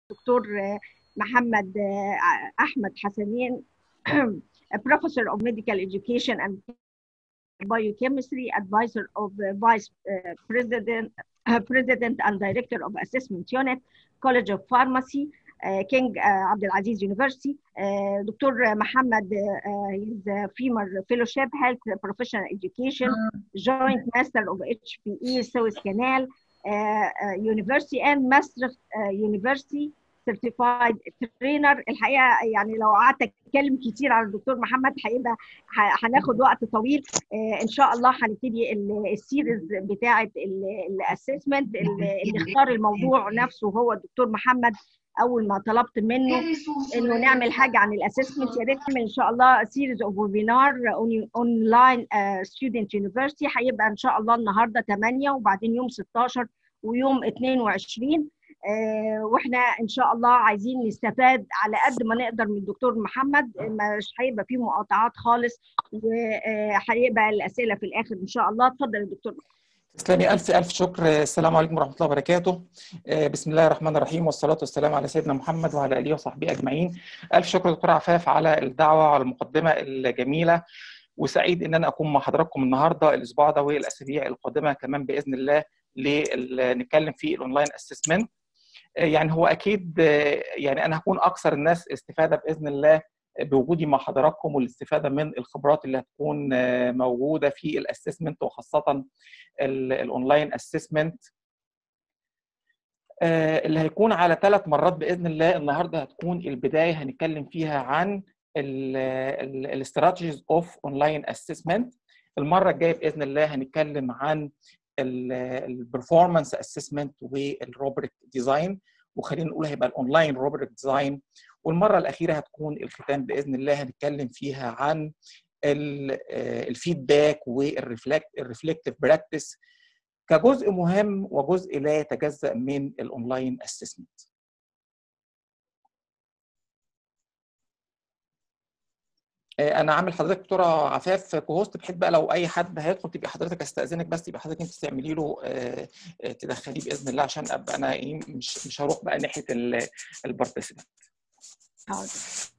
دكتور محمد احمد حسنين professor of medical education and biochemistry advisor of vice president president and director of assessment unit college of pharmacy كينج عبد العزيز يونيفرسيتي دكتور محمد is FEMAR fellowship health professional education joint master of HPE Suez Canal University and master University certified trainer الحقيقه يعني لو قعدت اتكلم كتير على الدكتور محمد هيبقى هناخد وقت طويل ان شاء الله هنبتدي السيريز بتاعه الاسسمنت اللي اختار الموضوع نفسه هو الدكتور محمد اول ما طلبت منه انه نعمل حاجه عن الاسسمنت يا ريت نعمل ان شاء الله سيريز اوف ويبينار اونلاين ستودنت يونيفرسيتي هيبقى ان شاء الله النهارده 8 وبعدين يوم 16 ويوم 22 آه واحنا ان شاء الله عايزين نستفاد على قد ما نقدر من الدكتور محمد مش هيبقى فيه مقاطعات خالص وهيبقى الاسئله في الاخر ان شاء الله اتفضل يا دكتور تسلمي الف الف شكر السلام عليكم ورحمه الله وبركاته بسم الله الرحمن الرحيم والصلاه والسلام على سيدنا محمد وعلى اله وصحبه اجمعين الف شكر دكتور عفاف على الدعوه وعلى المقدمه الجميله وسعيد ان انا اكون مع حضراتكم النهارده الاسبوع ده والاسابيع القادمه كمان باذن الله نتكلم في الاونلاين اسسمنت يعني هو اكيد يعني انا هكون اكثر الناس استفاده باذن الله بوجودي مع حضراتكم والاستفاده من الخبرات اللي هتكون موجوده في الاسسمنت وخاصه الاونلاين اسسمنت اللي هيكون على ثلاث مرات باذن الله النهارده هتكون البدايه هنتكلم فيها عن الاستراتيجيز اوف اونلاين اسسمنت المره الجايه باذن الله هنتكلم عن البرفورمانس اسسمنت والروبريك ديزاين وخلينا نقول هيبقى الاونلاين روبريك ديزاين والمره الاخيره هتكون الختام باذن الله هنتكلم فيها عن الفيدباك والريفلكتيف براكتس كجزء مهم وجزء لا يتجزا من الاونلاين اسسمنت انا عامل حضرتك دكتوره عفاف كوهوست بحيث بقى لو اي حد هيدخل تبقى حضرتك استاذنك بس يبقى حضرتك انت تعملي له تدخليه باذن الله عشان ابقى انا ايه مش مش هروح بقى ناحيه البارتيسيبنت حاضر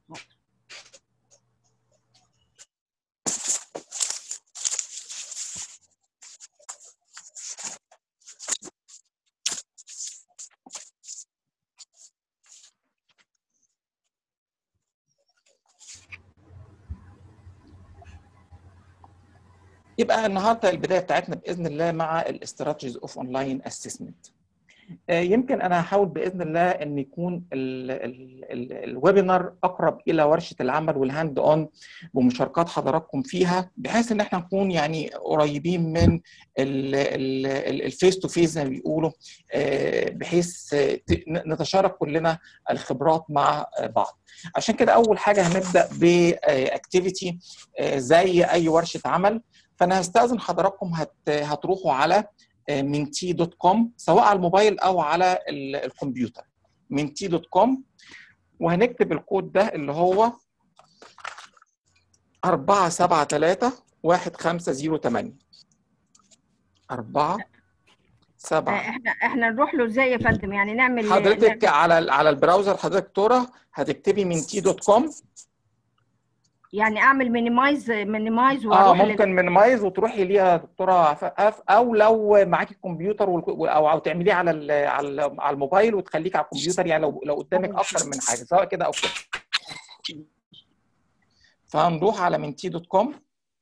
يبقى النهارده البدايه بتاعتنا باذن الله مع الاستراتيجيز اوف اونلاين اسسمنت يمكن انا هحاول باذن الله ان يكون الويبينار اقرب الى ورشه العمل والهاند اون بمشاركات حضراتكم فيها بحيث ان احنا نكون يعني قريبين من الفيس تو فيس زي ما بيقولوا بحيث نتشارك كلنا الخبرات مع بعض عشان كده اول حاجه هنبدا باكتيفيتي زي اي ورشه عمل فانا هستاذن حضراتكم هت هتروحوا على من تي دوت كوم سواء على الموبايل او على الكمبيوتر من تي دوت كوم وهنكتب الكود ده اللي هو 473 1508 4 7 احنا احنا نروح له ازاي يا فندم يعني نعمل حضرتك على على البراوزر حضرتك دكتوره هتكتبي من تي دوت كوم يعني اعمل مينيمايز مينيمايز اه ممكن مينيمايز وتروحي ليها دكتوره عفاف او لو معاكي الكمبيوتر او او تعمليه على على على الموبايل وتخليك على الكمبيوتر يعني لو لو قدامك اكتر من حاجه سواء كده او كده فهنروح على من تي دوت كوم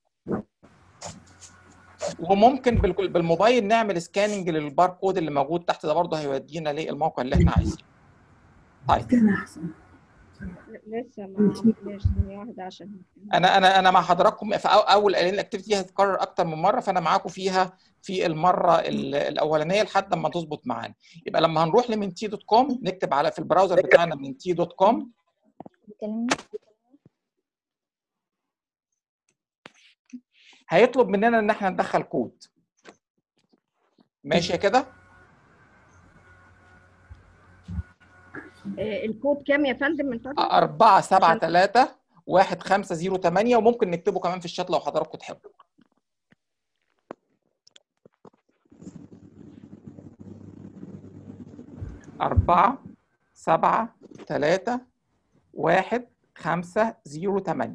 وممكن بالموبايل نعمل سكاننج للباركود اللي موجود تحت ده برضه هيودينا للموقع اللي احنا عايزينه طيب لسه ما عملناش ثانيه واحده عشان انا انا انا مع حضراتكم في اول لان الاكتيفيتي دي هتتكرر اكتر من مره فانا معاكم فيها في المره الاولانيه لحد ما تظبط معانا يبقى لما هنروح لمن تي دوت كوم نكتب على في البراوزر بتاعنا من تي دوت كوم هيطلب مننا ان احنا ندخل كود ماشي كده الكود كام يا فندم من فضلك؟ 4 7 3 1 5 0 8 وممكن نكتبه كمان في الشات لو حضراتكم تحبوا. أربعة 7 3 1 5 0 8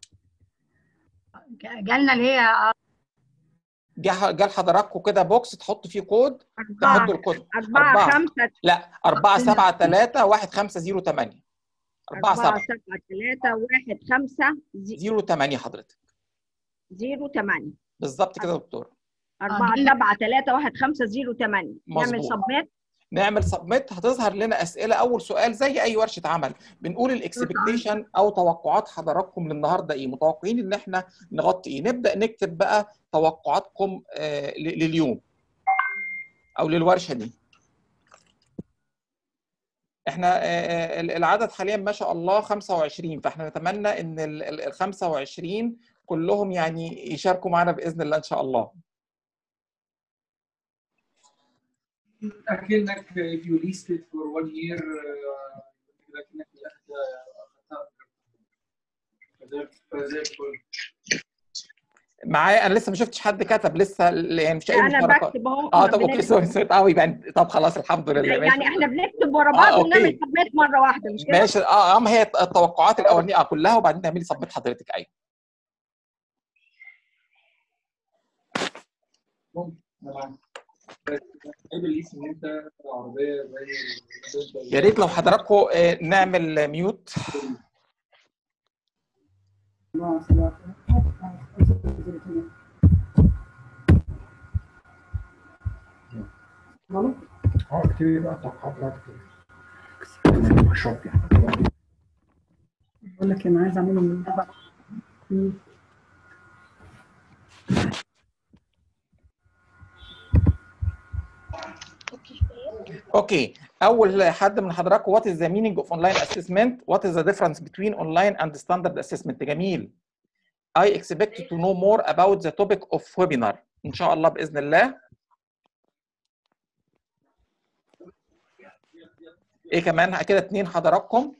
جالنا اللي هي جه جه لحضراتكم كده بوكس تحط فيه كود أربعة تحطوا الكود أربعة أربعة. خمسة لا 4 7 3 1 5 0 8 4 أربعة 7 سبعة ثلاثة واحد خمسة زي- 0 8 حضرتك زيرو ثمانية بالظبط كده يا دكتور أربعة جينا. سبعة ثلاثة واحد خمسة زيرو ثمانية نعمل مظبوط. سبميت نعمل سبميت هتظهر لنا اسئله اول سؤال زي اي ورشه عمل بنقول الاكسبكتيشن او توقعات حضراتكم للنهارده ايه متوقعين ان احنا نغطي ايه نبدا نكتب بقى توقعاتكم آه ل- لليوم او للورشه دي احنا آه، آه، العدد حاليا ما شاء الله 25 فاحنا نتمنى ان ال ال- ال 25 كلهم يعني يشاركوا معنا باذن الله ان شاء الله اكنك if you leased it for one year uh, اكنك اخذتها فزي فزي الفل معايا انا لسه ما شفتش حد كتب لسه يعني مش اي أنا مشاركات بكتب أهو اه إحنا طب اوكي بنكتب. سوري سوري اه يبقى طب خلاص الحمد لله ماشي يعني احنا بنكتب ورا آه، بعض أوكي. ونعمل سبميت مرة واحدة مش كده؟ ماشي اه اه ما هي التوقعات الاولانيه اه كلها وبعدين تعملي سبميت حضرتك ايوه ممكن انا معاك بس عيب الليس ان انت عربيه زي يا ريت لو حضراتكم آه، نعمل ميوت اه اكتبي بقى التوقعات بتاعتك كده شوب يعني بقول لك انا عايز اعمله من ده بقى مم. اوكي اول حد من حضراتكم وات از ذا مينينج اوف اونلاين اسسمنت وات از ذا ديفرنس بتوين اونلاين اند ستاندرد اسسمنت جميل I expect to know more about the topic of webinar ان شاء الله باذن الله ايه كمان كده اتنين حضراتكم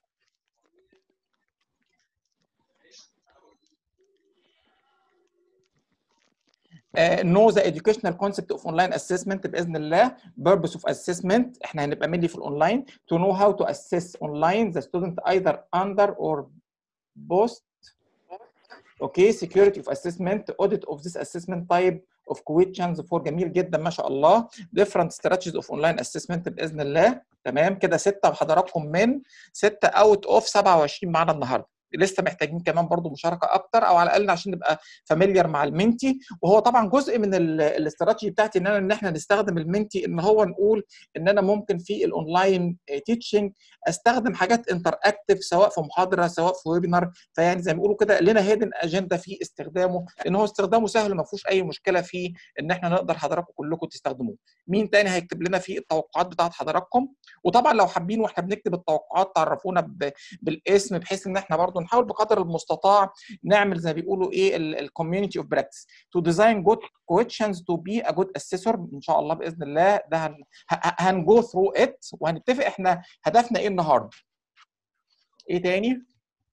Uh, know the educational concept of online assessment باذن الله purpose of assessment احنا هنبقى ملي في الاونلاين to know how to assess online the student either under or post okay security of assessment audit of this assessment type of questions for جميل جدا ما شاء الله different strategies of online assessment باذن الله تمام كده ستة وحضراتكم من ستة اوت اوف 27 معانا النهارده لسه محتاجين كمان برضو مشاركه اكتر او على الاقل عشان نبقى فاميليار مع المنتي وهو طبعا جزء من ال- الاستراتيجي بتاعتي ان انا ان احنا نستخدم المنتي ان هو نقول ان انا ممكن في الاونلاين تيتشنج استخدم حاجات انتر اكتف سواء في محاضره سواء في ويبينار فيعني زي ما بيقولوا كده لنا هيدن اجنده في استخدامه لان هو استخدامه سهل ما فيهوش اي مشكله فيه ان احنا نقدر حضراتكم كلكم تستخدموه مين تاني هيكتب لنا في التوقعات بتاعت حضراتكم وطبعا لو حابين واحنا بنكتب التوقعات تعرفونا ب- بالاسم بحيث ان احنا برضو نحاول بقدر المستطاع نعمل زي ما بيقولوا ايه الكوميونتي اوف براكتس تو ديزاين جود كويشنز تو بي ا جود اسيسور ان شاء الله باذن الله ده هن هنجو ثرو ات وهنتفق احنا هدفنا ايه النهارده ايه تاني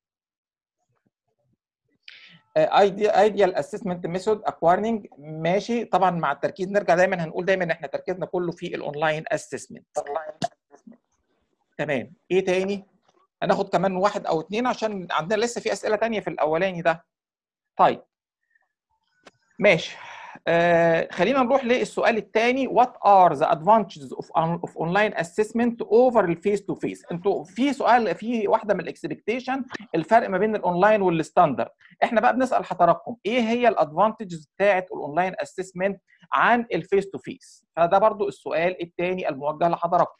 ايديال اسسمنت ميثود اكوارنينج ماشي طبعا مع التركيز نرجع دايما هنقول دايما ان احنا تركيزنا كله في الاونلاين اسسمنت تمام ايه تاني هناخد كمان واحد او اتنين عشان عندنا لسه في اسئله تانية في الاولاني ده طيب ماشي آه خلينا نروح للسؤال الثاني what are the advantages of, of online assessment over الفيس تو فيس انتوا في سؤال في واحده من الاكسبكتيشن الفرق ما بين الاونلاين والستاندرد احنا بقى بنسال حضراتكم ايه هي الادفانتجز بتاعه الاونلاين اسسمنت عن الفيس تو فيس فده برضو السؤال الثاني الموجه لحضراتكم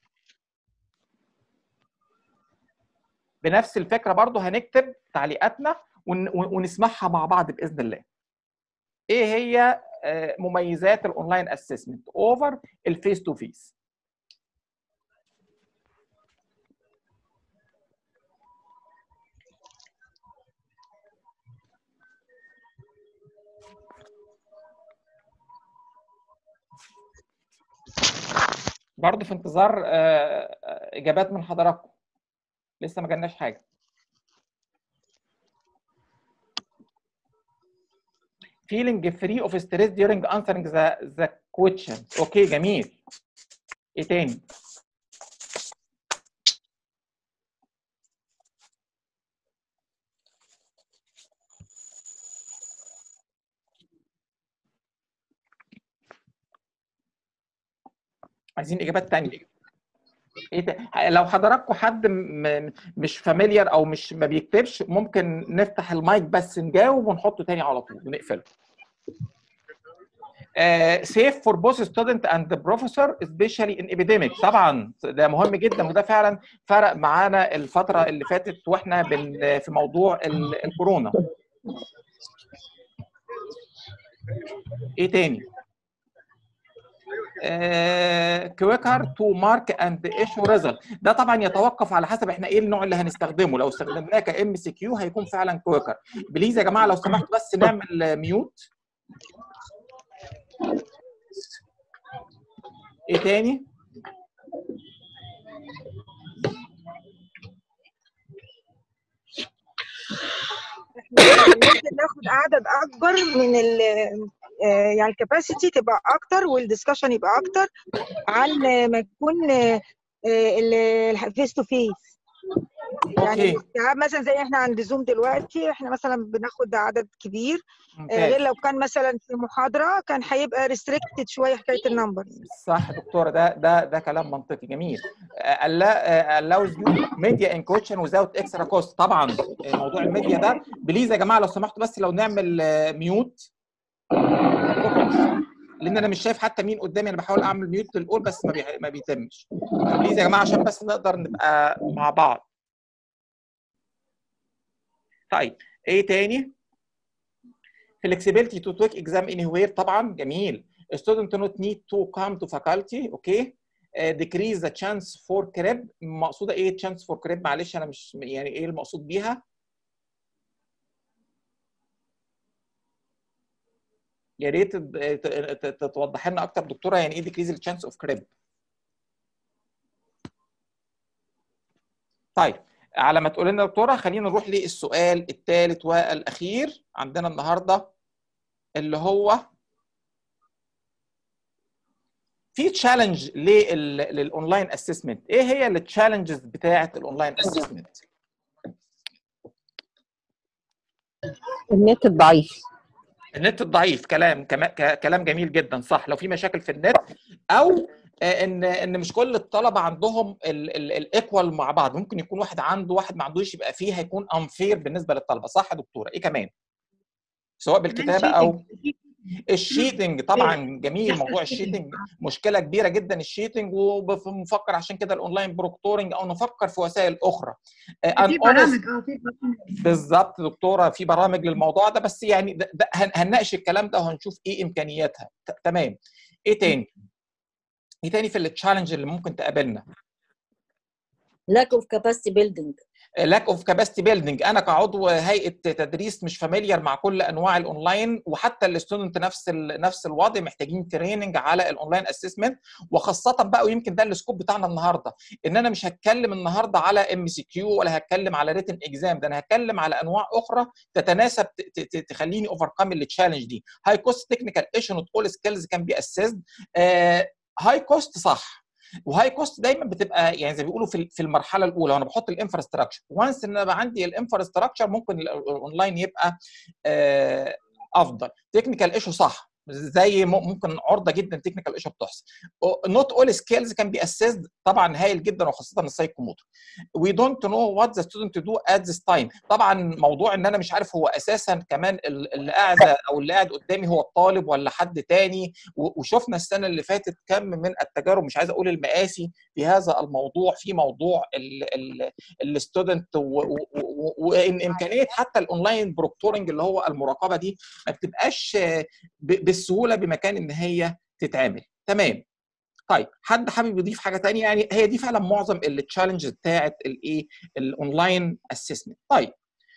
بنفس الفكره برضو هنكتب تعليقاتنا ون- ونسمعها مع بعض باذن الله ايه هي آه، مميزات الاونلاين اسسمنت اوفر الفيس تو فيس برضه في انتظار آه، آه، اجابات من حضراتكم لسه ما جالناش حاجه feeling free of stress during answering the the question اوكي جميل ايه تاني عايزين اجابات تانية ايه ده؟ لو حضراتكم حد م- مش فاميليار او مش ما بيكتبش ممكن نفتح المايك بس نجاوب ونحطه تاني على طول ونقفله سيف فور بوث ستودنت اند بروفيسور especially in epidemic طبعا ده مهم جدا وده فعلا فرق معانا الفتره اللي فاتت واحنا بن في موضوع ال- الكورونا ايه تاني كويكر تو مارك اند ايشو ريزلت ده طبعا يتوقف على حسب احنا ايه النوع اللي هنستخدمه لو استخدمناه كام سي كيو هيكون فعلا كويكر بليز يا جماعه لو سمحتوا بس نعمل ميوت ايه تاني ممكن ناخد عدد اكبر من ال آه، يعني الكباسيتي تبقى اكتر والدسكشن يبقى اكتر عن ما يكون الفيس تو فيس يعني اوكي الاستيعاب مثلا زي احنا عند زوم دلوقتي احنا مثلا بناخد عدد كبير آه، ممتاز غير لو كان مثلا في محاضره كان هيبقى ريستريكتد شويه حكايه النمبر صح دكتوره ده ده ده كلام منطقي جميل allows you media in question without extra cost طبعا موضوع الميديا ده بليز يا جماعه لو سمحتوا بس لو نعمل ميوت لان انا مش شايف حتى مين قدامي انا بحاول اعمل ميوت للاول بس ما, بي... ما بيتمش بليز يا جماعه عشان بس نقدر نبقى مع بعض طيب ايه تاني flexibility to take exam anywhere طبعا جميل student not need to come to faculty اوكي uh, decrease the chance for crib مقصوده ايه chance for crib معلش انا مش يعني ايه المقصود بيها يا ريت تد- ت- ت- توضح لنا اكتر دكتوره يعني ايه decrease the chance of crib طيب على ما تقول لنا يا دكتوره خلينا نروح للسؤال الثالث والاخير عندنا النهارده اللي هو في تشالنج للاونلاين اسسمنت ايه هي التشالنجز بتاعه الاونلاين اسسمنت النت الضعيف النت الضعيف كلام كما- ك- كلام جميل جدا صح لو في مشاكل في النت او آه، ان ان مش كل الطلبه عندهم الايكوال مع بعض ممكن يكون واحد عنده واحد ما عندوش يبقى فيه هيكون انفير بالنسبه للطلبه صح يا دكتوره ايه كمان سواء بالكتابه او الشيتنج طبعا جميل موضوع الشيتنج مشكله كبيره جدا الشيتنج وبنفكر عشان كده الاونلاين بروكتورنج او نفكر في وسائل اخرى آه، في unhonest- برامج اه في برامج بالظبط دكتوره في برامج للموضوع ده بس يعني ده ده هن- هنناقش الكلام ده وهنشوف ايه امكانياتها ت- تمام ايه تاني ايه تاني في التشالنج اللي ممكن تقابلنا lack of capacity building لاك اوف كاباسيتي بيلدينج انا كعضو هيئه تدريس مش فاميليار مع كل انواع الاونلاين وحتى الستودنت نفس ال... نفس الوضع محتاجين تريننج على الاونلاين اسسمنت وخاصه بقى ويمكن ده السكوب بتاعنا النهارده ان انا مش هتكلم النهارده على ام سي كيو ولا هتكلم على ريتن اكزام ده انا هتكلم على انواع اخرى تتناسب ت... ت... تخليني اوفركم التشالنج دي هاي كوست تكنيكال ايشو نوت اول سكيلز كان بي اسيسد هاي كوست صح وهاي كوست دايما بتبقى يعني زي ما بيقولوا في في المرحله الاولى وانا بحط الانفراستراكشر وانس ان انا بقى عندي الانفراستراكشر ممكن ال- الاونلاين يبقى آه، افضل تكنيكال ايشو صح زي م- ممكن عرضه جدا تكنيكال ايشو بتحصل نوت اول سكيلز كان بي اسيسد طبعا هايل جدا وخاصه السايكوموتر وي دونت نو وات ذا ستودنت دو ات ذس تايم طبعا موضوع ان انا مش عارف هو اساسا كمان ال- اللي قاعد او اللي قاعد قدامي هو الطالب ولا حد تاني و- وشفنا السنه اللي فاتت كم من التجارب مش عايز اقول المآسي في هذا الموضوع في موضوع الستودنت وان امكانيه حتى الاونلاين بروكتورنج اللي هو المراقبه دي ما بتبقاش آه، ب- بالسهوله بمكان ان هي تتعمل تمام طيب حد حابب يضيف حاجه تانية يعني هي دي فعلا معظم التشالنج بتاعت الايه الاونلاين اسسمنت طيب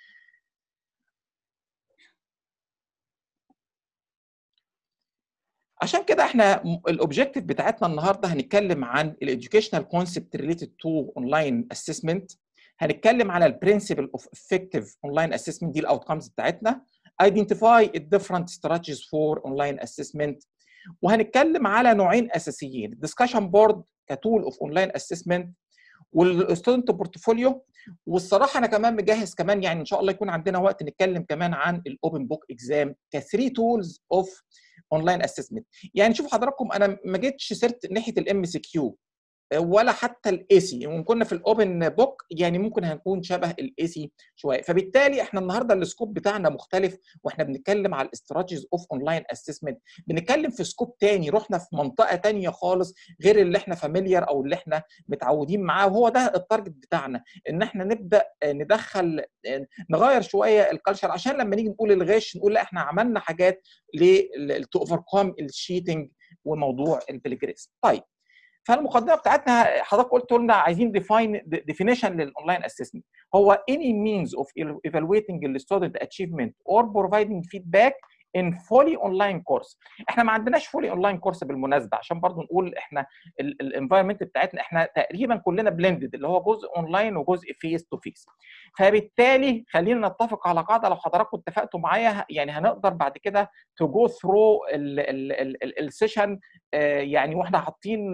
عشان كده احنا الاوبجيكتيف بتاعتنا النهارده هنتكلم عن الاديوكيشنال كونسبت ريليتد تو اونلاين اسسمنت هنتكلم على البرنسبل اوف افكتيف اونلاين اسسمنت دي الاوتكمز بتاعتنا identify the different strategies for online assessment وهنتكلم على نوعين اساسيين الدسكشن بورد كتول اوف اونلاين اسسمنت والستودنت بورتفوليو والصراحه انا كمان مجهز كمان يعني ان شاء الله يكون عندنا وقت نتكلم كمان عن الاوبن بوك اكزام كثري تولز اوف اونلاين اسسمنت يعني شوف حضراتكم انا ما جيتش سيرت ناحيه الام سي كيو ولا حتى الاي سي وان كنا في الاوبن بوك يعني ممكن هنكون شبه الاي سي شويه فبالتالي احنا النهارده السكوب بتاعنا مختلف واحنا بنتكلم على الاستراتيجيز اوف اونلاين اسسمنت بنتكلم في سكوب تاني رحنا في منطقه تانيه خالص غير اللي احنا فاميليار او اللي احنا متعودين معاه وهو ده التارجت بتاعنا ان احنا نبدا ندخل نغير شويه الكالتشر عشان لما نيجي نقول الغش نقول لا احنا عملنا حاجات تو اوفركم الشيتنج وموضوع البليجريزم طيب فالمقدمه بتاعتنا حضرتك قلت لنا عايزين ديفاين ديفينيشن للاونلاين اسسمنت هو any means of evaluating the student achievement or providing feedback in fully online course احنا ما عندناش fully online course بالمناسبه عشان برضو نقول احنا الانفايرمنت بتاعتنا احنا تقريبا كلنا بلندد اللي هو جزء اونلاين وجزء فيس تو فيس فبالتالي خلينا نتفق على قاعده لو حضراتكم اتفقتوا معايا يعني هنقدر بعد كده تو جو ثرو السيشن يعني واحنا حاطين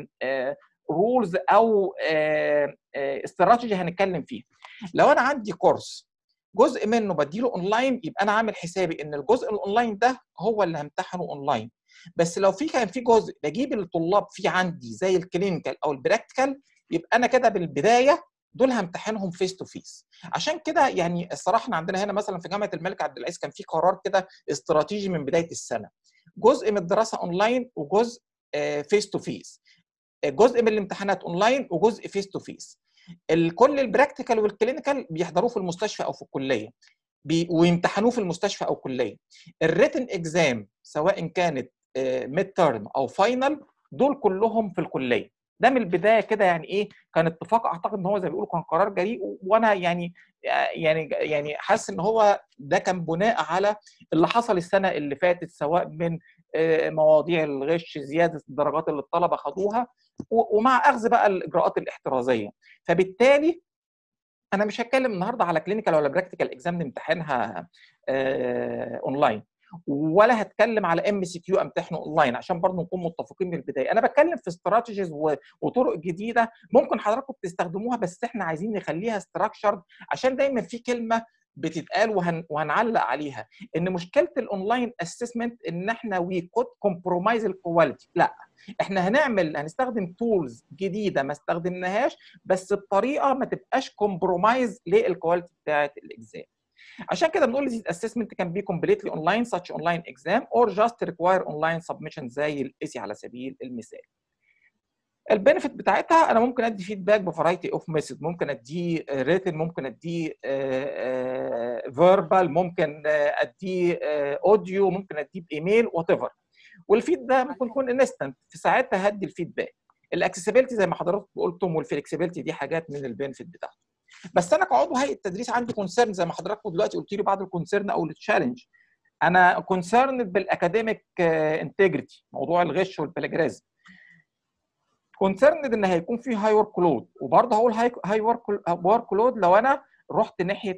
رولز او استراتيجي هنتكلم فيه لو انا عندي كورس جزء منه بديله اونلاين يبقى انا عامل حسابي ان الجزء الاونلاين ده هو اللي همتحنه اونلاين بس لو في كان في جزء بجيب الطلاب فيه عندي زي الكلينيكال او البراكتيكال يبقى انا كده بالبدايه دول همتحنهم فيس تو فيس عشان كده يعني الصراحه احنا عندنا هنا مثلا في جامعه الملك عبد العزيز كان في قرار كده استراتيجي من بدايه السنه جزء من الدراسه اونلاين وجزء فيس تو فيس جزء من الامتحانات اونلاين وجزء فيس تو فيس كل البراكتيكال والكلينيكال بيحضروه في المستشفى او في الكليه بي ويمتحنوه في المستشفى او الكليه الريتن اكزام سواء كانت ميد تيرم او فاينل دول كلهم في الكليه ده من البدايه كده يعني ايه كان اتفاق اعتقد ان هو زي ما بيقولوا كان قرار جريء وانا يعني يعني يعني حاسس ان هو ده كان بناء على اللي حصل السنه اللي فاتت سواء من مواضيع الغش زياده الدرجات اللي الطلبه خدوها ومع اخذ بقى الاجراءات الاحترازيه فبالتالي انا مش هتكلم النهارده على كلينيكال ولا براكتيكال اكزام نمتحنها اونلاين ولا هتكلم على ام سي كيو امتحنه اونلاين عشان برضه نكون متفقين من البدايه انا بتكلم في استراتيجيز وطرق جديده ممكن حضراتكم تستخدموها بس احنا عايزين نخليها ستراكشرد عشان دايما في كلمه بتتقال وهن... وهنعلق عليها ان مشكله الاونلاين اسسمنت ان احنا وي كود كومبرومايز الكواليتي لا احنا هنعمل هنستخدم تولز جديده ما استخدمناهاش بس بطريقه ما تبقاش كومبرومايز للكواليتي بتاعه الاكزام عشان كده بنقول this assessment can be completely online such online exam or just require online submission زي الايسي على سبيل المثال البنفيت بتاعتها انا ممكن ادي فيدباك بفرايتي اوف ميثود ممكن اديه ريتن ممكن اديه فيربال ممكن اديه اوديو ممكن اديه بايميل وات ايفر والفيد ده ممكن يكون انستنت في ساعتها هدي الفيدباك الاكسسبيلتي زي ما حضراتكم قلتم والفلكسبيلتي دي حاجات من البنفيت بتاعته بس انا كعضو هيئه التدريس عندي كونسيرن زي ما حضراتكم دلوقتي قلت لي بعض الكونسيرن او التشالنج انا كونسيرن بالاكاديميك انتجريتي موضوع الغش والبلاجريزم كونسيرند ان هيكون في هاي ورك لود وبرضه هقول هاي هاي ورك لود لو انا رحت ناحيه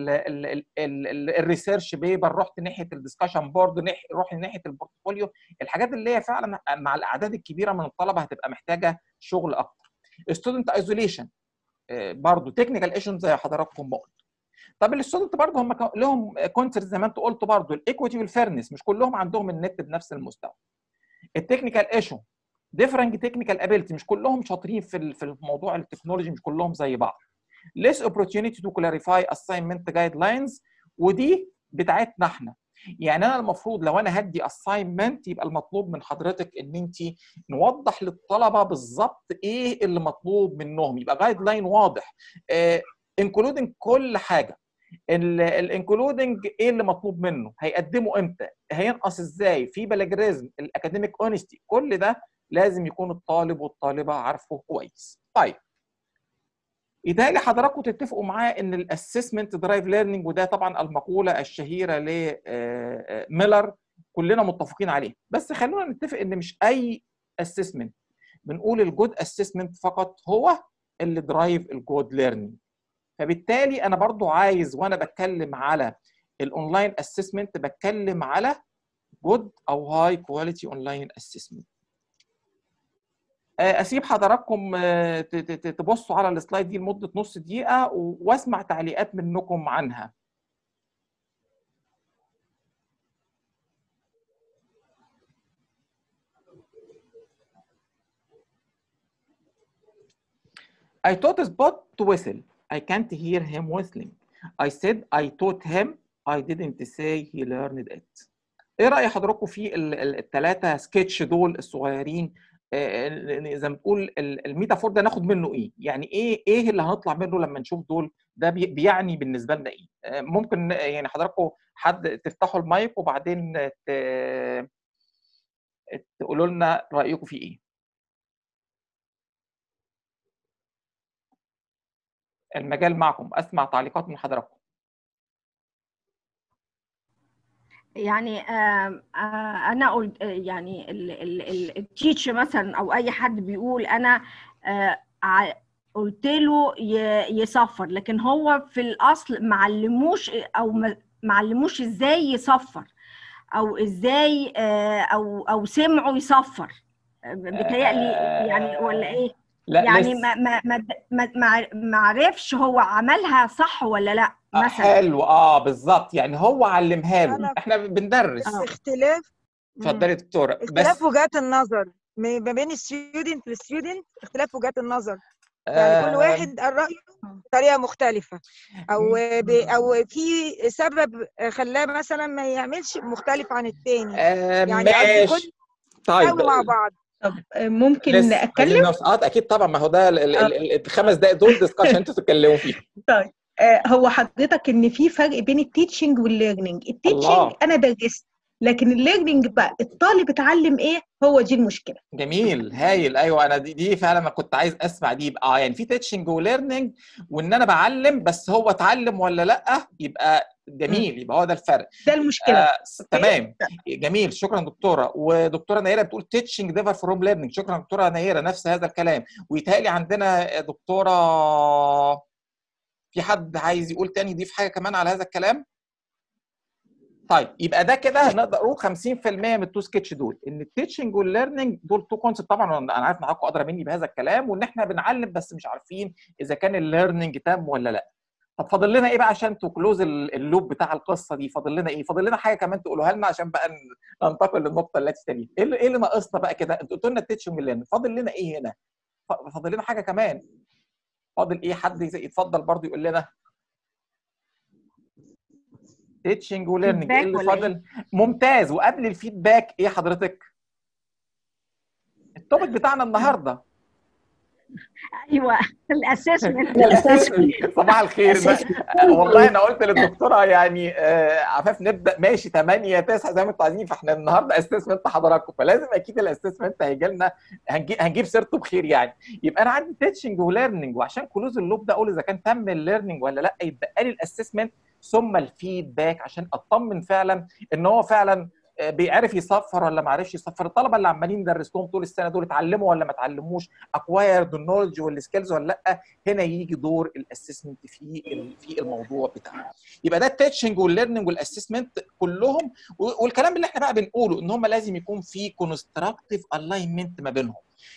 الريسيرش بيبر رحت ناحيه الدسكشن بورد رحت ناحيه البورتفوليو الحاجات اللي هي فعلا مع الاعداد الكبيره من الطلبه هتبقى محتاجه شغل اكتر ستودنت ايزوليشن برضه تكنيكال ايشن زي حضراتكم ما قلت طب الستودنت برضه هم لهم كونسرت زي ما انتوا قلتوا برضه الايكويتي والفيرنس مش كلهم عندهم النت بنفس المستوى التكنيكال ايشو ديفرنت تكنيكال ابيلتي مش كلهم شاطرين في في موضوع التكنولوجي مش كلهم زي بعض less opportunity to clarify assignment guidelines ودي بتاعتنا احنا يعني انا المفروض لو انا هدي assignment يبقى المطلوب من حضرتك ان انت نوضح للطلبه بالظبط ايه اللي مطلوب منهم يبقى جايد لاين واضح انكلودنج uh, كل حاجه الانكلودنج ايه اللي مطلوب منه هيقدمه امتى هينقص ازاي في بلاجريزم الاكاديميك اونستي كل ده لازم يكون الطالب والطالبه عارفه كويس طيب يتهيألي حضراتكم تتفقوا معايا ان الاسسمنت درايف ليرنينج وده طبعا المقوله الشهيره لميلر كلنا متفقين عليه بس خلونا نتفق ان مش اي اسسمنت بنقول الجود اسسمنت فقط هو اللي درايف الجود ليرنينج فبالتالي انا برضو عايز وانا بتكلم على الاونلاين اسسمنت بتكلم على جود او هاي كواليتي اونلاين اسسمنت اسيب حضراتكم تبصوا على السلايد دي لمده نص دقيقه واسمع تعليقات منكم عنها I taught Spot to whistle. I can't hear him whistling. I said I taught him. I didn't say he learned it. ايه رأي حضراتكم في الثلاثة سكتش دول الصغيرين آه، ال- زي ما بتقول ال- الميتافور ده ناخد منه ايه؟ يعني ايه ايه اللي هنطلع منه لما نشوف دول ده بي- بيعني بالنسبة لنا ايه؟ آه، ممكن يعني حضراتكم حد تفتحوا المايك وبعدين ت- تقولوا لنا رأيكم في ايه؟ المجال معكم اسمع تعليقات من حضراتكم يعني آم، آه، انا قلت آه، يعني التيتشر مثلا او اي حد بيقول انا آه، ع- قلت له ي- يصفر لكن هو في الاصل معلموش او ما- معلموش ازاي يصفر او ازاي آه، او او سمعه يصفر آه، بيتهيألي يعني ولا ايه لا يعني لسه. ما ما ما ما- ما ما عرفش هو عملها صح ولا لا آه، مثلا حلو اه بالظبط يعني هو علمها له أنا- احنا بندرس بس اختلاف مم. اتفضلي يا دكتوره بس اختلاف وجهات النظر ما ما بين الستودنت للستودنت اختلاف وجهات النظر يعني كل آه، واحد قال رأيه بطريقة مختلفة أو ب... أو في سبب خلاه مثلا ما يعملش مختلف عن التاني آه، يعني قصدي ماشي كل طيب يحاولوا مع بعض طب آه، ممكن لسه عايزين اتكلم نوصل اه اكيد طبعا ما هو ده ال- ال- ال- الخمس دقائق دول ديسكشن انتوا تتكلموا فيه طيب آه، هو حضرتك ان في فرق بين التيتشنج والليرنينج التيتشنج الله. انا درست لكن الليرنينج بقى الطالب اتعلم ايه هو دي المشكله جميل هايل ايوه انا دي, دي فعلا انا كنت عايز اسمع دي يبقى اه يعني في تيتشنج وليرنينج وان انا بعلم بس هو اتعلم ولا لا يبقى جميل يبقى هو ده الفرق ده المشكله آه س- تمام جميل شكرا دكتوره ودكتوره نيره بتقول تيتشنج ديفر فروم ليرنينج شكرا دكتوره نيره نفس هذا الكلام ويتهيألي عندنا دكتوره في حد عايز يقول تاني يضيف حاجه كمان على هذا الكلام طيب يبقى ده كده نقدر نقول 50% من التو سكتش دول ان التيتشنج والليرنينج دول تو كونسبت طبعا انا عارف ان حضراتكم ادرى مني بهذا الكلام وان احنا بنعلم بس مش عارفين اذا كان الليرنينج تام ولا لا طب فاضل لنا ايه بقى عشان تكلوز اللوب بتاع القصه دي فاضل لنا ايه فاضل لنا حاجه كمان تقولوها لنا عشان بقى ن- ننتقل للنقطه التي تليها ايه اللي ايه اللي ناقصنا بقى كده انتوا قلتوا لنا التيتشنج والليرنينج فاضل لنا ايه هنا ف- فاضل لنا حاجه كمان فاضل ايه حد يز- يتفضل برضو يقول لنا تيتشنج وليرنينج ايه Feedback اللي ولا فاضل ممتاز وقبل الفيدباك ايه حضرتك التوبيك بتاعنا النهارده ايوه الاسسمنت صباح الخير بقى. والله انا قلت للدكتوره يعني آه، عفاف نبدا ماشي 8 9 زي ما انتوا عايزين فاحنا النهارده اسسمنت حضراتكم فلازم اكيد الاسسمنت هيجي لنا هنجي- هنجيب سيرته بخير يعني يبقى انا عندي تيتشنج وليرنينج وعشان كلوز اللوب ده اقول اذا كان تم الليرنينج ولا لا يتبقى لي الاسسمنت ثم الفيدباك عشان اطمن فعلا ان هو فعلا آه، بيعرف يصفر ولا ما عرفش يصفر الطلبه اللي عمالين ندرس لهم طول السنه دول اتعلموا ولا ما اتعلموش اكوايرد النولج والسكيلز ولا لا هنا يجي دور الاسسمنت في ال- في الموضوع بتاعنا يبقى ده التيتشنج والليرنينج والاسسمنت كلهم و- والكلام اللي احنا بقى بنقوله ان هم لازم يكون في كونستراكتيف الاينمنت ما بينهم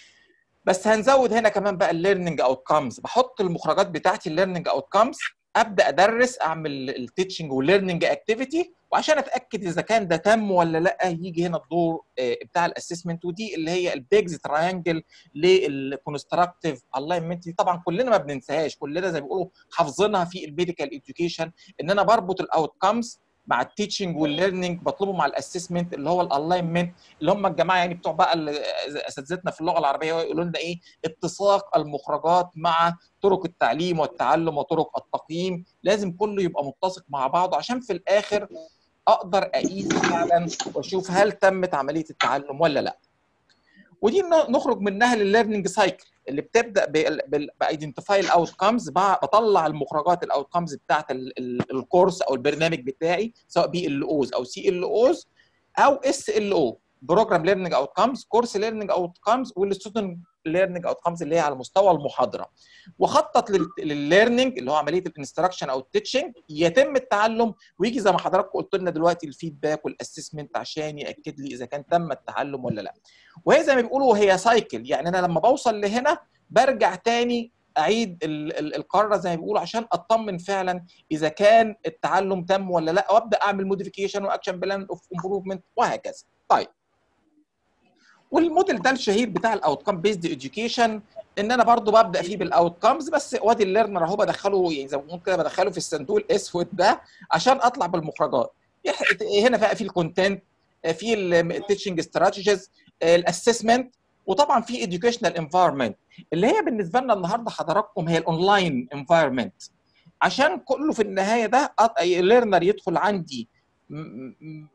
بس هنزود هنا كمان بقى الليرنينج اوتكمز بحط المخرجات بتاعتي الليرنينج اوتكمز ابدا ادرس اعمل التيتشنج والليرنينج اكتيفيتي وعشان اتاكد اذا كان ده تم ولا لا يجي هنا الدور آه، بتاع الاسسمنت ودي اللي هي البيجز تراينجل للكونستراكتيف الاينمنت دي طبعا كلنا ما بننساهاش كلنا زي ما بيقولوا حافظينها في الميديكال اديوكيشن ان انا بربط الاوتكمز مع التيتشنج والليرنينج بطلبه مع الاسسمنت اللي هو الالاينمنت اللي هم الجماعه يعني بتوع بقى ال- اساتذتنا في اللغه العربيه يقولوا لنا ايه اتساق المخرجات مع طرق التعليم والتعلم وطرق التقييم لازم كله يبقى متسق مع بعضه عشان في الاخر اقدر اقيس فعلا واشوف هل تمت عمليه التعلم ولا لا ودي ن- نخرج منها للليرنينج سايكل اللي بتبدا بايدنتيفاي الاوت كامز بطلع المخرجات الاوت كامز بتاعت ال- ال- الكورس او البرنامج بتاعي سواء بي ال اوز او سي ال اوز او اس ال او بروجرام ليرنينج اوت كامز كورس ليرنينج اوت كامز والستودنت ليرنينج اوت كامز اللي هي على مستوى المحاضره وخطط للليرنينج اللي هو عمليه الانستراكشن او التيتشنج يتم التعلم ويجي زي ما حضراتكم قلت لنا دلوقتي الفيدباك والاسسمنت عشان ياكد لي اذا كان تم التعلم ولا لا وهي زي ما بيقولوا هي سايكل يعني انا لما بوصل لهنا برجع تاني اعيد ال- ال- القاره زي ما بيقولوا عشان اطمن فعلا اذا كان التعلم تم ولا لا وابدا اعمل موديفيكيشن واكشن بلان اوف امبروفمنت وهكذا طيب والموديل ده الشهير بتاع الاوتكم بيزد اديوكيشن ان انا برضو ببدا فيه بالاوت كامز بس وادي الليرنر اهو بدخله يعني زي ما بنقول كده بدخله في الصندوق الاسود ده عشان اطلع بالمخرجات يح- هنا بقى في الكونتنت في التيتشنج استراتيجيز الاسسمنت وطبعا في educational environment اللي هي بالنسبه لنا النهارده حضراتكم هي الاونلاين انفايرمنت عشان كله في النهايه ده الليرنر يدخل عندي م- م-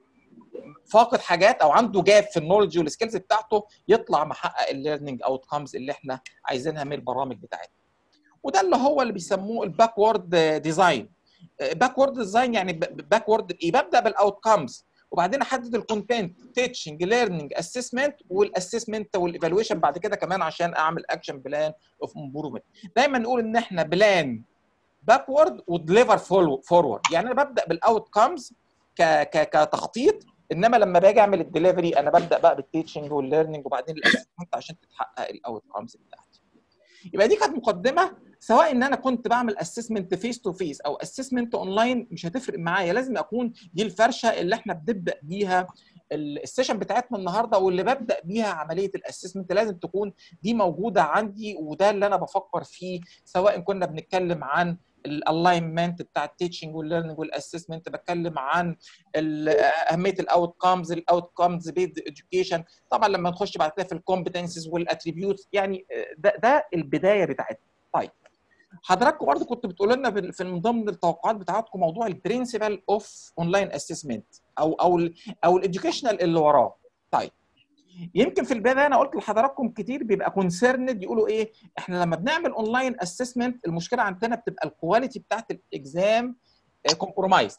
فاقد حاجات او عنده جاب في النولج والسكيلز بتاعته يطلع محقق الليرنينج اوت كامز اللي احنا عايزينها من البرامج بتاعتنا وده اللي هو اللي بيسموه الباكورد ديزاين باكورد ديزاين يعني باكورد ايه ببدا بالاوت كامز وبعدين احدد الكونتنت تيتشنج ليرنينج اسسمنت والاسسمنت والايفالويشن بعد كده كمان عشان اعمل اكشن بلان اوف امبروفمنت دايما نقول ان احنا بلان باكورد ودليفر فورورد يعني انا ببدا بالاوت كامز ك ك كتخطيط انما لما باجي اعمل الدليفري انا ببدا بقى بالتيتشنج والليرنينج وبعدين الاسسمنت عشان تتحقق الاوت كامز بتاعتي يبقى دي كانت مقدمه سواء ان انا كنت بعمل اسسمنت فيس تو فيس او اسسمنت اونلاين مش هتفرق معايا لازم اكون دي الفرشه اللي احنا بنبدا بيها ال- السيشن بتاعتنا النهارده واللي ببدا بيها عمليه الاسسمنت لازم تكون دي موجوده عندي وده اللي انا بفكر فيه سواء كنا بنتكلم عن الالاينمنت بتاع التيتشنج والليرنينج والاسسمنت بتكلم عن ال- اهميه الاوت كامز الاوت كامز بيد اديوكيشن طبعا لما نخش بعد كده في الكومبتنسز والاتريبيوتس يعني ده ده البدايه بتاعتنا طيب حضراتكم برضو كنت بتقولوا لنا في في من ضمن التوقعات بتاعتكم موضوع البرنسبل اوف اونلاين اسسمنت او او ال او الاديوكيشنال اللي وراه طيب يمكن في البدايه انا قلت لحضراتكم كتير بيبقى كونسيرند يقولوا ايه احنا لما بنعمل اونلاين اسسمنت المشكله عندنا بتبقى الكواليتي بتاعت الاكزام كومبرومايزد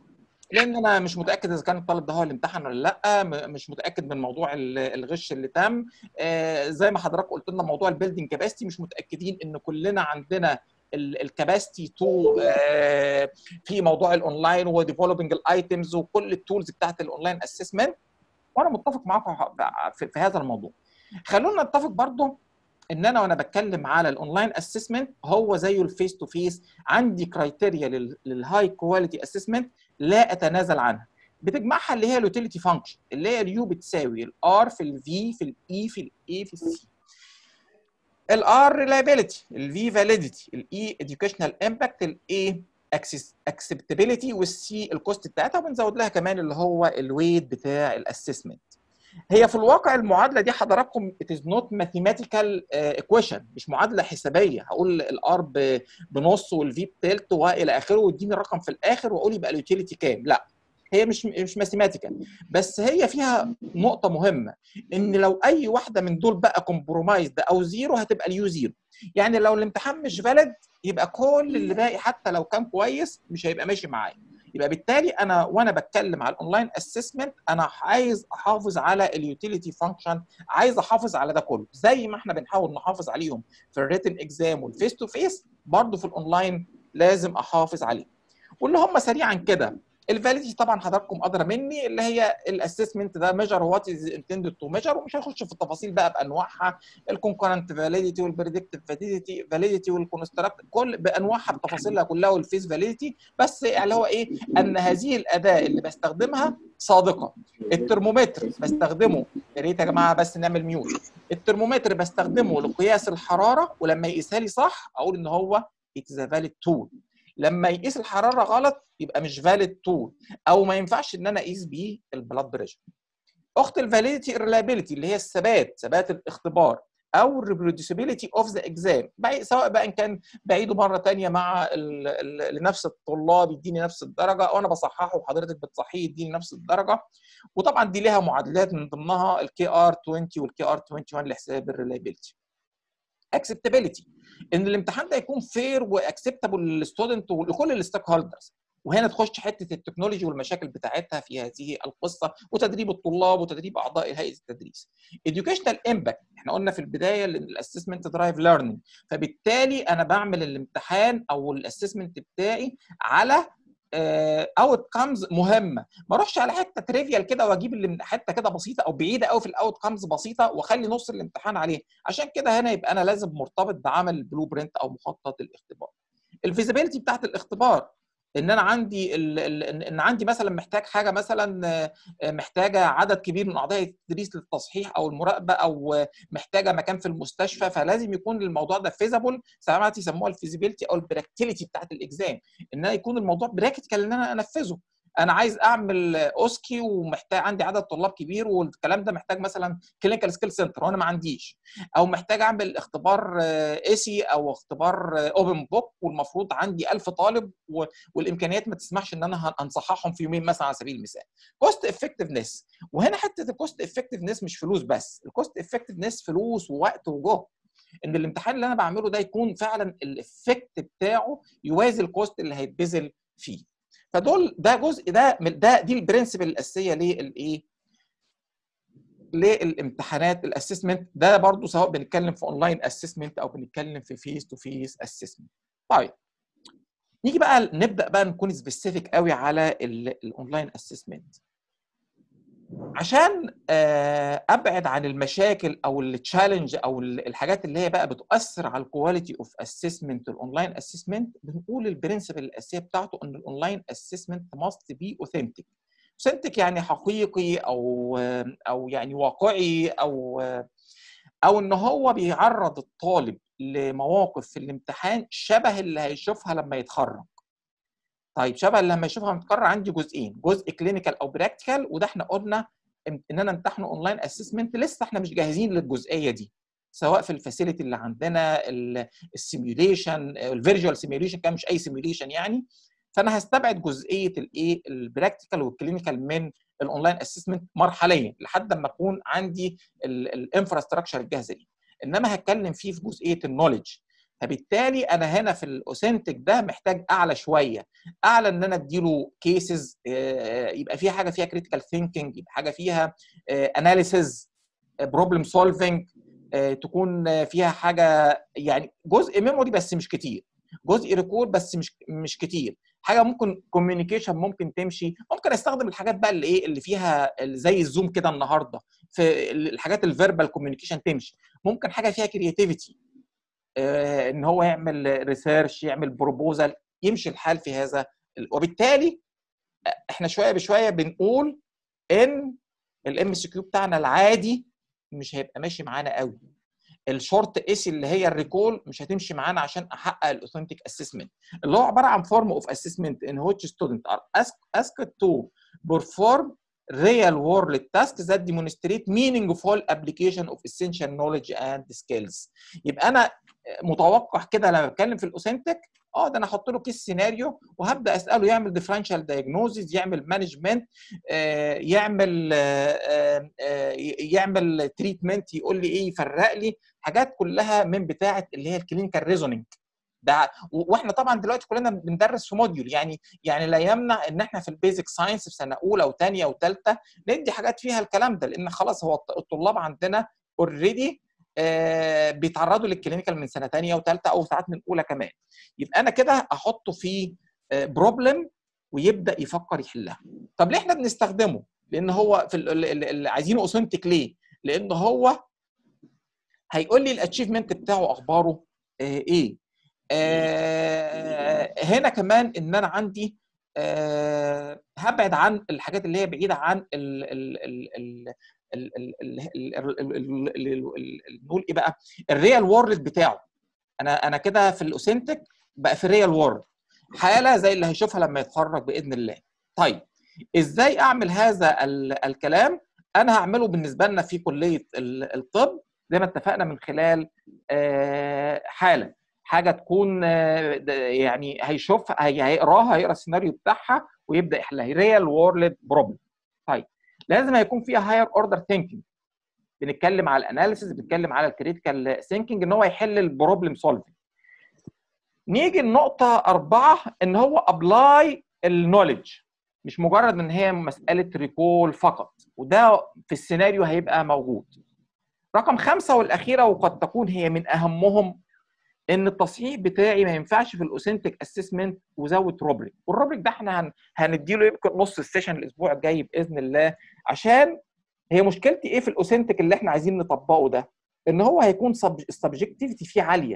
لان انا مش متاكد اذا كان الطالب ده هو اللي امتحن ولا لا م- مش متاكد من موضوع ال- الغش اللي تم آه، زي ما حضرتك قلت لنا موضوع البيلدينج كاباسيتي مش متاكدين ان كلنا عندنا الكاباسيتي تو في موضوع الاونلاين وديفلوبينج الايتمز وكل التولز بتاعت الاونلاين اسسمنت وانا متفق معاكم في في هذا الموضوع خلونا نتفق برضو ان انا وانا بتكلم على الاونلاين اسسمنت هو زيه الفيس تو فيس عندي كرايتيريا للهاي كواليتي اسسمنت لا اتنازل عنها بتجمعها اللي هي اليوتيليتي فانكشن اللي هي اليو بتساوي الار في الفي في الاي في الاي في السي الار ريلايبيليتي الفي فاليديتي الاي educational امباكت الاي اكسبتابيليتي والسي الكوست بتاعتها وبنزود لها كمان اللي هو الويت بتاع الاسسمنت هي في الواقع المعادله دي حضراتكم it is not mathematical uh, equation مش معادله حسابيه هقول الار بنص والفي بتلت والى اخره واديني الرقم في الاخر واقول يبقى اليوتيليتي كام لا هي مش مش ماثيماتيكال بس هي فيها نقطه مهمه ان لو اي واحده من دول بقى كومبرومايزد او زيرو هتبقى اليو زيرو يعني لو الامتحان مش فاليد يبقى كل اللي باقي حتى لو كان كويس مش هيبقى ماشي معايا يبقى بالتالي انا وانا بتكلم على الاونلاين اسسمنت انا عايز احافظ على اليوتيليتي فانكشن عايز احافظ على ده كله زي ما احنا بنحاول نحافظ عليهم في الريتن اكزام والفيس تو فيس برضه في الاونلاين لازم احافظ عليه واللي هم سريعا كده الفاليديتي طبعا حضراتكم ادرى مني اللي هي الاسسمنت ده ميجر وات از انتندد تو ميجر ومش هنخش في التفاصيل بقى بانواعها الكونكورنت فاليديتي والبريدكتيف فاليديتي فاليديتي والكونستراكت كل بانواعها بتفاصيلها كلها والفيس فاليديتي بس اللي هو ايه ان هذه الاداه اللي بستخدمها صادقه الترمومتر بستخدمه يا ريت يا جماعه بس نعمل ميوت الترمومتر بستخدمه لقياس الحراره ولما يقيسها لي صح اقول ان هو اتس ا فاليد تول لما يقيس الحراره غلط يبقى مش فاليد تول او ما ينفعش ان انا اقيس بيه البلاد بريشر اخت الفاليديتي الريلابيلتي اللي هي الثبات ثبات الاختبار او الريبروديوسيبيليتي اوف ذا اكزام سواء بقى ان كان بعيده مره ثانيه مع ال ال لنفس الطلاب يديني نفس الدرجه او انا بصححه وحضرتك بتصحيه يديني نفس الدرجه وطبعا دي لها معادلات من ضمنها الكي ار 20 والكي ار 21 لحساب الريلابيلتي اكسبتابيلتي ان الامتحان ده يكون فير واكسبتابل للستودنت ولكل الستيك هولدرز وهنا تخش حته التكنولوجي والمشاكل بتاعتها في هذه القصه وتدريب الطلاب وتدريب اعضاء هيئه التدريس. educational امباكت احنا قلنا في البدايه الاسسمنت درايف ليرنينج فبالتالي انا بعمل الامتحان او الاسسمنت بتاعي على اوت كامز مهمه ما اروحش على حته تريفيال كده واجيب حته كده بسيطه او بعيده قوي في الاوت كامز بسيطه واخلي نص الامتحان عليه عشان كده هنا يبقى انا لازم مرتبط بعمل بلو برنت او مخطط الاختبار الفيزيبيليتي بتاعت الاختبار ان انا عندي ال... ال... ان إن عندي مثلا محتاج حاجه مثلا آه، محتاجه عدد كبير من اعضاء التدريس للتصحيح او المراقبه او آه، محتاجه مكان في المستشفى فلازم يكون الموضوع ده فيزابل ساعات يسموها الفيزيبيليتي او البراكتيليتي بتاعت الاكزام ان انا يكون الموضوع براكتيكال ان انا انفذه انا عايز اعمل اوسكي ومحتاج عندي عدد طلاب كبير والكلام ده محتاج مثلا كلينيكال سكيل سنتر وانا ما عنديش او محتاج اعمل اختبار ايسي او اختبار اوبن بوك والمفروض عندي 1000 طالب و- والامكانيات ما تسمحش ان انا هن- هنصححهم في يومين مثلا على سبيل المثال كوست افكتفنس وهنا حته الكوست افكتفنس مش فلوس بس الكوست افكتفنس فلوس ووقت وجهد ان الامتحان اللي انا بعمله ده يكون فعلا الافكت بتاعه يوازي الكوست اللي هيتبذل فيه فدول ده جزء ده من- ده دي البرنسبل الاساسيه للايه للامتحانات الاسسمنت ده برضو سواء بنتكلم في اونلاين اسسمنت او بنتكلم في فيس تو فيس اسسمنت طيب نيجي بقى نبدا بقى نكون سبيسيفيك قوي على الاونلاين اسسمنت عشان آه، ابعد عن المشاكل او التشالنج او ال- الحاجات اللي هي بقى بتؤثر على الكواليتي اوف اسسمنت الاونلاين اسسمنت بنقول البرنسبل الاساسيه بتاعته ان الاونلاين اسسمنت ماست بي اوثنتيك اوثنتيك يعني حقيقي او او يعني واقعي او او ان هو بيعرض الطالب لمواقف في الامتحان شبه اللي هيشوفها لما يتخرج طيب شبه لما يشوفها متكرر عندي جزئين جزء كلينيكال او براكتيكال وده احنا قلنا ان انا امتحنه اونلاين اسسمنت لسه احنا مش جاهزين للجزئيه دي سواء في الفاسيلتي اللي عندنا السيميوليشن الفيرجوال سيميوليشن كان مش اي سيميوليشن يعني فانا هستبعد جزئيه الايه البراكتيكال والكلينيكال من الاونلاين اسسمنت مرحليا لحد ما اكون عندي الانفراستراكشر الجاهزه دي انما هتكلم فيه في جزئيه النولج فبالتالي انا هنا في الاوثنتيك ده محتاج اعلى شويه اعلى ان انا اديله كيسز يبقى فيها حاجه فيها كريتيكال ثينكينج يبقى حاجه فيها اناليسز بروبلم سولفنج تكون فيها حاجه يعني جزء ميموري بس مش كتير جزء ريكول بس مش مش كتير حاجه ممكن كوميونيكيشن ممكن تمشي ممكن استخدم الحاجات بقى اللي ايه اللي فيها زي الزوم كده النهارده في الحاجات الفيربال كوميونيكيشن تمشي ممكن حاجه فيها كرياتيفيتي ان هو يعمل ريسيرش يعمل بروبوزال يمشي الحال في هذا وبالتالي احنا شويه بشويه بنقول ان الام سي كيو بتاعنا العادي مش هيبقى ماشي معانا قوي الشورت ايسي اللي هي الريكول مش هتمشي معانا عشان احقق الاوثنتيك اسسمنت اللي هو عباره عن فورم اوف اسسمنت ان which student are asked to perform real world tasks that demonstrate meaningful application of essential knowledge and skills يبقى انا متوقع كده لما بتكلم في الاوثنتيك اه ده انا احط له كيس سيناريو وهبدا اساله يعمل ديفرنشال دايجنوزيس يعمل مانجمنت آه يعمل آه آه يعمل تريتمنت يقول لي ايه يفرق لي حاجات كلها من بتاعه اللي هي الكلينيكال ريزونينج ده واحنا طبعا دلوقتي كلنا بندرس في موديول يعني يعني لا يمنع ان احنا في البيزك ساينس في سنه اولى وثانيه وثالثه ندي حاجات فيها الكلام ده لان خلاص هو الطلاب عندنا اوريدي آه بيتعرضوا للكلينيكال من سنه ثانيه وثالثه او ساعات من اولى كمان يبقى انا كده احطه في بروبلم ويبدا يفكر يحلها طب ليه احنا بنستخدمه لان هو في اللي عايزينه اوثنتيك ليه لان هو هيقول لي الاتشيفمنت بتاعه اخباره آه ايه آه هنا كمان ان انا عندي آه هبعد عن الحاجات اللي هي بعيده عن ال ال ال نقول ايه بقى الريال وورلد بتاعه انا انا كده في الاوثنتيك بقى في الريال وورلد حاله زي اللي هيشوفها لما يتخرج باذن الله طيب ازاي اعمل هذا الكلام انا هعمله بالنسبه لنا في كليه الطب زي ما اتفقنا من خلال حاله حاجه تكون يعني هيشوف هيقراها هيقرا السيناريو بتاعها ويبدا يحلها ريال وورلد بروبلم طيب لازم هيكون فيها هاير اوردر ثينكينج بنتكلم على الاناليسيس بنتكلم على الكريتيكال ثينكينج ان هو يحل البروبلم سولفنج نيجي النقطه أربعة ان هو ابلاي النولج مش مجرد ان هي مساله ريكول فقط وده في السيناريو هيبقى موجود رقم خمسة والأخيرة وقد تكون هي من أهمهم ان التصحيح بتاعي ما ينفعش في الاوثنتيك اسسمنت وزود روبريك والروبريك ده احنا هن... هنديله يمكن نص السيشن الاسبوع الجاي باذن الله عشان هي مشكلتي ايه في الاوثنتيك اللي احنا عايزين نطبقه ده ان هو هيكون السبجكتيفيتي فيه عاليه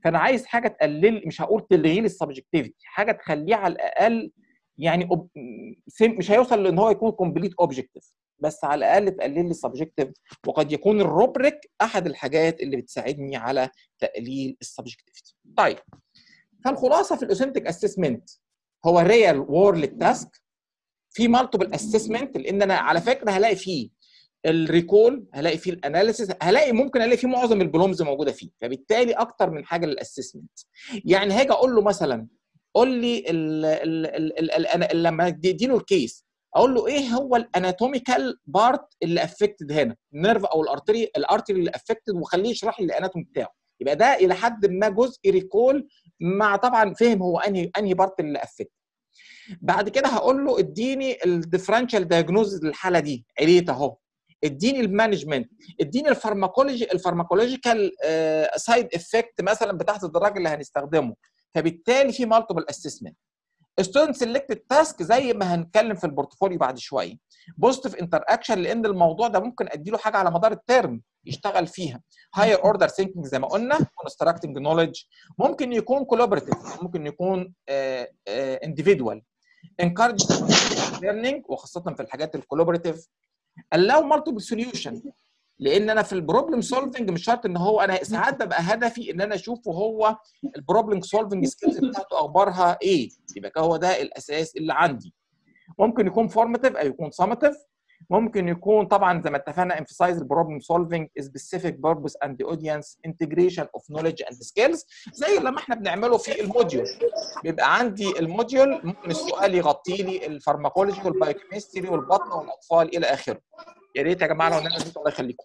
فانا عايز حاجه تقلل مش هقول تلغي لي السبجكتيفيتي حاجه تخليه على الاقل يعني أوب... سم- مش هيوصل لان هو يكون كومبليت اوبجكتيف بس على الاقل تقلل لي السبجكتيف وقد يكون الروبريك احد الحاجات اللي بتساعدني على تقليل السبجكتيفيتي طيب فالخلاصه في الاوثنتيك اسسمنت هو ريال وورلد تاسك في مالتيبل اسسمنت لان انا على فكره هلاقي فيه الريكول هلاقي فيه الاناليسيس هلاقي ممكن الاقي فيه معظم البلومز موجوده فيه فبالتالي اكتر من حاجه للاسسمنت يعني هاجي اقول له مثلا قول لي ال ال ال ال ال ال لما اديله الكيس اقول له ايه هو الاناتوميكال بارت اللي افكتد هنا النيرف او الارتري الارتري اللي افكتد وخليه يشرح لي الاناتومي بتاعه يبقى ده الى حد ما جزء ريكول مع طبعا فهم هو انهي انهي بارت اللي افكتد بعد كده هقول له اديني الديفرنشال دايجنوز للحاله دي عليت اهو اديني المانجمنت اديني الفارماكولوجي الفارماكولوجيكال سايد افكت مثلا بتاعت الدراج اللي هنستخدمه فبالتالي في مالتيبل اسسمنت ستودنت سيلكتد تاسك زي ما هنتكلم في البورتفوليو بعد شويه بوزيتيف انتر اكشن لان الموضوع ده ممكن اديله حاجه على مدار الترم يشتغل فيها هاير اوردر ثينكينج زي ما قلنا كونستراكتنج نوليدج ممكن يكون كولابوريتيف ممكن يكون انديفيدوال انكارج ليرنينج وخاصه في الحاجات الكولابوريتيف allow multiple solution لان انا في البروبلم سولفنج مش شرط ان هو انا ساعات ببقى هدفي ان انا اشوفه هو البروبلم سولفنج سكيلز بتاعته اخبارها ايه يبقى هو ده الاساس اللي عندي ممكن يكون فورماتيف او يكون سامتيف ممكن يكون طبعا زي ما اتفقنا emphasize البروبلم سولفنج specific purpose and the audience integration of knowledge and skills زي لما احنا بنعمله في الموديول بيبقى عندي الموديول ممكن السؤال يغطي لي الفارماكولوجي والبايوكيمستري والبطن والاطفال الى اخره يا ريت يا جماعه لو نقدر الله يخليكم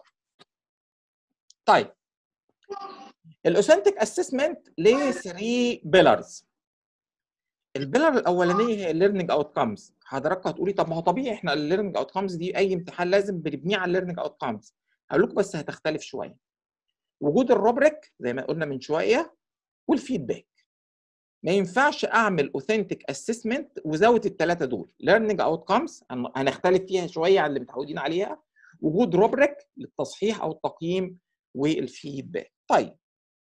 طيب الاوثنتيك اسسمنت ليه 3 بيلرز البيلر الاولانيه هي الليرنينج اوتكمز حضراتكم هتقولي طب ما هو طبيعي احنا الليرنينج اوتكمز دي اي امتحان لازم بنبنيه على الليرنينج اوتكمز هقول لكم بس هتختلف شويه وجود الروبريك زي ما قلنا من شويه والفيدباك ما ينفعش اعمل اوثنتيك اسسمنت وزود الثلاثه دول ليرنينج اوتكمز هنختلف فيها شويه عن اللي متعودين عليها وجود روبريك للتصحيح او التقييم والفيدباك طيب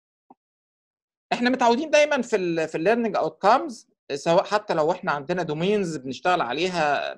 احنا متعودين دايما في ال في الليرنينج اوتكمز سواء حتى لو احنا عندنا دومينز بنشتغل عليها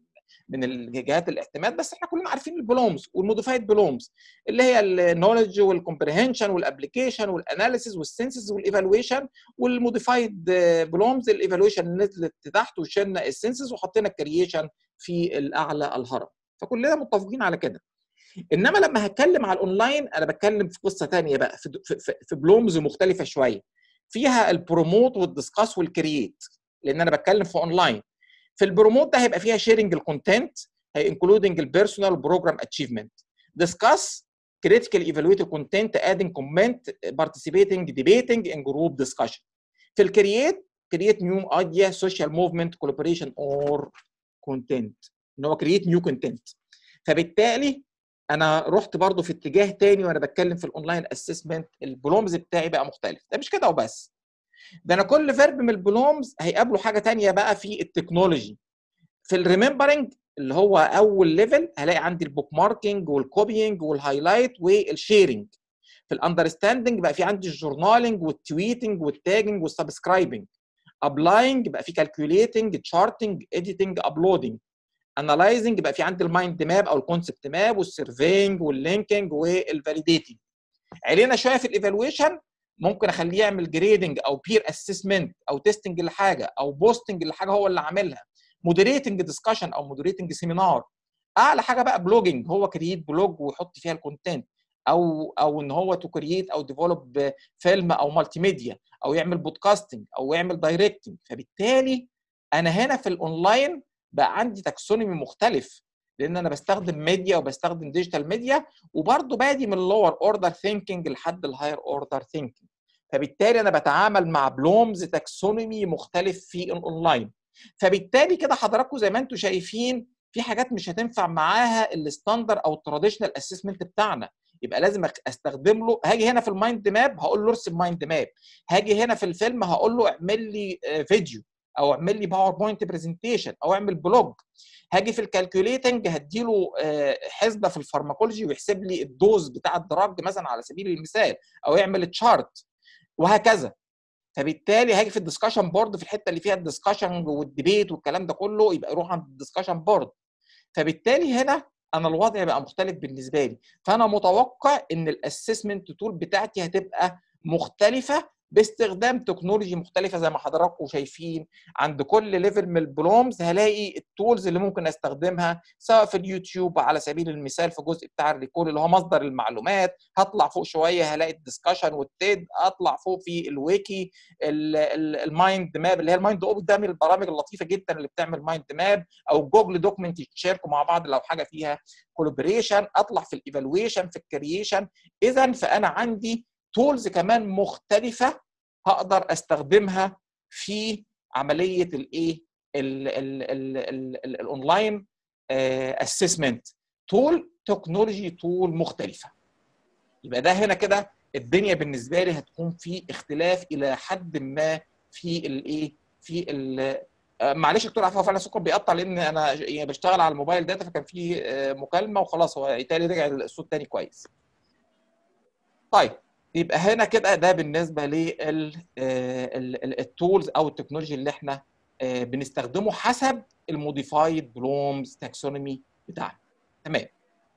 من الجهات الاعتماد بس احنا كلنا عارفين البلومز والموديفايد بلومز اللي هي النولج والكومبريهنشن والابلكيشن والاناليسيز والسنسز والايفالويشن والموديفايد بلومز الايفالويشن نزلت تحت وشلنا السنسز وحطينا الكرييشن في الاعلى الهرم فكلنا متفقين على كده انما لما هتكلم على الاونلاين انا بتكلم في قصه ثانيه بقى في, في, في بلومز مختلفه شويه فيها البروموت والدiscuss والكرييت لان انا بتكلم في اونلاين في البروموت ده هيبقى فيها شيرنج الكونتنت هي انكلودنج البيرسونال بروجرام اتشيفمنت ديسكاس critical evaluate content adding comment participating debating in group discussion في الكرييت create new idea social movement collaboration or content ان هو create new content فبالتالي انا رحت برضو في اتجاه تاني وانا بتكلم في الاونلاين اسسمنت البلومز بتاعي بقى مختلف ده مش كده وبس ده انا كل فيرب من البلومز هيقابله حاجه تانية بقى في التكنولوجي في الريمبرنج اللي هو اول ليفل هلاقي عندي البوك ماركينج والكوبينج والهايلايت والشيرنج في الاندرستاندنج بقى في عندي الجورنالينج والتويتنج والتاجنج والسبسكرايبنج ابلاينج بقى في كالكوليتنج تشارتنج اديتنج ابلودنج انالايزنج بقى في عندي المايند ماب او الكونسبت ماب والسيرفينج واللينكينج والفاليديتنج علينا شويه في الايفالويشن ممكن اخليه يعمل جريدنج او بير اسسمنت او تيستنج لحاجه او بوستنج لحاجه هو اللي عاملها مودريتنج ديسكشن او مودريتنج سيمينار اعلى حاجه بقى بلوجنج هو كرييت بلوج ويحط فيها الكونتنت او او ان هو تو كرييت او ديفلوب فيلم او مالتي ميديا او يعمل بودكاستنج او يعمل دايركتنج فبالتالي انا هنا في الاونلاين بقى عندي تاكسونومي مختلف لان انا بستخدم ميديا وبستخدم ديجيتال ميديا وبرضه بادي من اللور اوردر ثينكينج لحد الهاير اوردر ثينكينج فبالتالي انا بتعامل مع بلومز تاكسونومي مختلف في الاونلاين فبالتالي كده حضراتكم زي ما انتم شايفين في حاجات مش هتنفع معاها الستاندر او التراديشنال اسسمنت بتاعنا يبقى لازم استخدم له هاجي هنا في المايند ماب هقول له ارسم مايند ماب هاجي هنا في الفيلم هقول له اعمل لي فيديو او اعمل لي باوربوينت برزنتيشن او اعمل بلوج هاجي في الكالكوليتنج هديله حسبه في الفارماكولوجي ويحسب لي الدوز بتاع الدراج مثلا على سبيل المثال او يعمل تشارت وهكذا فبالتالي هاجي في الدسكشن بورد في الحته اللي فيها الدسكشن والديبيت والكلام ده كله يبقى يروح عند الدسكشن بورد فبالتالي هنا انا الوضع بقى مختلف بالنسبه لي فانا متوقع ان الاسسمنت تول بتاعتي هتبقى مختلفه باستخدام تكنولوجي مختلفه زي ما حضراتكم شايفين عند كل ليفل من البلومز هلاقي التولز اللي ممكن استخدمها سواء في اليوتيوب على سبيل المثال في جزء بتاع الريكول اللي هو مصدر المعلومات هطلع فوق شويه هلاقي الدسكشن والتيد اطلع فوق في الويكي ال- ال- المايند ماب اللي هي المايند اوب ده من البرامج اللطيفه جدا اللي بتعمل مايند ماب او جوجل دوكمنت يتشاركوا مع بعض لو حاجه فيها كولابريشن اطلع في الايفالويشن في الكرييشن اذا فانا عندي تولز كمان مختلفه هقدر استخدمها في عمليه الايه الاونلاين اسسمنت تول تكنولوجي تول مختلفه يبقى ده هنا كده الدنيا بالنسبه لي هتكون في اختلاف الى حد ما في الايه في ال آه، معلش دكتور عفوا فعلا السكر بيقطع لان انا يعني بشتغل على الموبايل داتا فكان في آه، مكالمه وخلاص هو يتهيألي رجع الصوت تاني كويس. طيب يبقى هنا كده ده بالنسبه للتولز او التكنولوجي اللي احنا آه، بنستخدمه حسب الموديفايد بلومز تاكسونومي بتاعنا تمام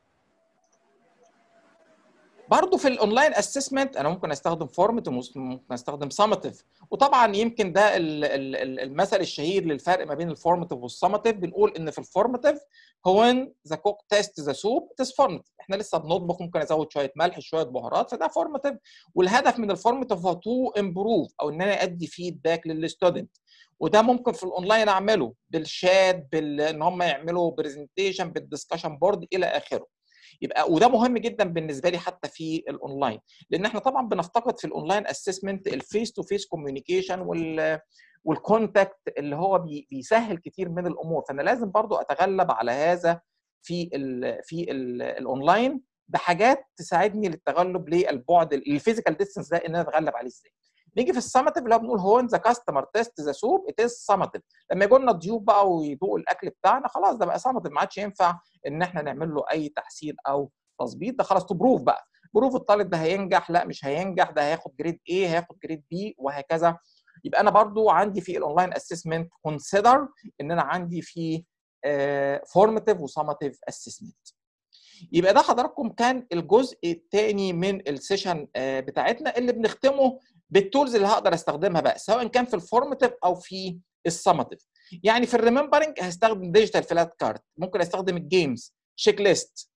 برضه في الاونلاين اسسمنت انا ممكن استخدم فورمت ممكن استخدم سامتيف وطبعا يمكن ده ال- ال- ال- المثل الشهير للفرق ما بين الفورماتيف والسامتيف بنقول ان في الفورماتيف هو ان ذا كوك تيست ذا سوب اتس فورماتيف احنا لسه بنطبخ ممكن ازود شويه ملح شويه بهارات فده فورماتيف والهدف من الفورماتيف هو تو امبروف او ان انا ادي فيدباك للستودنت وده ممكن في الاونلاين اعمله بالشات بال ان هم يعملوا برزنتيشن بالدسكشن بورد الى اخره يبقى وده مهم جدا بالنسبه لي حتى في الاونلاين لان احنا طبعا بنفتقد في الاونلاين اسسمنت الفيس تو فيس كوميونيكيشن وال والكونتاكت اللي هو بي- بيسهل كتير من الامور فانا لازم برضو اتغلب على هذا في ال في ال الاونلاين بحاجات تساعدني للتغلب للبعد الفيزيكال ديستنس ده ان انا اتغلب عليه ازاي نيجي في السمتيف اللي هو بنقول هو ذا كاستمر تيست ذا سوب ات از سمتيف لما يجوا لنا ضيوف بقى ويدوقوا الاكل بتاعنا خلاص ده بقى سمتيف ما عادش ينفع ان احنا نعمل له اي تحسين او تظبيط ده خلاص تبروف بقى بروف الطالب ده هينجح لا مش هينجح ده هياخد جريد A هياخد جريد B وهكذا يبقى انا برضو عندي في الاونلاين اسسمنت كونسيدر ان انا عندي في فورماتيف وسماتيف اسسمنت يبقى ده حضراتكم كان الجزء الثاني من السيشن آه، بتاعتنا اللي بنختمه بالتولز اللي هقدر استخدمها بقى سواء كان في الفورماتيف او في السماتيف يعني في الريمبرنج هستخدم ديجيتال فلات كارت ممكن استخدم الجيمز تشيك ليست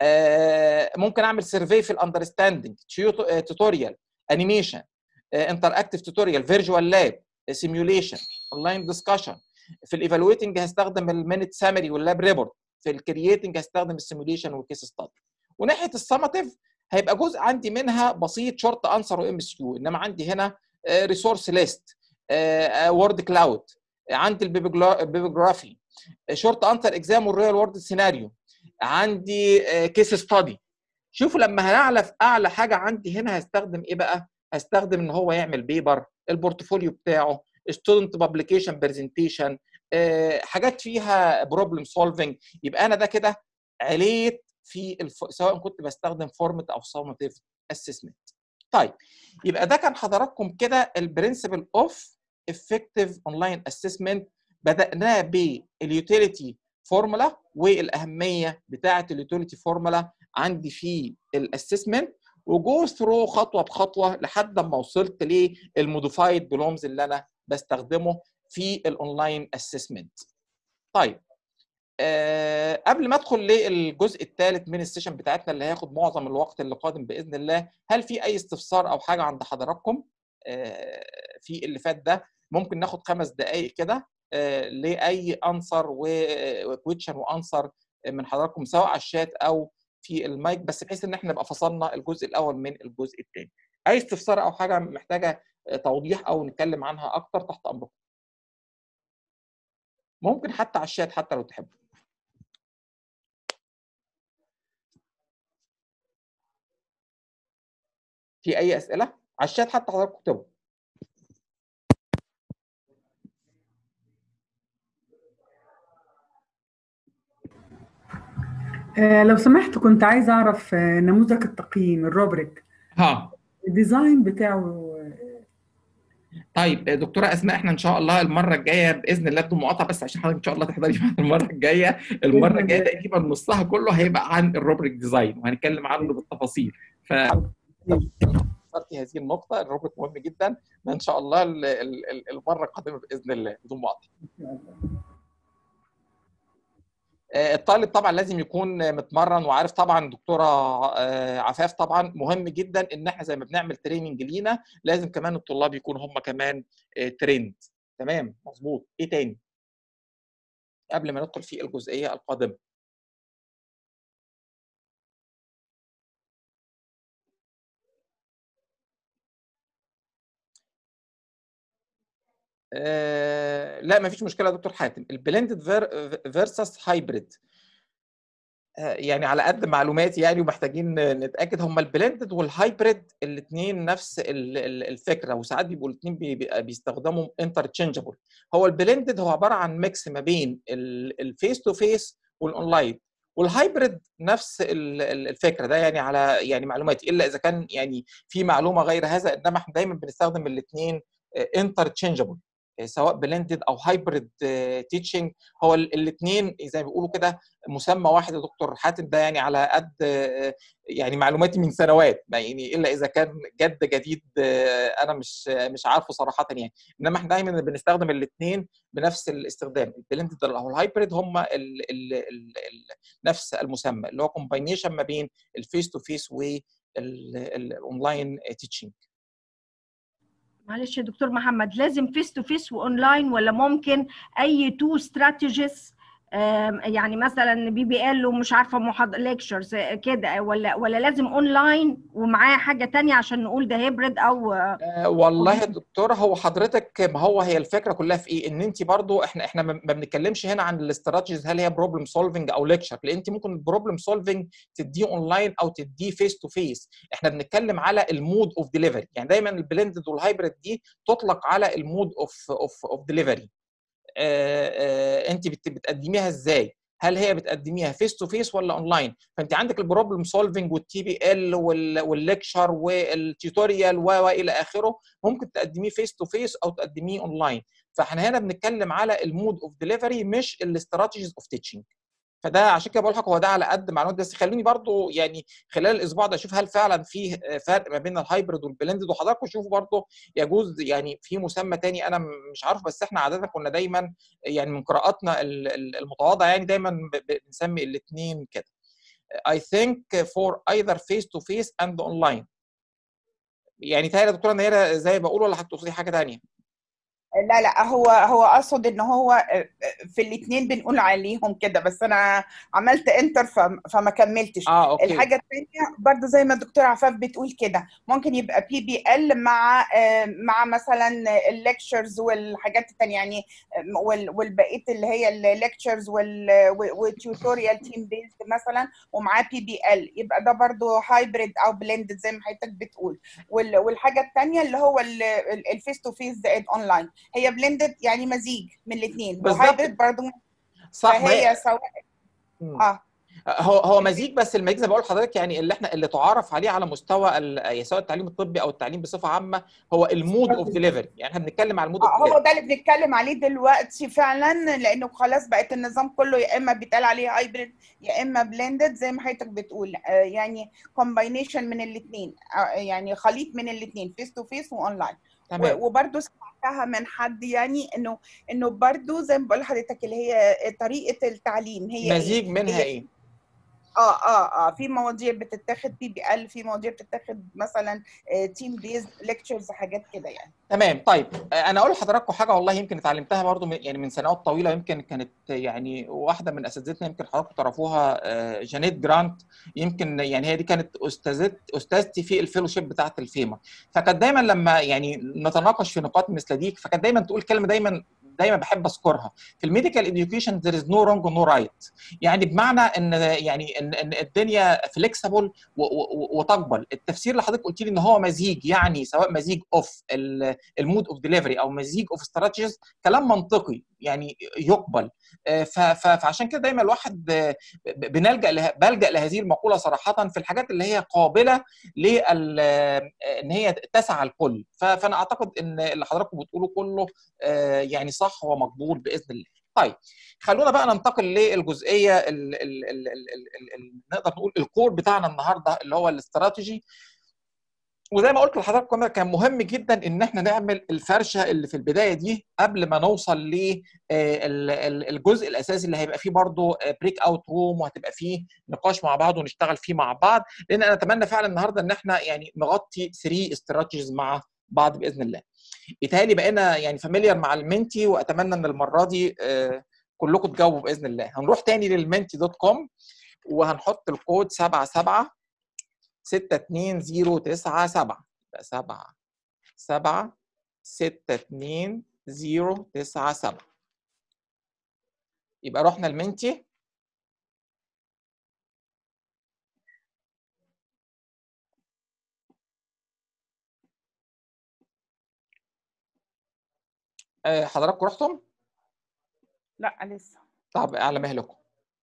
ممكن اعمل سيرفي في الاندرستاندنج توتوريال انيميشن انتر اكتيف توتوريال فيرجوال لاب سيميوليشن اونلاين ديسكشن في الايفالويتنج هستخدم المينت سامري واللاب ريبورت في الكرييتنج هستخدم السيميوليشن والكيس ستادي وناحيه السماتيف هيبقى جزء عندي منها بسيط شورت انسر وام اس كيو انما عندي هنا ريسورس ليست وورد كلاود عندي البيبيجرافي شورت انسر اكزام والريال وورد سيناريو عندي كيس ستادي شوفوا لما هنعلى في اعلى حاجه عندي هنا هستخدم ايه بقى هستخدم ان هو يعمل بيبر البورتفوليو بتاعه ستودنت بابليكيشن برزنتيشن حاجات فيها بروبلم سولفنج يبقى انا ده كده عليت في الف... سواء كنت بستخدم فورمت او سوماتيف اسسمنت طيب يبقى ده كان حضراتكم كده البرنسبل اوف افكتيف اونلاين اسسمنت بداناه باليوتيليتي فورمولا والاهميه بتاعه اليوتيليتي فورمولا عندي في الاسسمنت وجو ثرو خطوه بخطوه لحد ما وصلت للموديفايد بلومز اللي انا بستخدمه في الاونلاين اسسمنت طيب أه قبل ما ادخل للجزء الثالث من السيشن بتاعتنا اللي هياخد معظم الوقت اللي قادم باذن الله هل في اي استفسار او حاجه عند حضراتكم أه في اللي فات ده ممكن ناخد خمس دقائق كده أه لاي انسر وكويتشن وانسر من حضراتكم سواء على الشات او في المايك بس بحيث ان احنا نبقى فصلنا الجزء الاول من الجزء الثاني اي استفسار او حاجه محتاجه توضيح او نتكلم عنها اكتر تحت امركم ممكن حتى على الشات حتى لو تحبوا في اي اسئله على الشات حتى حضراتكم اكتبوا آه لو سمحت كنت عايزه اعرف آه نموذج التقييم الروبريك ها الديزاين بتاعه طيب دكتوره اسماء احنا ان شاء الله المره الجايه باذن الله بدون مقاطعه بس عشان حضرتك ان شاء الله تحضري معانا المره الجايه المره الجايه تقريبا نصها كله هيبقى عن الروبريك ديزاين وهنتكلم عنه بالتفاصيل ف اخترتي هذه النقطه الروبريك مهم جدا ان شاء الله ال- ال- ال- المره القادمه باذن الله بدون مقاطعه آه، الطالب طبعا لازم يكون متمرن وعارف طبعا دكتوره آه، عفاف طبعا مهم جدا ان احنا زي ما بنعمل تريننج لينا لازم كمان الطلاب يكونوا هم كمان تريند تمام مظبوط ايه تاني قبل ما ندخل في الجزئيه القادمه آه، لا ما فيش مشكله يا دكتور حاتم البلندد فيرسس هايبريد يعني على قد معلوماتي يعني ومحتاجين نتاكد هم البلندد والهايبريد الاثنين نفس ال- ال- الفكره وساعات بيبقوا الاثنين بيستخدموا انترتشنجبل هو البلندد هو عباره عن ميكس ما بين الفيس تو فيس والاونلاين والهايبريد نفس ال- ال- الفكره ده يعني على يعني معلوماتي الا اذا كان يعني في معلومه غير هذا انما احنا دايما بنستخدم الاثنين انترتشنجبل سواء بلندد او هايبريد تيتشنج هو الاثنين زي ما بيقولوا كده مسمى واحد يا دكتور حاتم ده يعني على قد آه، يعني معلوماتي من سنوات ما يعني الا اذا كان جد جديد آه، انا مش مش عارفه صراحه يعني انما احنا دايما بنستخدم الاثنين بنفس الاستخدام البلندد او الهايبريد هم ال ال ال ال نفس المسمى اللي هو كومباينيشن ما بين الفيس تو فيس والاونلاين تيتشنج معلش يا دكتور محمد لازم فيس تو فيس واونلاين ولا ممكن اي تو استراتيجيز يعني مثلا بي بي ال ومش عارفه محاضر ليكتشرز كده ولا ولا لازم اونلاين ومعاه حاجه تانية عشان نقول ده هيبريد او آه، والله يا دكتور هو حضرتك ما هو هي الفكره كلها في ايه ان انت برضو احنا احنا ما ما بنتكلمش هنا عن الاستراتيجيز هل هي بروبلم سولفنج او ليكتشر لان انت ممكن البروبلم سولفنج تديه اونلاين او تديه فيس تو فيس احنا بنتكلم على المود اوف ديليفري يعني دايما البلندد والهايبريد دي تطلق على المود اوف اوف اوف ديليفري انت بت- بتقدميها ازاي هل هي بتقدميها فيس تو فيس ولا اونلاين فانت عندك البروبلم سولفنج والتي بي ال والليكشر والتيوتوريال و والى اخره ممكن تقدميه فيس تو فيس او تقدميه اونلاين فاحنا هنا بنتكلم على المود اوف ديليفري مش الاستراتيجيز اوف تيتشنج فده عشان كده بقول لك هو ده على قد معلومات بس خلوني برضو يعني خلال الاسبوع ده اشوف هل فعلا فيه فرق ما بين الهايبرد والبلندد وحضراتكم شوفوا برضو يجوز يعني في مسمى تاني انا مش عارف بس احنا عاده كنا دايما يعني من قراءاتنا ال- ال- المتواضعه يعني دايما ب- ب- بنسمي الاثنين كده I think for either face to face and online يعني تهيألي يا دكتوره نيره زي ما بقول ولا هتقصدي حاجه تانية؟ لا لا هو هو اقصد ان هو في الاثنين بنقول عليهم كده بس انا عملت انتر فم- فما كملتش اه اوكي الحاجه الثانيه برضو زي ما الدكتور عفاف بتقول كده ممكن يبقى بي بي ال مع آه، مع مثلا الليكتشرز والحاجات الثانيه يعني آه، وال- والبقيه اللي هي الليكتشرز والتيوتوريال تيم بيزد مثلا ومعاه بي بي ال يبقى ده برضو هايبريد او بلندد زي ما حضرتك بتقول وال- والحاجه الثانيه اللي هو الفيس تو فيس زائد اونلاين هي بلندد يعني مزيج من الاثنين بالظبط. وهايبريد برضو صح ما فهي هي سواء مم. اه هو هو مزيج بس المزيج زي ما بقول لحضرتك يعني اللي احنا اللي تعرف عليه على مستوى ال- سواء التعليم الطبي او التعليم بصفه عامه هو المود اوف ديليفري يعني احنا بنتكلم على المود آه، اوف هو ده اللي بنتكلم عليه دلوقتي فعلا لانه خلاص بقت النظام كله يا اما بيتقال عليه هايبريد يا اما بلندد زي ما حضرتك بتقول آه، يعني كومباينيشن من الاثنين يعني خليط من الاثنين فيس تو فيس واونلاين تمام. وبرده سمعتها من حد يعني انه انه برده زي ما بقول لحضرتك اللي هي طريقه التعليم هي مزيج إيه؟ منها هي ايه؟ اه اه اه في مواضيع بتتاخد بي بي ال في مواضيع بتتاخد مثلا تيم بيز ليكتشرز حاجات كده يعني تمام طيب انا اقول لحضراتكم حاجه والله يمكن اتعلمتها برضو من يعني من سنوات طويله يمكن كانت يعني واحده من اساتذتنا يمكن حضراتكم تعرفوها آه، جانيت جرانت يمكن يعني هي دي كانت استاذت استاذتي في الفيلوشيب بتاعت الفيما فكانت دايما لما يعني نتناقش في نقاط مثل دي فكانت دايما تقول كلمه دايما دايما بحب اذكرها في الميديكال اديوكيشن ذير از نو رونج نو رايت يعني بمعنى ان يعني ان ان الدنيا فليكسبل وتقبل التفسير اللي حضرتك قلت لي ان هو مزيج يعني سواء مزيج اوف المود اوف ديليفري او مزيج اوف استراتيجيز كلام منطقي يعني يقبل آه، ف- ف- فعشان كده دايما الواحد آه، ب- بنلجا له بلجا لهذه المقوله صراحه في الحاجات اللي هي قابله لل آه، ان هي تسعى الكل ف- فانا اعتقد ان اللي حضراتكم بتقولوا كله آه، يعني صح ومقبول باذن الله طيب خلونا بقى ننتقل للجزئيه ال ال ال ال ال ال نقدر نقول الكور بتاعنا النهارده اللي هو الاستراتيجي وزي ما قلت لحضراتكم كان مهم جدا ان احنا نعمل الفرشه اللي في البدايه دي قبل ما نوصل للجزء الاساسي اللي هيبقى فيه برضه بريك اوت روم وهتبقى فيه نقاش مع بعض ونشتغل فيه مع بعض لان انا اتمنى فعلا النهارده ان احنا يعني نغطي 3 استراتيجيز مع بعض باذن الله. يتهيألي بقينا يعني فاميليار مع المنتي واتمنى ان المره دي آه، كلكم تجاوبوا باذن الله. هنروح تاني للمنتي دوت كوم وهنحط الكود 77 62097 يبقى 7 7 62097 يبقى رحنا المنتي آه، حضراتكم رحتم؟ لا لسه طب على مهلكم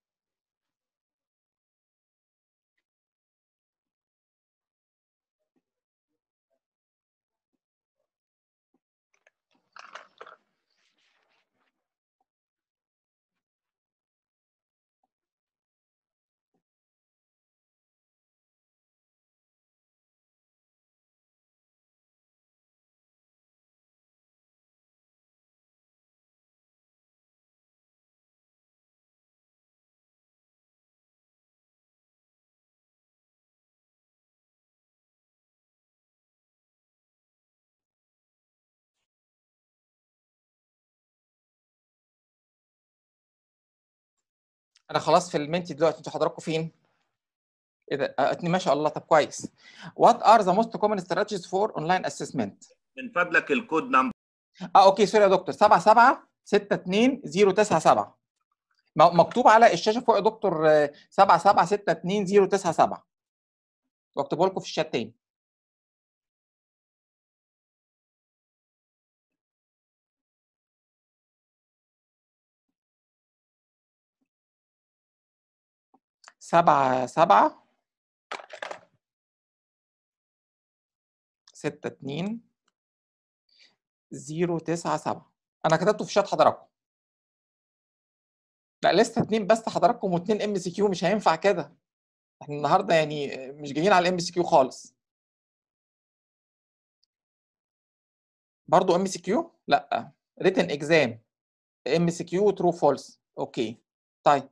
انا خلاص في المنتي دلوقتي انتوا حضراتكم فين؟ ايه ده؟ آه، اتنين ما شاء الله طب كويس. What are the most common strategies for online assessment؟ من فضلك الكود نمبر اه اوكي سوري يا دكتور 77 62097 م- مكتوب على الشاشه فوق يا دكتور آه، 77 62097 واكتبه لكم في الشات تاني سبعة سبعة ستة اتنين زيرو تسعة سبعة أنا كتبته في شات حضراتكم لا لسه اتنين بس حضراتكم واتنين ام سي كيو مش هينفع كده احنا النهارده يعني مش جايين على الام سي كيو خالص برضه ام سي كيو لا ريتن اكزام ام سي كيو ترو فولس اوكي طيب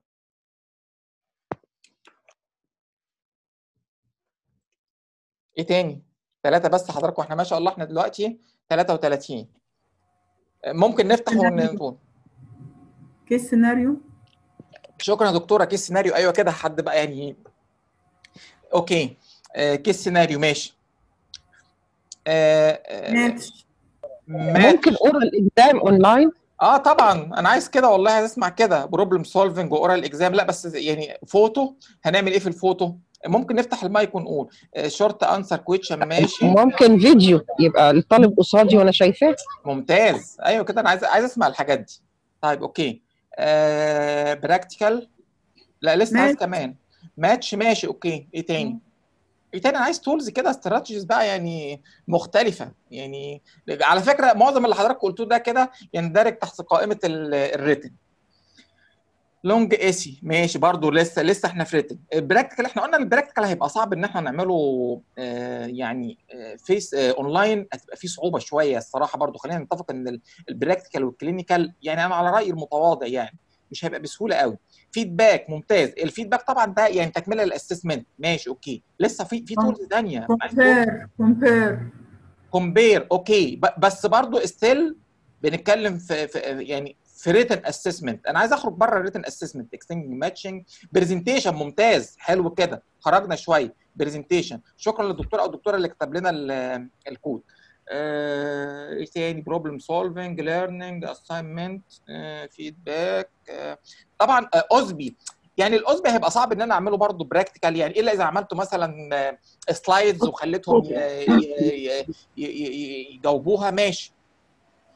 ايه تاني ثلاثة بس حضراتكم احنا ما شاء الله احنا دلوقتي 33 ممكن نفتح ونقول كيس سيناريو شكرا يا دكتوره كيس سيناريو ايوه كده حد بقى يعني اوكي آه كيس سيناريو ماشي آه آه ماتش ممكن اورال اكزام اونلاين اه طبعا انا عايز كده والله عايز اسمع كده بروبلم سولفنج واورال اكزام لا بس يعني فوتو هنعمل ايه في الفوتو ممكن نفتح المايك ونقول شورت انسر كويتشن ماشي ممكن فيديو يبقى الطالب قصادي وانا شايفاه ممتاز ايوه كده انا عايز عايز اسمع الحاجات دي طيب اوكي آه براكتيكال لا لسه عايز ماتش. كمان ماتش ماشي اوكي ايه تاني ايه تاني انا عايز تولز كده استراتيجيز بقى يعني مختلفه يعني على فكره معظم اللي حضرتك قلتوه ده كده يندرج تحت قائمه ال- الريتن لونج ايسي ماشي برضو لسه لسه احنا في ريتن البراكتيكال احنا قلنا البراكتيكال هيبقى صعب ان احنا نعمله آه، يعني فيس اونلاين هتبقى فيه صعوبه شويه الصراحه برضو خلينا نتفق ان ال- البراكتيكال والكلينيكال يعني انا على رايي المتواضع يعني مش هيبقى بسهوله قوي فيدباك ممتاز الفيدباك طبعا ده يعني تكمله للاسسمنت ماشي اوكي لسه في في تولز ثانيه كومبير كومبير كومبير اوكي ب- بس برضو ستيل بنتكلم في, في يعني في ريتن اسسمنت انا عايز اخرج بره الريتن اسسمنت اكستنج ماتشنج برزنتيشن ممتاز حلو كده خرجنا شويه برزنتيشن شكرا للدكتور او الدكتوره اللي كتب لنا ال- الكود آه، ايه تاني بروبلم سولفنج ليرنينج اساينمنت فيدباك طبعا آه، اوزبي يعني الاوزبي هيبقى صعب ان انا اعمله برضه براكتيكال يعني الا اذا عملته مثلا سلايدز وخليتهم ي- ي- ي- ي- ي- يجاوبوها ماشي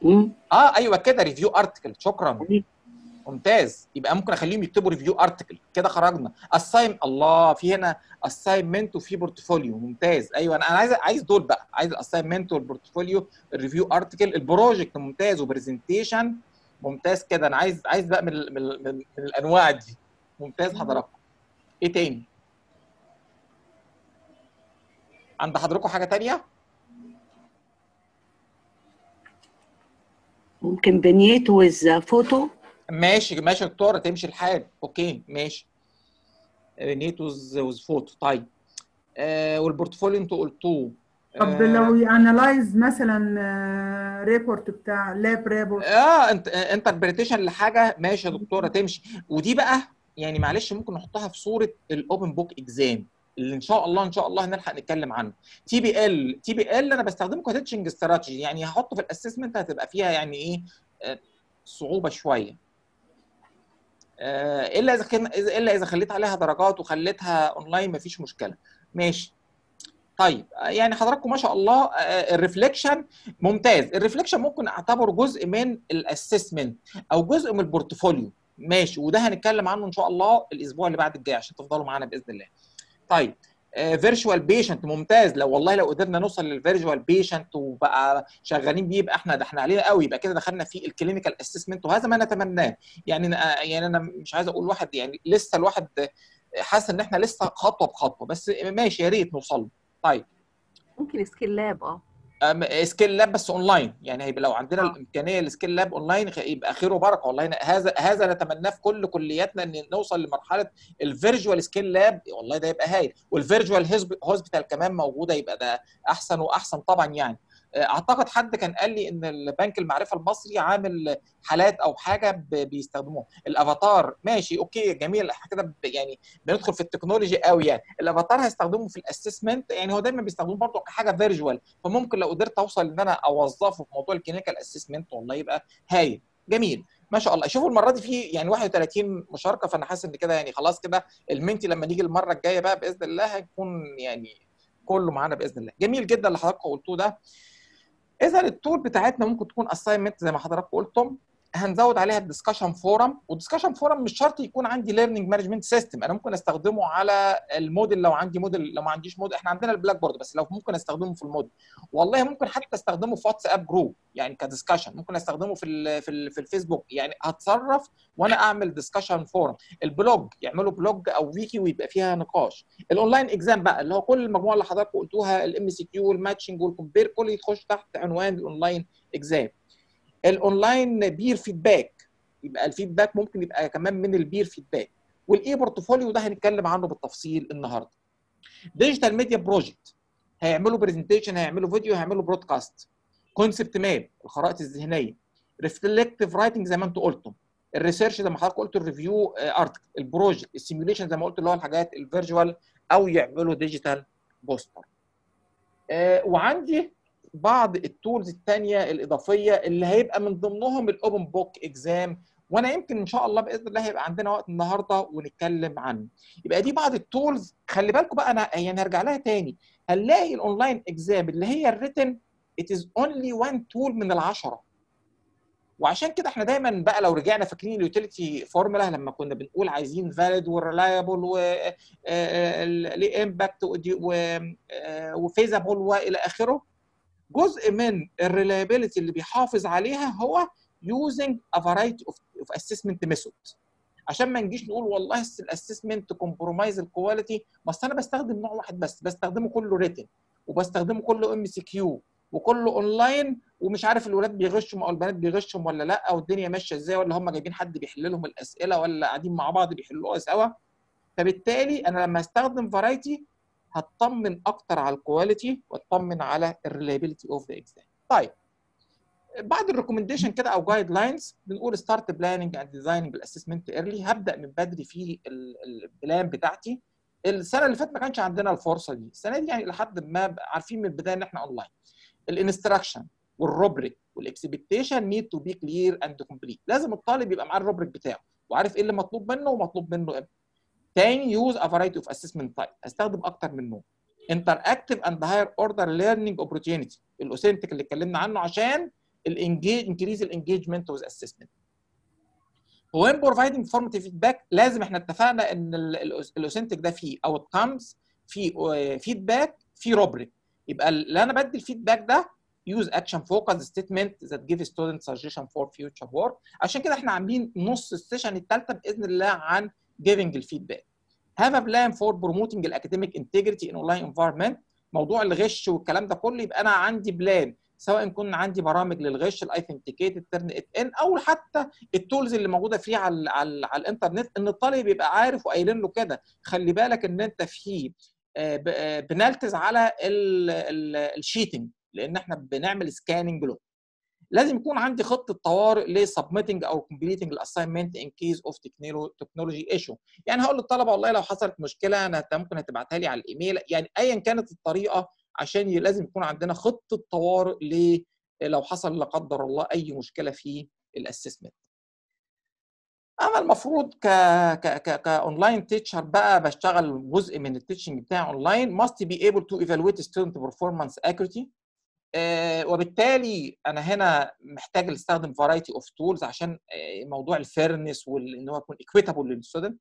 اه ايوه كده ريفيو ارتكل شكرا ممتاز يبقى ممكن اخليهم يكتبوا ريفيو ارتكل كده خرجنا اساين الله في هنا اساينمنت وفي بورتفوليو ممتاز ايوه انا أنا عايز عايز دول بقى عايز الاساينمنت والبورتفوليو الريفيو ارتكل البروجكت ممتاز وبرزنتيشن ممتاز كده انا عايز عايز بقى من ال- من, ال- من, من الانواع دي ممتاز حضراتكم ايه تاني عند حضراتكم حاجه تانية ممكن بنيت ويز فوتو ماشي ماشي يا دكتوره تمشي الحال اوكي ماشي نيتوز وز فوتو طيب آه والبورتفوليو انتوا قلتوه طب آه، لو يانلايز مثلا ريبورت بتاع لاب ريبورت اه انت انتربريتيشن لحاجه ماشي يا دكتوره تمشي ودي بقى يعني معلش ممكن نحطها في صوره الاوبن بوك اكزام اللي ان شاء الله ان شاء الله هنلحق نتكلم عنه تي بي ال تي بي ال انا بستخدمه كتيتشنج استراتيجي يعني هحطه في الاسسمنت هتبقى فيها يعني ايه آه، صعوبه شويه آه، الا اذا كان الا اذا خليت عليها درجات وخليتها اونلاين مفيش مشكله ماشي طيب آه، يعني حضراتكم ما شاء الله آه، الريفليكشن ممتاز الريفليكشن ممكن اعتبره جزء من الاسسمنت او جزء من البورتفوليو ماشي وده هنتكلم عنه ان شاء الله الاسبوع اللي بعد الجاي عشان تفضلوا معانا باذن الله طيب فيرتشوال بيشنت ممتاز لو والله لو قدرنا نوصل للفيرتشوال بيشنت وبقى شغالين بيه يبقى احنا ده احنا علينا قوي يبقى كده دخلنا في الكلينيكال اسسمنت وهذا ما نتمناه يعني أنا- يعني انا مش عايز اقول واحد يعني لسه الواحد حاسس ان احنا لسه خطوه بخطوه بس ماشي يا ريت نوصل له. طيب ممكن سكيل لاب اه أم- سكيل لاب بس اونلاين يعني هيبقى لو عندنا الامكانيه السكيل لاب اونلاين خ- يبقى خير وبركه والله ن- هذا هذا نتمناه في كل كلياتنا ان نوصل لمرحله الفيرجوال سكيل لاب والله ده يبقى هايل والفيرجوال هوسبيتال كمان موجوده يبقى ده احسن واحسن طبعا يعني اعتقد حد كان قال لي ان البنك المعرفه المصري عامل حالات او حاجه ب- بيستخدموها الافاتار ماشي اوكي جميل احنا كده ب- يعني بندخل في التكنولوجي قوي يعني الافاتار هيستخدمه في الاسسمنت يعني هو دايما بيستخدموه برضه كحاجه فيرجوال فممكن لو قدرت اوصل ان انا اوظفه في موضوع الكلينيكال اسسمنت والله يبقى هايل جميل ما شاء الله شوفوا المره دي في يعني 31 مشاركه فانا حاسس ان كده يعني خلاص كده المنتي لما نيجي المره الجايه بقى باذن الله هيكون يعني كله معانا باذن الله جميل جدا اللي حضراتكم قلتوه ده اذا التول بتاعتنا ممكن تكون اساينمنت زي ما حضراتكم قلتم هنزود عليها الدسكشن فورم والدسكشن فورم مش شرط يكون عندي ليرنينج مانجمنت سيستم انا ممكن استخدمه على الموديل لو عندي موديل لو ما عنديش موديل احنا عندنا البلاك بورد بس لو ممكن استخدمه في الموديل والله ممكن حتى استخدمه في واتساب جروب يعني كدسكشن ممكن استخدمه في ال في, ال في الفيسبوك يعني هتصرف وانا اعمل دسكشن فورم البلوج يعملوا بلوج او ويكي ويبقى فيها نقاش الاونلاين اكزام بقى اللي هو كل المجموعه اللي حضراتكم قلتوها الام سي كيو والماتشنج والكومبير كل يخش تحت عنوان الاونلاين اكزام الاونلاين بير فيدباك يبقى الفيدباك ممكن يبقى كمان من البير فيدباك والاي بورتفوليو ده هنتكلم عنه بالتفصيل النهارده ديجيتال ميديا بروجكت هيعملوا برزنتيشن هيعملوا فيديو هيعملوا برودكاست كونسبت ماب الخرائط الذهنيه ريفلكتيف رايتنج زي ما انتم قلتم الريسيرش زي ما حضرتك قلت الريفيو ارتكل البروجكت السيميوليشن زي ما قلت اللي هو الحاجات الفيرجوال او يعملوا ديجيتال بوستر آه وعندي بعض التولز الثانيه الاضافيه اللي هيبقى من ضمنهم الاوبن بوك اكزام وانا يمكن ان شاء الله باذن الله هيبقى عندنا وقت النهارده ونتكلم عنه يبقى دي بعض التولز خلي بالكم بقى انا يعني هرجع لها تاني هنلاقي الاونلاين اكزام اللي هي الريتن it is only one tool من العشره وعشان كده احنا دايما بقى لو رجعنا فاكرين اليوتيليتي فورمولا لما كنا بنقول عايزين فاليد وريلايبل وليه امباكت وفيزابل والى اخره جزء من الريلايبيليتي اللي بيحافظ عليها هو using a variety of, of assessment method عشان ما نجيش نقول والله الاسسمنت كومبرومايز الكواليتي بس انا بستخدم نوع واحد بس بستخدمه كله ريتن وبستخدمه كله ام سي كيو وكله اونلاين ومش عارف الولاد بيغشوا او البنات بيغشوا ولا لا والدنيا ماشيه ازاي ولا هم جايبين حد بيحل لهم الاسئله ولا قاعدين مع بعض بيحلوها سوا فبالتالي انا لما استخدم فرايتي هطمن اكتر على الكواليتي واطمن على الريلابيلتي اوف ذا اكزام طيب بعد الريكومنديشن كده او جايد لاينز بنقول ستارت بلاننج اند ديزايننج الاسسمنت ايرلي هبدا من بدري في البلان بتاعتي السنه اللي فاتت ما كانش عندنا الفرصه دي السنه دي يعني لحد ما عارفين من البدايه ان احنا اونلاين الانستراكشن والروبريك والاكسبكتيشن نيد تو بي كلير اند كومبليت لازم الطالب يبقى معاه الروبريك بتاعه وعارف ايه اللي مطلوب منه ومطلوب منه امتى تاني يوز ا فرايتي اوف اسسمنت تايب هستخدم اكتر من نوع انتر اكتيف اند هاير اوردر ليرنينج اوبورتيونيتي الاوثنتيك اللي اتكلمنا عنه عشان الانجيج انكريز الانجيجمنت وذ اسسمنت وين بروفايدنج فورماتيف فيدباك لازم احنا اتفقنا ان الاوثنتيك ده فيه اوتكمز في فيدباك في روبريك يبقى اللي انا بدي الفيدباك ده use action focused statement that give student suggestion for future work عشان كده احنا عاملين نص السيشن الثالثه باذن الله عن giving الفيدباك have a plan for promoting الاكاديميك integrity in online environment موضوع الغش والكلام ده كله يبقى انا عندي بلان سواء كنا عندي برامج للغش الايثنتيكيتد ترن ات ان او حتى التولز اللي موجوده فيه على على, على الانترنت ان الطالب يبقى عارف وقايلين له كده خلي بالك ان انت في بنالتز على الشيتنج لان احنا بنعمل سكاننج له لازم يكون عندي خطه طوارئ لسبميتنج او كومبليتنج الاساينمنت ان كيس اوف تكنولوجي ايشو يعني هقول للطلبه والله لو حصلت مشكله انا ممكن هتبعتها لي على الايميل يعني ايا كانت الطريقه عشان لازم يكون عندنا خطه طوارئ ل لو حصل لا قدر الله اي مشكله في الاسسمنت انا المفروض ك ك ك كاونلاين تيتشر بقى بشتغل جزء من التيتشنج بتاعي اونلاين must be able to evaluate student performance accuracy آه وبالتالي انا هنا محتاج استخدم فرايتي اوف تولز عشان آه موضوع الفيرنس وان هو يكون ايكويتابل للستودنت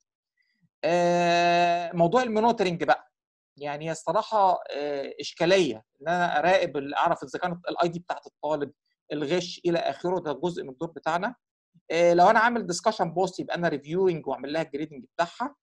آه موضوع المونيتورنج بقى يعني هي الصراحه اشكاليه ان انا اراقب اعرف اذا كانت الاي دي بتاعت الطالب الغش الى اخره ده جزء من الدور بتاعنا لو انا عامل ديسكشن بوست يبقى انا ريفيوينج واعمل لها الجريدنج بتاعها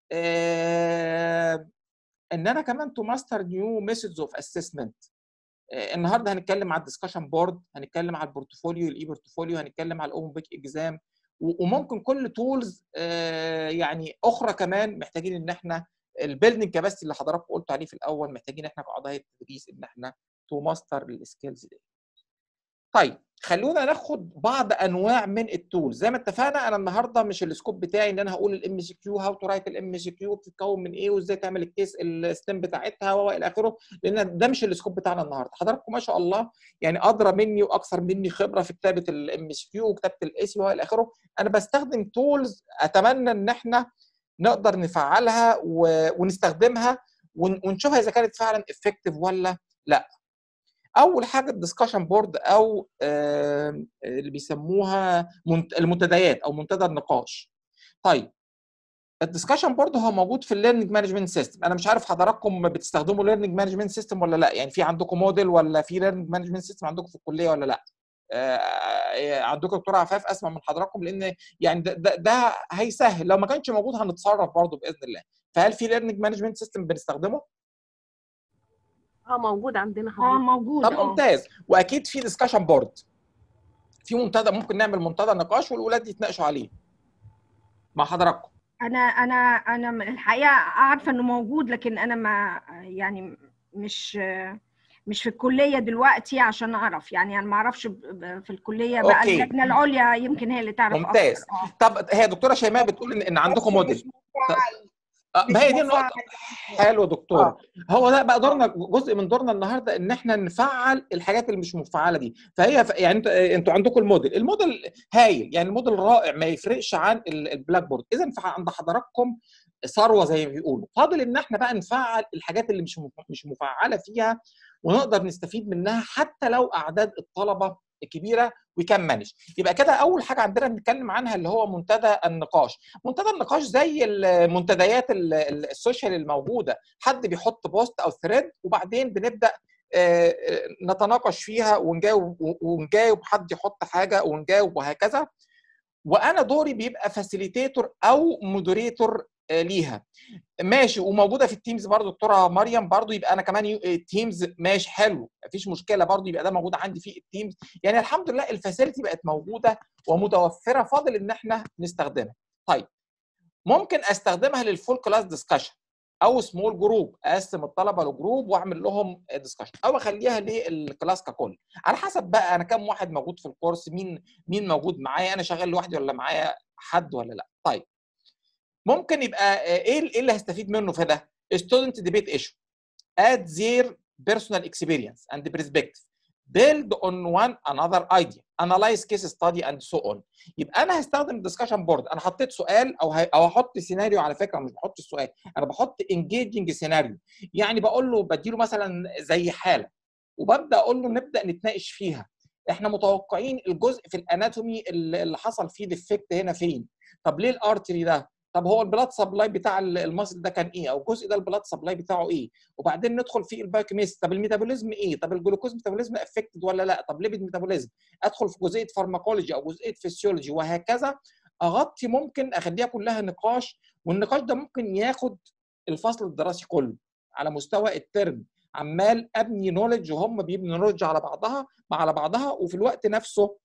ان انا كمان تو ماستر نيو ميثودز اوف اسسمنت النهارده هنتكلم على الديسكشن بورد هنتكلم على البورتفوليو الاي بورتفوليو هنتكلم على الاوبن بيك اكزام وممكن كل تولز يعني اخرى كمان محتاجين ان احنا البيلدنج كاباسيتي اللي حضراتكم قلتوا عليه في الاول محتاجين احنا كاعضاء التدريس ان احنا تو ماستر السكيلز دي طيب خلونا ناخد بعض انواع من التولز زي ما اتفقنا انا النهارده مش السكوب بتاعي ان انا هقول الام سي كيو هاو تو رايت الام سي كيو بتتكون من ايه وازاي تعمل الكيس الستيم بتاعتها والى اخره لان ده مش السكوب بتاعنا النهارده حضراتكم ما شاء الله يعني ادرى مني واكثر مني خبره في كتابه الام سي كيو وكتابه الاس والى اخره انا بستخدم تولز اتمنى ان احنا نقدر نفعلها ونستخدمها ونشوفها اذا كانت فعلا افكتيف ولا لا اول حاجه الدسكشن بورد او اللي بيسموها المنتديات او منتدى النقاش طيب الدسكشن بورد هو موجود في الليرنينج مانجمنت سيستم انا مش عارف حضراتكم بتستخدموا ليرنينج مانجمنت سيستم ولا لا يعني في عندكم موديل ولا في ليرنينج مانجمنت سيستم عندكم في الكليه ولا لا عندكم دكتور عفاف اسمع من حضراتكم لان يعني ده, ده, ده هيسهل لو ما كانش موجود هنتصرف برضه باذن الله فهل في ليرنينج مانجمنت سيستم بنستخدمه؟ اه موجود عندنا حضرتك اه موجود طب ممتاز واكيد في ديسكشن بورد في منتدى ممكن نعمل منتدى نقاش والولاد يتناقشوا عليه مع حضراتكم انا انا انا الحقيقه عارفه انه موجود لكن انا ما يعني مش مش في الكليه دلوقتي عشان اعرف يعني انا ما اعرفش في الكليه بقى أوكي. اللجنه العليا يمكن هي اللي تعرف ممتاز أكتر. آه. طب هي دكتوره شيماء بتقول ان, إن عندكم موديل آه، ما هي دي النقطة حلو يا دكتور هو ده بقى دورنا جزء من دورنا النهارده ان احنا نفعل الحاجات اللي مش مفعله دي فهي ف... يعني انت انتوا عندكم الموديل الموديل هايل يعني الموديل رائع ما يفرقش عن ال- البلاك بورد اذا عند حضراتكم ثروه زي ما بيقولوا فاضل ان احنا بقى نفعل الحاجات اللي مش مف- مش مفعله فيها ونقدر نستفيد منها حتى لو اعداد الطلبه كبيره وكان مانج يبقى كده اول حاجه عندنا بنتكلم عنها اللي هو منتدى النقاش منتدى النقاش زي المنتديات ال- ال- السوشيال الموجوده حد بيحط بوست او ثريد وبعدين بنبدا آه، آه، نتناقش فيها ونجاوب ونجاوب حد يحط حاجه ونجاوب وهكذا وانا دوري بيبقى فاسيليتيتور او مودريتور ليها ماشي وموجوده في التيمز برضو دكتوره مريم برضو يبقى انا كمان التيمز ماشي حلو مفيش مشكله برضو يبقى ده موجود عندي في التيمز يعني الحمد لله الفاسيلتي بقت موجوده ومتوفره فاضل ان احنا نستخدمها طيب ممكن استخدمها للفول كلاس ديسكشن او سمول جروب اقسم الطلبه لجروب واعمل لهم ديسكشن او اخليها للكلاس ككل على حسب بقى انا كام واحد موجود في الكورس مين مين موجود معايا انا شغال لوحدي ولا معايا حد ولا لا طيب ممكن يبقى ايه ايه اللي هستفيد منه في ده student debate issue add their personal experience and perspective build on one another idea analyze case study and so on يبقى انا هستخدم discussion board انا حطيت سؤال او ه... او هحط سيناريو على فكره مش بحط السؤال انا بحط engaging سيناريو يعني بقول له بديله مثلا زي حاله وببدا اقول له نبدا نتناقش فيها احنا متوقعين الجزء في الاناتومي اللي اللي حصل فيه ديفكت هنا فين طب ليه الارتري ده طب هو البلاد سبلاي بتاع ال- المصل ده كان ايه او الجزء ده البلاد سبلاي بتاعه ايه وبعدين ندخل في البايوكيميست طب الميتابوليزم ايه طب الجلوكوز ميتابوليزم افكتد ولا لا طب ليبيد ميتابوليزم ادخل في جزئيه فارماكولوجي او جزئيه فيسيولوجي وهكذا اغطي ممكن اخليها كلها نقاش والنقاش ده ممكن ياخد الفصل الدراسي كله على مستوى الترم عمال ابني نولج وهم بيبنوا نولج على بعضها على بعضها وفي الوقت نفسه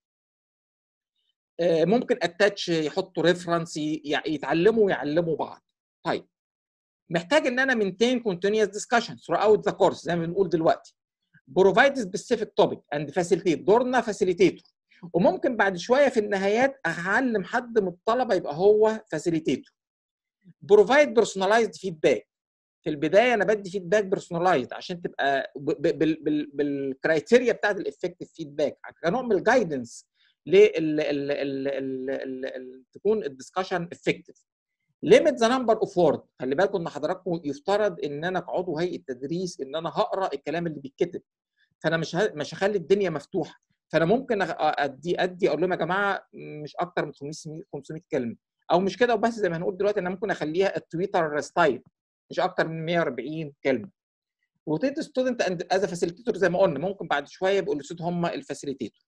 آه، ممكن اتاتش يحطوا ريفرنس يتعلموا ويعلموا بعض طيب محتاج ان انا maintain continuous discussion throughout the course زي ما بنقول دلوقتي provide specific topic and facilitate دورنا facilitator وممكن بعد شويه في النهايات اعلم حد من الطلبه يبقى هو facilitator provide personalized feedback في البدايه انا بدي فيدباك بيرسونلايزد عشان تبقى ب- ب- بال- بال- بالكرايتيريا بتاعت الافكتيف فيدباك كنوع من الجايدنس لل ال- ال- ال- ال- ال- تكون الدسكشن افكتيف ليميت ذا نمبر اوف وورد خلي بالكم ان حضراتكم يفترض ان انا كعضو هيئه تدريس ان انا هقرا الكلام اللي بيتكتب فانا مش ه- مش هخلي الدنيا مفتوحه فانا ممكن أغ- ادي ادي اقول لهم يا جماعه مش اكتر من 500 500 كلمه او مش كده وبس زي ما هنقول دلوقتي انا ممكن اخليها التويتر ستايل مش اكتر من 140 كلمه روتيت ستودنت اند از فاسيليتيتور زي ما قلنا ممكن بعد شويه يبقوا الاسود هم الفاسيليتيتور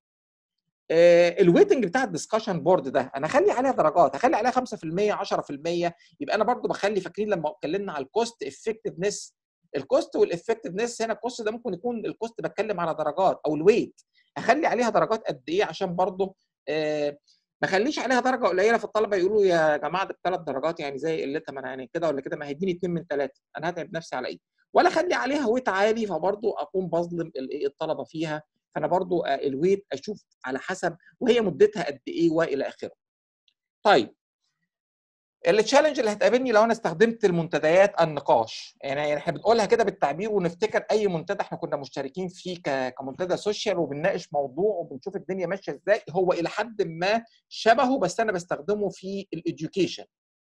الويتنج بتاع الدسكشن بورد ده انا اخلي عليها درجات اخلي عليها 5% 10% يبقى انا برضو بخلي فاكرين لما اتكلمنا على الكوست افكتفنس الكوست والافكتفنس هنا الكوست ده ممكن يكون الكوست بتكلم على درجات او الويت اخلي عليها درجات قد ايه عشان برضو آه ما اخليش عليها درجه قليله فالطلبه يقولوا يا جماعه ده بثلاث درجات يعني زي قلتها ما انا يعني كده ولا كده ما هيديني اثنين من ثلاثه انا هتعب نفسي على ايه ولا اخلي عليها ويت عالي فبرضو اكون بظلم الايه الطلبه فيها فانا برضو آه، الويت اشوف على حسب وهي مدتها قد ايه والى اخره طيب التشالنج اللي هتقابلني لو انا استخدمت المنتديات النقاش يعني احنا بنقولها كده بالتعبير ونفتكر اي منتدى احنا كنا مشتركين فيه ك- كمنتدى سوشيال وبنناقش موضوع وبنشوف الدنيا ماشيه ازاي هو الى حد ما شبهه بس انا بستخدمه في الاديوكيشن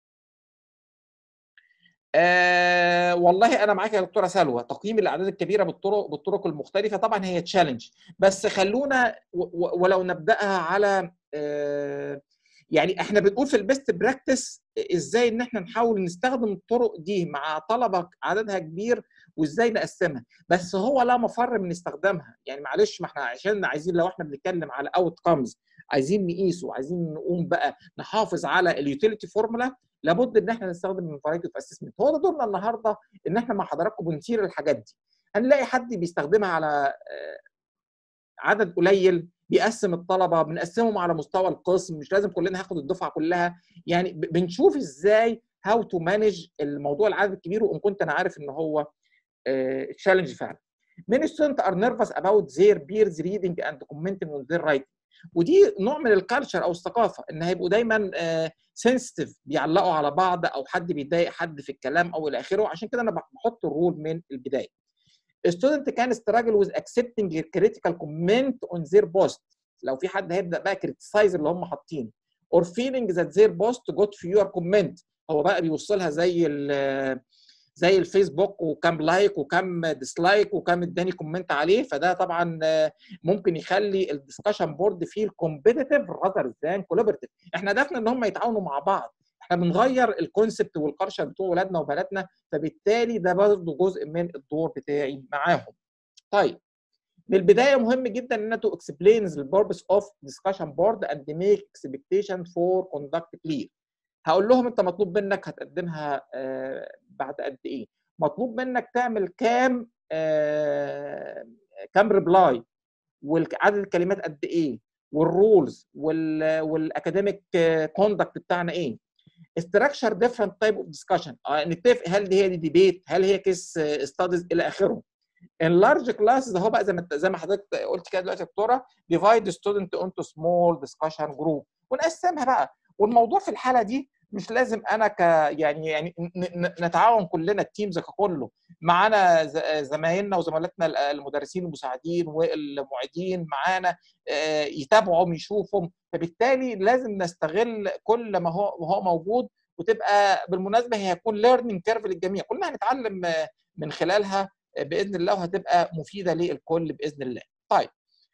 آه والله انا معاك يا دكتوره سلوى تقييم الاعداد الكبيره بالطرق بالطرق المختلفه طبعا هي تشالنج بس خلونا و- و- ولو نبداها على آه يعني احنا بنقول في البيست براكتس ازاي ان احنا نحاول نستخدم الطرق دي مع طلبه عددها كبير وازاي نقسمها بس هو لا مفر من استخدامها يعني معلش ما احنا عشان عايزين لو احنا بنتكلم على اوت كامز عايزين نقيس وعايزين نقوم بقى نحافظ على اليوتيليتي فورمولا لابد ان احنا نستخدم الفرايتي اوف اسسمنت هو ده دورنا النهارده ان احنا مع حضراتكم بنثير الحاجات دي هنلاقي حد بيستخدمها على آه، عدد قليل بيقسم الطلبه بنقسمهم على مستوى القسم مش لازم كلنا هاخد الدفعه كلها يعني ب- بنشوف ازاي هاو تو مانج الموضوع العدد الكبير وان كنت انا عارف ان هو تشالنج فعلا many students are nervous about their peers reading and commenting on their writing ودي نوع من الكالتشر او الثقافه ان هيبقوا دايما سنسيتيف بيعلقوا على بعض او حد بيضايق حد في الكلام او الى اخره عشان كده انا بحط الرول من البدايه student can struggle with accepting a critical comment on their post لو في حد هيبدا بقى كريتيسايز اللي هم حاطينه or feeling that their post got fewer comment هو بقى بيوصلها زي ال زي الفيسبوك وكم لايك وكم ديسلايك وكم اداني كومنت عليه فده طبعا آه، ممكن يخلي الدسكشن بورد فيه الكومبيتيتيف راذر ذان كولابوريتيف احنا هدفنا ان هم يتعاونوا مع بعض احنا بنغير الكونسبت والقرشه بتوع ولادنا وبناتنا فبالتالي ده برضه جزء من الدور بتاعي معاهم طيب من البدايه مهم جدا ان انتوا explain the purpose of discussion board and make expectation for conduct clear هقول لهم انت مطلوب منك هتقدمها آه، بعد قد ايه مطلوب منك تعمل كام آه، كام ريبلاي وعدد الكلمات قد ايه والرولز والاكاديميك كوندكت بتاعنا ايه استراكشر ديفرنت تايب اوف ديسكشن نتفق هل دي هي دي ديبيت هل هي كيس ستاديز الى اخره اللارج كلاسز اهو بقى زي ما زي ما حضرتك قلت كده دلوقتي يا دكتوره ديفايد ستودنت انتو سمول ديسكشن جروب ونقسمها بقى والموضوع في الحاله دي مش لازم انا ك يعني يعني ن- ن- نتعاون كلنا التيمز ككله معانا ز- زمايلنا وزملاتنا المدرسين المساعدين والمعيدين معانا آه، يتابعوا يشوفوا فبالتالي لازم نستغل كل ما هو ما هو موجود وتبقى بالمناسبه هي هتكون ليرنينج كيرف للجميع كلنا هنتعلم آه، من خلالها آه، باذن الله وهتبقى مفيده للكل باذن الله طيب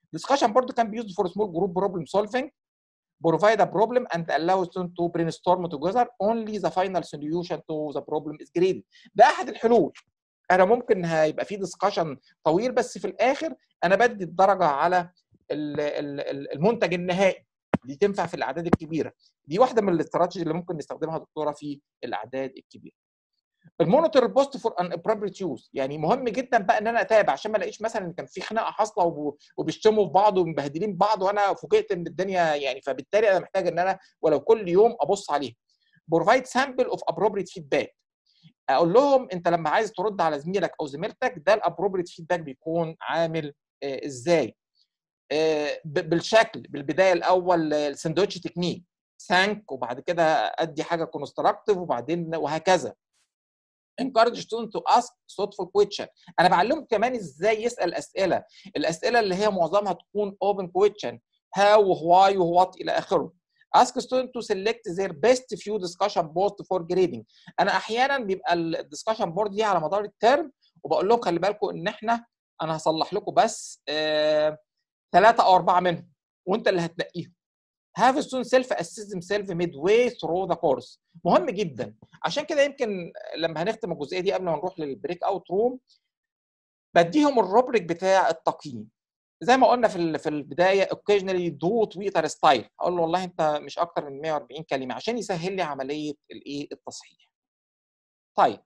discussion board can be used for small group problem solving provide a problem and allow students to brainstorm together only the final solution to the problem is graded ده احد الحلول انا ممكن هيبقى في ديسكشن طويل بس في الاخر انا بدي الدرجه على ال- ال- ال- المنتج النهائي دي تنفع في الاعداد الكبيره دي واحده من الاستراتيجي اللي ممكن نستخدمها دكتوره في الاعداد الكبيره المونيتور بوست فور ان ابروبريت يوز يعني مهم جدا بقى ان انا اتابع عشان ما الاقيش مثلا ان كان في خناقه حاصله وب- وبيشتموا في بعض ومبهدلين بعض وانا فوجئت ان الدنيا يعني فبالتالي انا محتاج ان انا ولو كل يوم ابص عليه بروفايد سامبل اوف ابروبريت فيدباك اقول لهم انت لما عايز ترد على زميلك او زميلتك ده الابروبريت فيدباك بيكون عامل آه، ازاي آه، ب- بالشكل بالبدايه الاول آه، الساندوتش تكنيك ثانك وبعد كده ادي حاجه كونستراكتيف وبعدين وهكذا encourage students to ask thoughtful question انا بعلمهم كمان ازاي يسال اسئله الاسئله اللي هي معظمها تكون open question how why what الى اخره ask students to select their best few discussion posts for grading انا احيانا بيبقى الدiscussion board دي على مدار الترم وبقول لهم خلي بالكم ان احنا انا هصلح لكم بس ثلاثه او اربعه منهم وانت اللي هتنقيهم have a student self assess themselves midway through the course مهم جدا عشان كده يمكن لما هنختم الجزئيه دي قبل ما نروح للبريك اوت روم بديهم الروبريك بتاع التقييم زي ما قلنا في ال- في البدايه occasionally do تويتر ستايل اقول له والله انت مش اكتر من 140 كلمه عشان يسهل لي عمليه الايه التصحيح طيب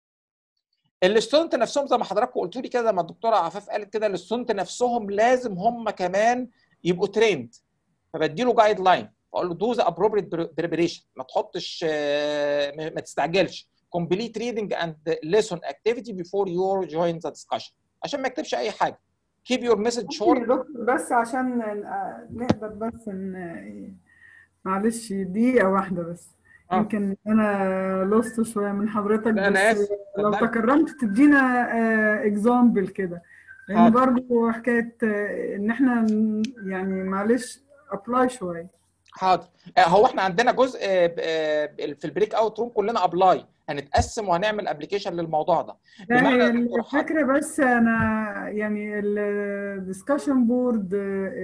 الستودنت نفسهم زي ما حضراتكم قلتوا لي كده زي ما الدكتوره عفاف قالت كده الستودنت نفسهم لازم هم كمان يبقوا تريند فبدي له جايد لاين بقول له دو ذا ابروبريت بريبريشن ما تحطش آه، ما ما تستعجلش كومبليت ريدنج اند ليسون اكتيفيتي بيفور يور جوين ذا ديسكشن عشان ما يكتبش اي حاجه keep your message ممكن short يا دكتور بس عشان آه، نقدر بس ان معلش دقيقة واحدة بس آه. يمكن انا لوست شوية من حضرتك لا، أنا بس آسف. لو اتفضلي. تكرمت تدينا اكزامبل كده لان حاضر. برضو حكاية آه، ان احنا ن- يعني معلش ابلاي شوية حاضر آه، هو احنا عندنا جزء آه، آه، في البريك اوت روم كلنا ابلاي هنتقسم وهنعمل ابلكيشن للموضوع ده لا بمعنى هي يا دكتور حاضر. الفكرة بس أنا يعني الدiscussion بورد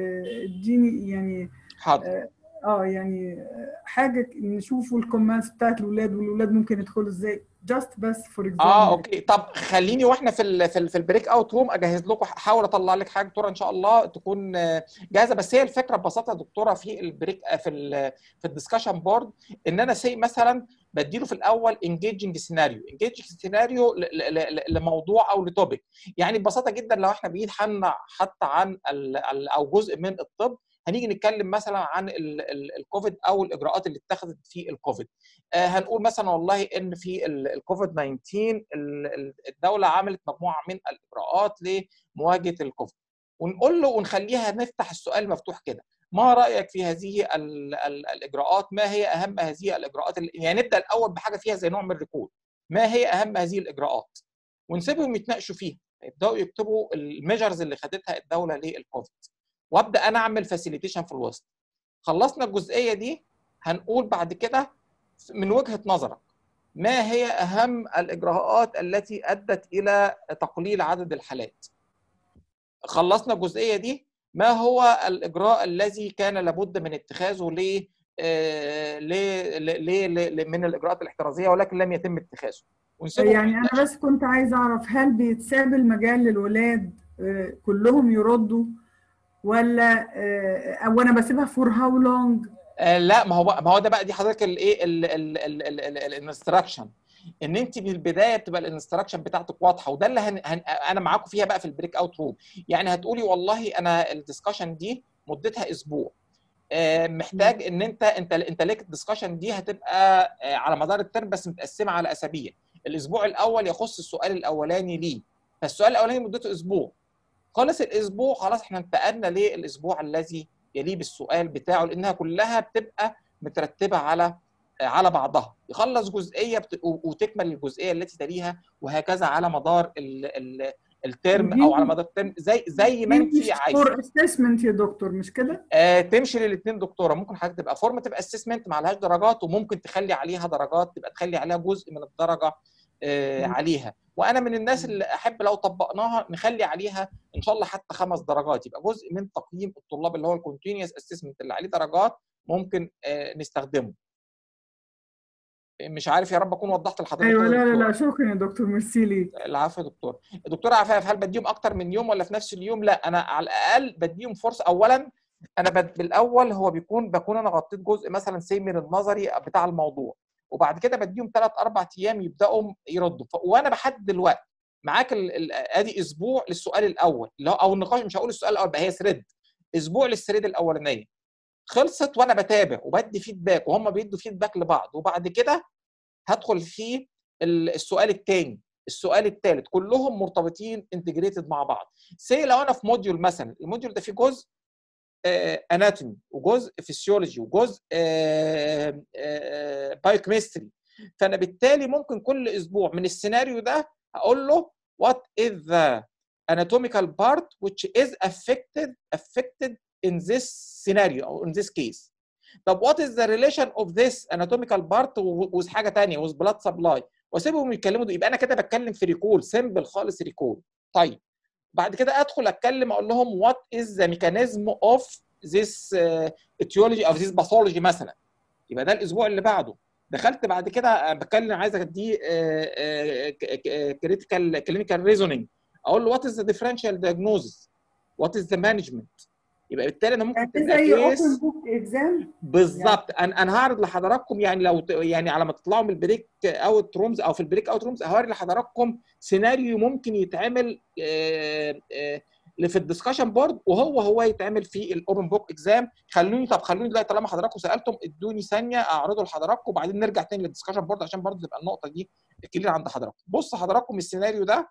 اديني يعني حاضر اه يعني حاجة نشوفوا الكومنتس بتاعت الولاد والولاد ممكن يدخلوا ازاي just بس فور اه example اوكي طب خليني واحنا في ال في, ال في البريك اوت روم اجهز لكم احاول اطلع لك حاجه دكتوره ان شاء الله تكون آه، جاهزه بس هي الفكره ببساطه يا دكتوره في البريك آه، في ال في الدسكشن بورد ان انا سي مثلا بديله في الاول انجيجنج سيناريو انجيجنج سيناريو لموضوع او لتوبيك يعني ببساطه جدا لو احنا بنتحنى حتى عن ال ال او جزء من الطب هنيجي نتكلم مثلا عن ال- ال- الكوفيد او الاجراءات اللي اتخذت في الكوفيد آه، هنقول مثلا والله ان في ال- الكوفيد 19 ال- ال- الدوله عملت مجموعه من الاجراءات لمواجهه الكوفيد ونقول له ونخليها نفتح السؤال مفتوح كده ما رايك في هذه ال ال الاجراءات ما هي اهم هذه الاجراءات اللي يعني نبدا الاول بحاجه فيها زي نوع من الريكول ما هي اهم هذه الاجراءات ونسيبهم يتناقشوا فيها يبداوا يكتبوا الميجرز اللي خدتها الدوله للكوفيد وابدا انا اعمل فاسيليتيشن في الوسط خلصنا الجزئيه دي هنقول بعد كده من وجهه نظرك ما هي اهم الاجراءات التي ادت الى تقليل عدد الحالات خلصنا الجزئيه دي ما هو الاجراء الذي كان لابد من اتخاذه ل آه، ل- ل- ل- ل- من الاجراءات الاحترازيه ولكن لم يتم اتخاذه ونسيبهم يعني أنا بس كنت عايزة أعرف هل بيتساب المجال للولاد آه، كلهم يردوا ولا آه، أو أنا بسيبها فور هاو لونج آه، لا ما هو بقى- ما هو ده بقى دي حضرتك الايه الانستراكشن ان انت من البدايه بتبقى الانستراكشن بتاعتك واضحه وده اللي هن... هن... انا معاكم فيها بقى في البريك اوت روم يعني هتقولي والله انا الدiscussion دي مدتها اسبوع آه، محتاج ان انت انت انت ليك الدiscussion دي هتبقى آه، على مدار الترم بس متقسمه على اسابيع الاسبوع الاول يخص السؤال الاولاني ليه فالسؤال الاولاني مدته اسبوع خلص الاسبوع خلاص احنا انتقلنا للاسبوع الذي يليه بالسؤال بتاعه لانها كلها بتبقى مترتبه على على بعضها يخلص جزئيه بت... وتكمل الجزئيه التي تليها وهكذا على مدار ال... ال... الترم او على مدار الترم زي زي ما انت عايزه فور اسسمنت يا دكتور مش كده؟ آه تمشي للاثنين دكتوره ممكن حضرتك تبقى فورماتيف اسسمنت ما لهاش درجات وممكن تخلي عليها درجات تبقى تخلي عليها جزء من الدرجه آه، مم. عليها وانا من الناس اللي احب لو طبقناها نخلي عليها ان شاء الله حتى خمس درجات يبقى جزء من تقييم الطلاب اللي هو الكونتينيوس اسسمنت اللي عليه درجات ممكن آه، نستخدمه مش عارف يا رب اكون وضحت لحضرتك ايوه كده يا لا لا دكتور. لا شكرا يا دكتور ميرسي ليك العفو يا دكتور دكتور عفاف هل بديهم اكتر من يوم ولا في نفس اليوم لا انا على الاقل بديهم فرصه اولا انا بد... بالاول هو بيكون بكون انا غطيت جزء مثلا سي من النظري بتاع الموضوع وبعد كده بديهم ثلاث اربع ايام يبداوا يردوا ف... وانا بحدد الوقت معاك ال... ال... ادي اسبوع للسؤال الاول اللي هو او النقاش مش هقول السؤال الاول بقى هي ثريد اسبوع للثريد الاولانيه خلصت وانا بتابع وبدي فيدباك وهم بيدوا فيدباك لبعض وبعد كده هدخل في ال- السؤال الثاني السؤال الثالث كلهم مرتبطين انتجريتد مع بعض سي لو انا في موديول مثلا الموديول ده فيه جزء اناتومي وجزء فيسيولوجي وجزء بايوكيمستري فانا بالتالي ممكن كل اسبوع من السيناريو ده هقول له what is the anatomical part which is affected affected in this scenario or in this case طب what is the relation of this anatomical part with حاجه ثانيه with blood supply واسيبهم يتكلموا دول. يبقى انا كده بتكلم في ريكول سيمبل خالص ريكول طيب بعد كده ادخل اتكلم اقول لهم what is the mechanism of this uh, etiology of this pathology مثلا يبقى ده الاسبوع اللي بعده دخلت بعد كده بتكلم عايز اديه كريتيكال كلينيكال ريزونينج اقول له what is the differential diagnosis what is the management يبقى بالتالي انا ممكن يعني تبقى زي كيس اوبن بوك اكزام بالظبط انا انا هعرض لحضراتكم يعني لو ت- يعني على ما تطلعوا من البريك اوت رومز او في البريك اوت رومز هوري لحضراتكم سيناريو ممكن يتعمل آه، آه، في الدسكشن بورد وهو هو يتعمل في الاوبن بوك اكزام خلوني طب خلوني دلوقتي طالما حضراتكم سالتم ادوني ثانيه اعرضه لحضراتكم وبعدين نرجع تاني للدسكشن بورد عشان برضه تبقى النقطه دي كلير عند حضراتكم بص حضراتكم السيناريو ده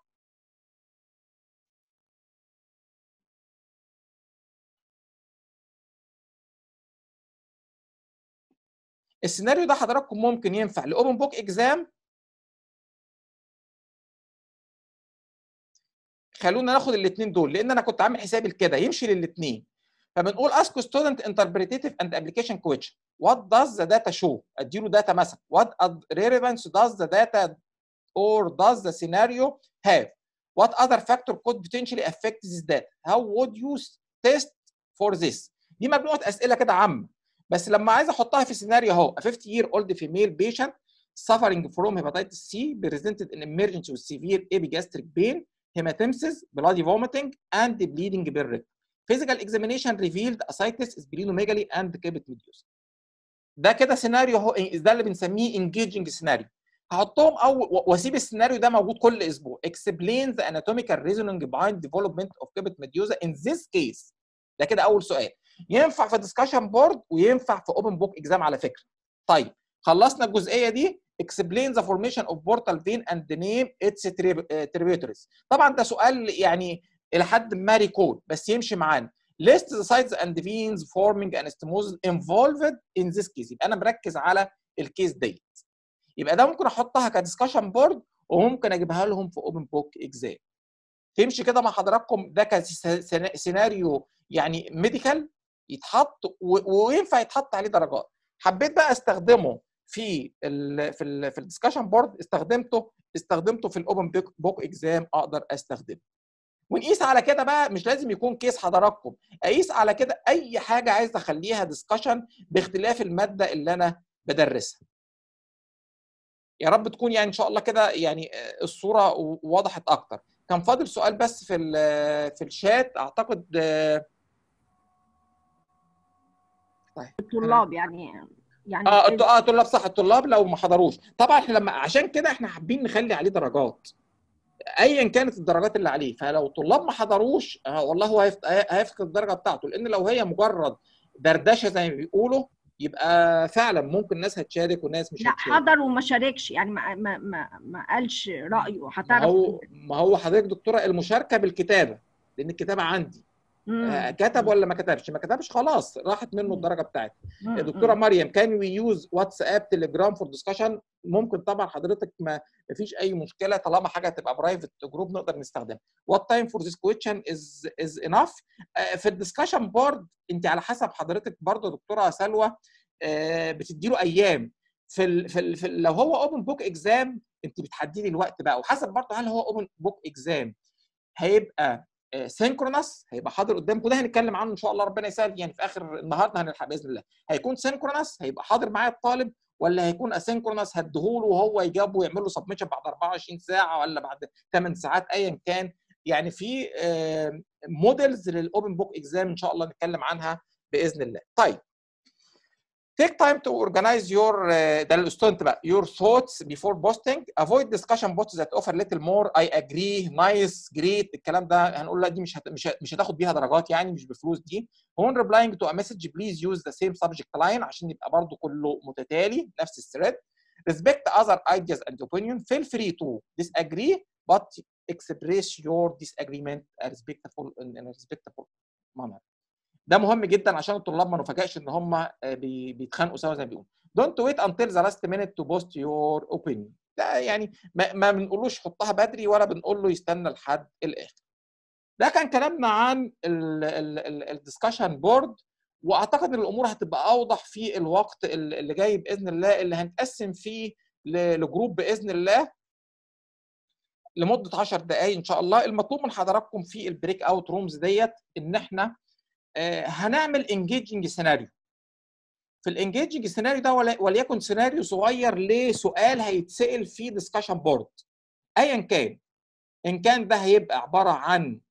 السيناريو ده حضراتكم ممكن ينفع لاوبن بوك اكزام خلونا ناخد الاثنين دول لان انا كنت عامل حسابي كده يمشي للاثنين فبنقول ask student interpretative and application question what does the data show اديله داتا مثلا what ad- relevance does the data or does the scenario have what other factor could potentially affect this data how would you test for this دي مجموعه اسئله كده عامه بس لما عايز احطها في سيناريو اهو a 50 year old female patient suffering from hepatitis C presented in emergency with severe epigastric pain hematemesis bloody vomiting and bleeding بالريك physical examination revealed ascites splenomegaly and caput medusa ده كده سيناريو هو ده اللي بنسميه engaging سيناريو هحطهم او واسيب السيناريو ده موجود كل اسبوع explain the anatomical reasoning behind development of caput medusa in this case ده كده اول سؤال ينفع في ديسكشن بورد وينفع في اوبن بوك اكزام على فكره طيب خلصنا الجزئيه دي explain the formation of portal vein and name its tributaries طبعا ده سؤال يعني الى حد ما ريكول بس يمشي معانا list the sites and veins forming anastomosis involved in this case يبقى انا مركز على الكيس ديت يبقى ده ممكن احطها كديسكشن بورد وممكن اجيبها لهم في اوبن بوك اكزام تمشي كده مع حضراتكم ده كسيناريو يعني ميديكال يتحط و- وينفع يتحط عليه درجات حبيت بقى استخدمه في ال في ال في الديسكشن بورد استخدمته استخدمته في الاوبن بوك اكزام اقدر استخدمه ونقيس على كده بقى مش لازم يكون كيس حضراتكم اقيس على كده اي حاجه عايز اخليها ديسكشن باختلاف الماده اللي انا بدرسها يا رب تكون يعني ان شاء الله كده يعني آه، الصوره و- وضحت اكتر كان فاضل سؤال بس في ال- في الشات اعتقد آه، طيب الطلاب يعني يعني اه الط- اه الطلاب صح الطلاب لو ما حضروش طبعا احنا لما عشان كده احنا حابين نخلي عليه درجات ايا كانت الدرجات اللي عليه فلو الطلاب ما حضروش آه والله هو هيفت- هيفقد الدرجه بتاعته لان لو هي مجرد دردشه زي ما بيقولوا يبقى فعلا ممكن ناس هتشارك وناس مش لا هتشارك حضر وما شاركش يعني ما ما ما, ما قالش رايه ما هتعرف هو ما هو حضرتك دكتوره المشاركه بالكتابه لان الكتابه عندي آه، مم. كتب ولا ما كتبش ما كتبش خلاص راحت منه الدرجه بتاعتي مم. يا دكتوره مم. مريم كان وي يوز واتساب تليجرام فور ديسكشن ممكن طبعا حضرتك ما ما فيش اي مشكله طالما حاجه هتبقى برايفت جروب نقدر نستخدمها وات تايم فور ذيس كويشن از از انف في الديسكشن بورد انت على حسب حضرتك برضه يا دكتوره سلوى آه، بتدي له ايام في ال في, ال في ال لو هو اوبن بوك اكزام انت بتحددي الوقت بقى وحسب برضه هل هو اوبن بوك اكزام هيبقى سينكرونس هيبقى حاضر قدامكم ده هنتكلم عنه ان شاء الله ربنا يسهل يعني في اخر النهارده هنلحق باذن الله هيكون سينكرونس هيبقى حاضر معايا الطالب ولا هيكون اسينكرونس هديهوله وهو يجاوب ويعمل له سبمشن بعد 24 ساعه ولا بعد 8 ساعات ايا كان يعني في موديلز للاوبن بوك اكزام ان شاء الله نتكلم عنها باذن الله طيب Take time to organize your uh, ده الستودنت بقى your thoughts before posting avoid discussion bots that offer little more I agree nice great الكلام ده هنقول لا دي مش هت... مش ه- مش هتاخد بيها درجات يعني مش بفلوس دي when replying to a message please use the same subject line عشان يبقى برضو كله متتالي نفس الثريد respect other ideas and opinion feel free to disagree but express your disagreement a respectful in a respectful manner ده مهم جدا عشان الطلاب ما نفاجئش ان هم بي- بيتخانقوا سوا زي ما بيقولوا don't wait until the last minute to post your opinion ده يعني ما, ما بنقولوش حطها بدري ولا بنقول له يستنى لحد الاخر ده كان كلامنا عن الدiscussion بورد واعتقد ان الامور هتبقى اوضح في الوقت ال- اللي جاي باذن الله اللي هنتقسم فيه ل- لجروب باذن الله لمده 10 دقائق ان شاء الله المطلوب من حضراتكم في البريك اوت رومز ديت ان احنا آه، هنعمل انجيجنج سيناريو في الانجيجنج سيناريو ده ول- وليكن سيناريو صغير لسؤال هيتسال في ديسكشن بورد ايا كان ان كان ده هيبقى عباره عن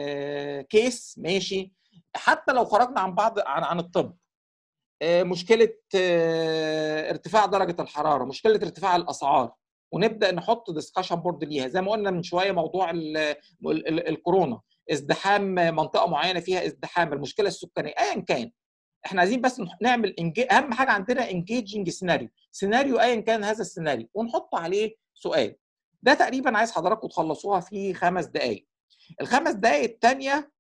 كيس ماشي حتى لو خرجنا عن بعض عن عن الطب آه، مشكله آه، ارتفاع درجه الحراره مشكله ارتفاع الاسعار ونبدا نحط ديسكشن بورد ليها زي ما قلنا من شويه موضوع ال ال ال الكورونا ازدحام منطقه معينه فيها ازدحام المشكله السكانيه ايا كان احنا عايزين بس نح- نعمل إنجي... اهم حاجه عندنا انجيجنج سيناريو سيناريو ايا كان هذا السيناريو ونحط عليه سؤال ده تقريبا عايز حضراتكم تخلصوها في خمس دقائق الخمس دقائق الثانيه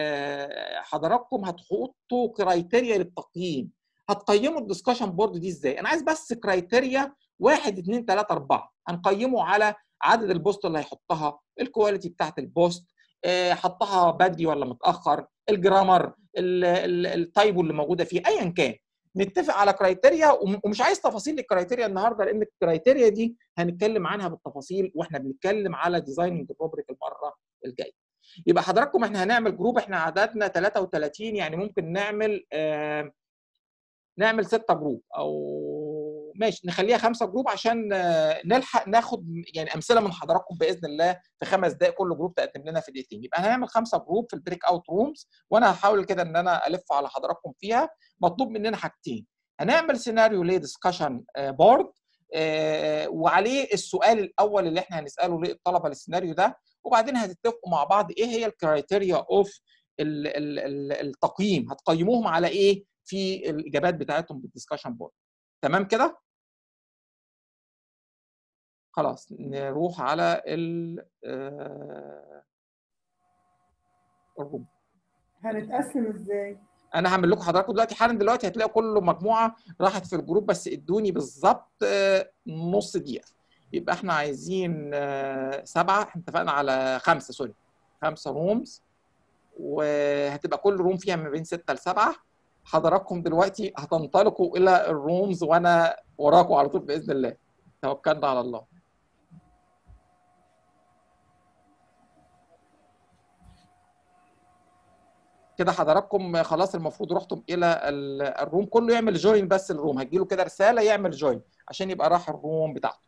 حضراتكم هتحطوا كرايتيريا للتقييم هتقيموا الدسكشن بورد دي ازاي انا عايز بس كرايتيريا واحد اثنين ثلاثة أربعة هنقيمه على عدد البوست اللي هيحطها الكواليتي بتاعت البوست آه، حطها بدري ولا متاخر الجرامر ال- ال- التايبو اللي موجوده فيه ايا كان نتفق على كرايتيريا وم- ومش عايز تفاصيل الكرايتيريا النهارده لان الكرايتيريا دي هنتكلم عنها بالتفاصيل واحنا بنتكلم على ديزايننج الروبريك المره الجايه يبقى حضراتكم احنا هنعمل جروب احنا عددنا 33 يعني ممكن نعمل آه نعمل ستة جروب او ماشي نخليها خمسة جروب عشان آه، نلحق ناخد يعني امثله من حضراتكم باذن الله في خمس دقائق كل جروب تقدم لنا في دقيقتين يبقى هنعمل خمسة جروب في البريك اوت رومز وانا هحاول كده ان انا الف على حضراتكم فيها مطلوب مننا حاجتين هنعمل سيناريو لدiscussion بورد وعليه السؤال الاول اللي احنا هنساله للطلبه للسيناريو ده وبعدين هتتفقوا مع بعض ايه هي الكرايتيريا اوف التقييم هتقيموهم على ايه في الاجابات بتاعتهم بالدسكشن بورد تمام كده خلاص نروح على ال آه، الروم هنتقسم ازاي؟ انا هعمل لكم حضراتكم دلوقتي حالا دلوقتي هتلاقوا كل مجموعه راحت في الجروب بس ادوني بالظبط آه، نص دقيقه يبقى احنا عايزين آه، سبعه احنا اتفقنا على خمسه سوري خمسه رومز وهتبقى كل روم فيها ما بين سته لسبعه حضراتكم دلوقتي هتنطلقوا الى الرومز وانا وراكم على طول باذن الله توكلنا على الله كده حضراتكم خلاص المفروض رحتم الى ال- الروم كله يعمل جوين بس الروم هتجيله كده رساله يعمل جوين عشان يبقى راح الروم بتاعته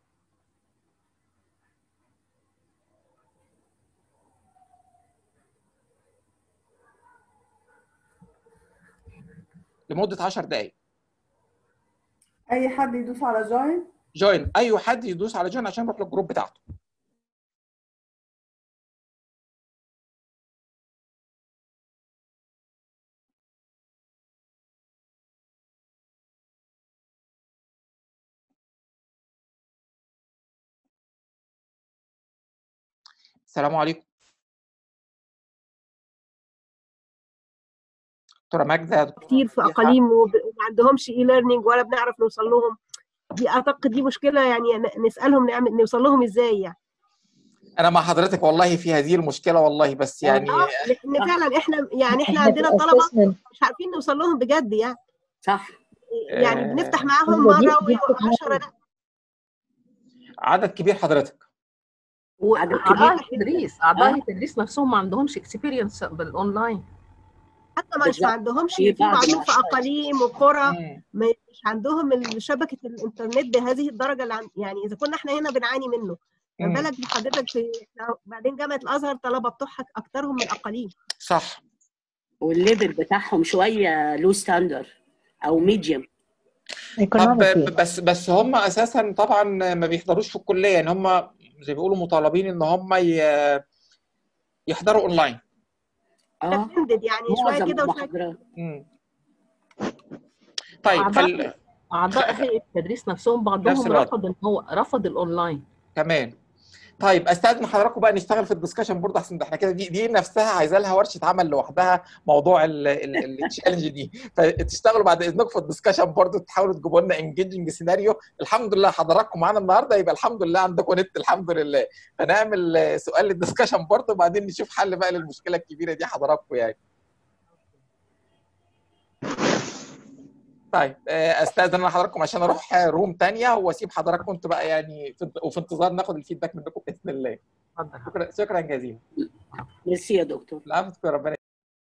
لمده 10 دقائق اي حد يدوس على جوين جوين اي حد يدوس على جوين عشان يروح للجروب بتاعته السلام عليكم دكتوره ماجده دكتوره كتير في مديحة. اقاليم وب- وما عندهمش اي ليرنينج ولا بنعرف نوصل لهم دي اعتقد دي مشكله يعني ن- نسالهم نعمل نوصل لهم ازاي يعني انا مع حضرتك والله في هذه المشكله والله بس يعني اه لان فعلا احنا يعني احنا احنا في عندنا طلبه الاسسمنت مش عارفين نوصل لهم بجد يعني صح يعني آه، بنفتح معاهم هو دي مره دي و10 لا عدد كبير حضرتك واعضاء التدريس اعضاء التدريس نفسهم ما عندهمش اكسبيرينس بالاونلاين حتى مش ما عندهمش في بعضهم في اقاليم وقرى ما- مش عندهم ال- شبكه الانترنت بهذه الدرجه اللي عن يعني اذا كنا احنا هنا بنعاني منه ما مم. بالك بحضرتك في إحنا بعدين جامعه الازهر طلبه بتوعها اكثرهم من الاقاليم صح والليفل بتاعهم شويه لو ستاندر او ميديوم طب بس بس هم اساسا طبعا ما بيحضروش في الكليه يعني هم زي ما بيقولوا مطالبين ان هم ي- يحضروا اونلاين اه يعني شويه كده وشويه مم. طيب خل... اعضاء اعضاء هيئه التدريس نفسهم نفس بعضهم الوضع. رفض ان هو رفض الاونلاين كمان طيب استاذن حضراتكم بقى نشتغل في الدسكشن بورد احسن ده احنا كده دي, دي نفسها عايزه لها ورشه عمل لوحدها موضوع التشالنج دي فتشتغلوا بعد اذنكم في الدسكشن بورد تحاولوا تجيبوا لنا انجيجنج سيناريو الحمد لله حضراتكم معانا النهارده يبقى الحمد لله عندكم نت الحمد لله فنعمل آه، سؤال للدسكشن بورد وبعدين نشوف حل بقى للمشكله الكبيره دي حضراتكم يعني طيب آه، استاذن انا حضراتكم عشان اروح روم تانية واسيب حضراتكم انتوا بقى يعني في وفي انتظار ناخد الفيدباك منكم باذن الله شكرا شكرا جزيلا ميرسي يا دكتور العفو ربنا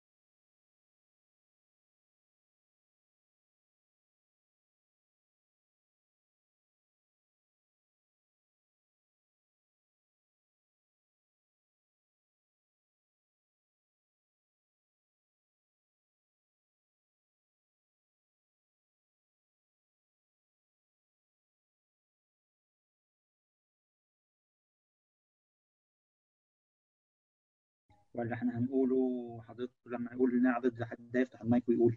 ولا احنا هنقوله حضرتك لما نقول نعرض لحد يفتح المايك ويقول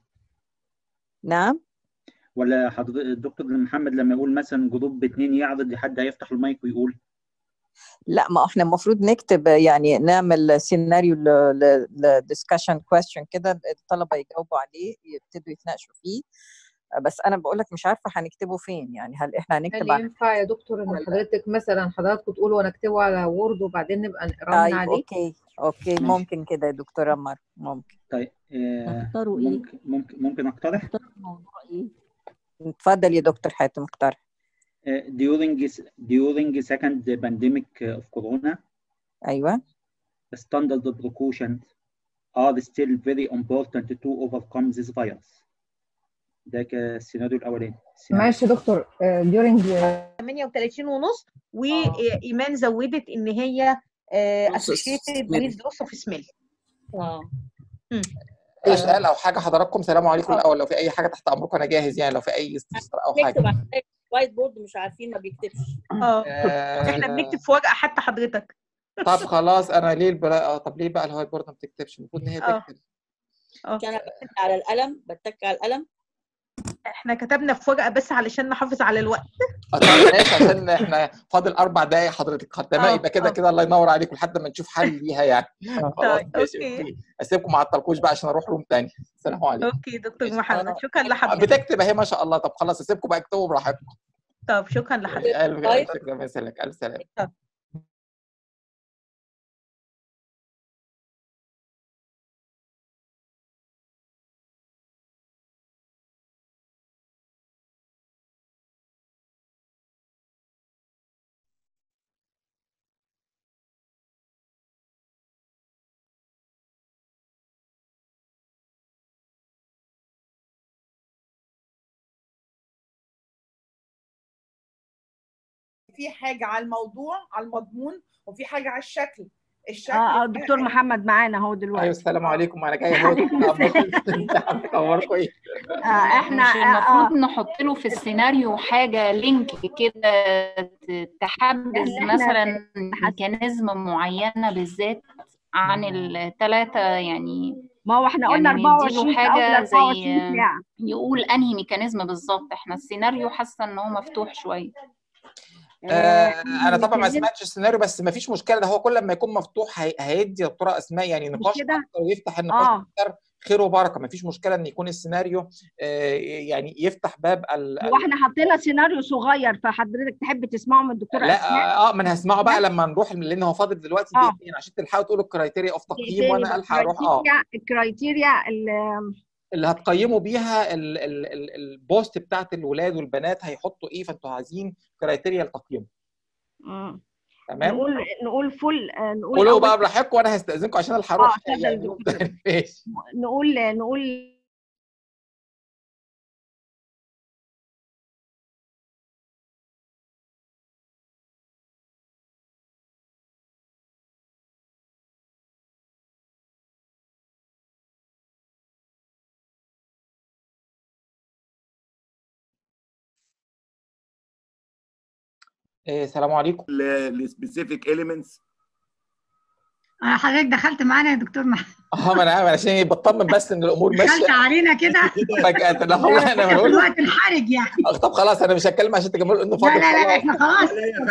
نعم ولا حضرتك الدكتور محمد لما يقول مثلا جروب اتنين يعرض لحد هيفتح المايك ويقول لا ما احنا المفروض نكتب يعني نعمل سيناريو لدiscussion question كده الطلبه يجاوبوا عليه يبتدوا يتناقشوا فيه بس انا بقول لك مش عارفه هنكتبه فين يعني هل احنا هنكتب هل على ينفع يا دكتور ان حضرتك مثلا حضراتكم تقولوا ونكتبه على وورد وبعدين نبقى نقراه من طيب عليه اوكي اوكي ماشي. ممكن كده يا دكتوره مر ممكن طيب آه تختاروا إيه؟ ممكن ممكن ممكن اقترح موضوع ايه اتفضل يا دكتور حاتم اقترح آه during during second pandemic of corona ايوه standard precautions are still very important to overcome this virus ده كالسيناريو الاولاني السيناريو ماشي يا دكتور آه، during 38 ونص وايمان زودت ان هي اسوشيتد ويز لوس اوف سميل اه اي سؤال او حاجه حضراتكم سلام عليكم الاول لو في اي حاجه تحت امركم انا جاهز يعني لو في اي استفسار او نكتب حاجه على وايت بورد مش عارفين ما بيكتبش اه آه، احنا بنكتب في ورقه حتى حضرتك طب خلاص انا ليه البلا... اه طب ليه بقى الوايت بورد ما بتكتبش المفروض ان هي اه تكتب عشان انا بتك على القلم بتك على القلم احنا كتبنا في ورقه بس علشان نحافظ على الوقت آه، طب ماشي عشان احنا فاضل اربع دقائق حضرتك تمام اه يبقى كده اه كده الله ينور عليكم لحد ما نشوف حل ليها يعني خلاص طيب ماشي اوكي اوكي اسيبكم ما عطلكوش بقى عشان اروح روم تاني السلام عليكم اوكي دكتور ماشي محمد انا شكرا لحضرتك بتكتب اهي ما شاء الله طب خلاص اسيبكم بقى اكتبوا براحتكم طب شكرا لحضرتك الف طيب الف شكرا يسلمك الف سلامه طب. في حاجه على الموضوع على المضمون وفي حاجه على الشكل الشكل اه اه ده دكتور محمد معانا اهو دلوقتي ايوه السلام عليكم انا جاي اهو اخباركم ايه آه احنا مش آه المفروض آه نحط له في السيناريو حاجة لينك كده ت- تحبذ اللي احنا مثلا ميكانيزم معينة بالذات عن الثلاثة يعني ما هو احنا قلنا يعني 24 نديله في اول حاجة زي 24 ساعه يقول أنهي ميكانيزم بالظبط احنا السيناريو حاسة إن هو مفتوح شوية آه انهي انا طبعا ما ميكانيزم سمعتش السيناريو بس ما فيش مشكله ده هو كل ما يكون مفتوح هي- هيدي يا دكتوره اسماء يعني مش نقاش كده اكتر ويفتح النقاش اه اكتر خير وبركه ما فيش مشكله ان يكون السيناريو آه يعني يفتح باب ال... هو ال... احنا حطينا سيناريو صغير فحضرتك تحب تسمعه من الدكتوره لا اسماء اه ما انا هسمعه بقى ها لما نروح لان هو فاضل دلوقتي اه دقيقتين عشان تلحقوا تقولوا الكرايتيريا اوف تقييم تاني وانا الحق اروح اه الكرايتيريا الكرايتيريا ال- اللي هتقيموا بيها ال... ال... ال... البوست بتاعت الولاد والبنات هيحطوا ايه فانتوا عايزين كرايتيريا لتقييمه مم. تمام نقول نقول فول نقول قولوا أول بقى براحتكم وانا هستاذنكم عشان أنا هروح اه اتفضل يعني دكتور ماشي نقول نقول إيه، السلام عليكم السبيسيفيك اليمنتس آه، حضرتك دخلت معانا يا دكتور محمد اه ما انا عارف عشان بطمن بس ان الامور دخلت ماشيه علينا كده فجاه لا والله انا في بقول الوقت الحرج يعني طب خلاص انا مش هتكلم عشان تكملوا انه لا فاضل لا لا خلاص احنا خلاص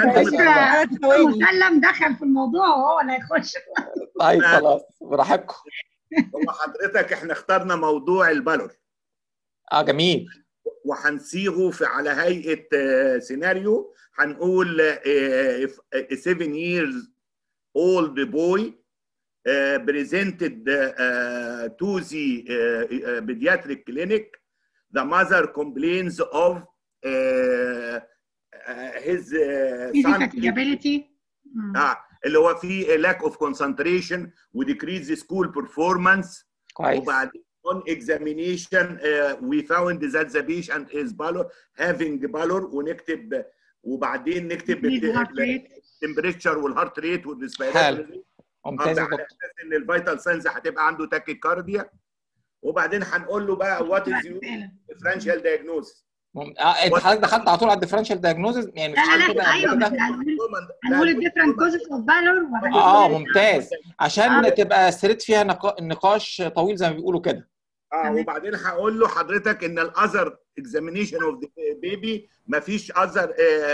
دكتور مسلم دخل في الموضوع وهو اللي هيخش طيب خلاص براحتكم هو حضرتك احنا اخترنا موضوع البالور اه جميل وهنصيغه في على هيئه آه، سيناريو هنقول آه، if a seven years old boy uh, presented uh, to the uh, uh, pediatric clinic the mother complains of uh, uh, his uh, physical son capability اه اللي هو فيه lack of concentration ودecrease school performance كويس وبعدين on examination uh, we found that the patient is pallor having pallor ونكتب وبعدين نكتب Increase heart rate. التمبريتشر والهارت ريت حلو. والريسبيراتوري ممتاز يا على دكتور اساس ان الفيتال ساينز هتبقى عنده تاكي كارديا وبعدين هنقول له بقى وات از يور ديفرنشال دايجنوز مم- اه انت حضرتك دخلت على طول على الديفرنشال دايجنوزز يعني مش لا لا كده لا ايوه قبل بس كده هنقول هنقول الديفرنت كوزز اوف بالور اه ممتاز عشان تبقى ستريت فيها نقا- نقاش طويل زي ما بيقولوا كده اه وبعدين هقول له حضرتك ان الاذر اكزامينيشن اوف ذا بيبي مفيش اذر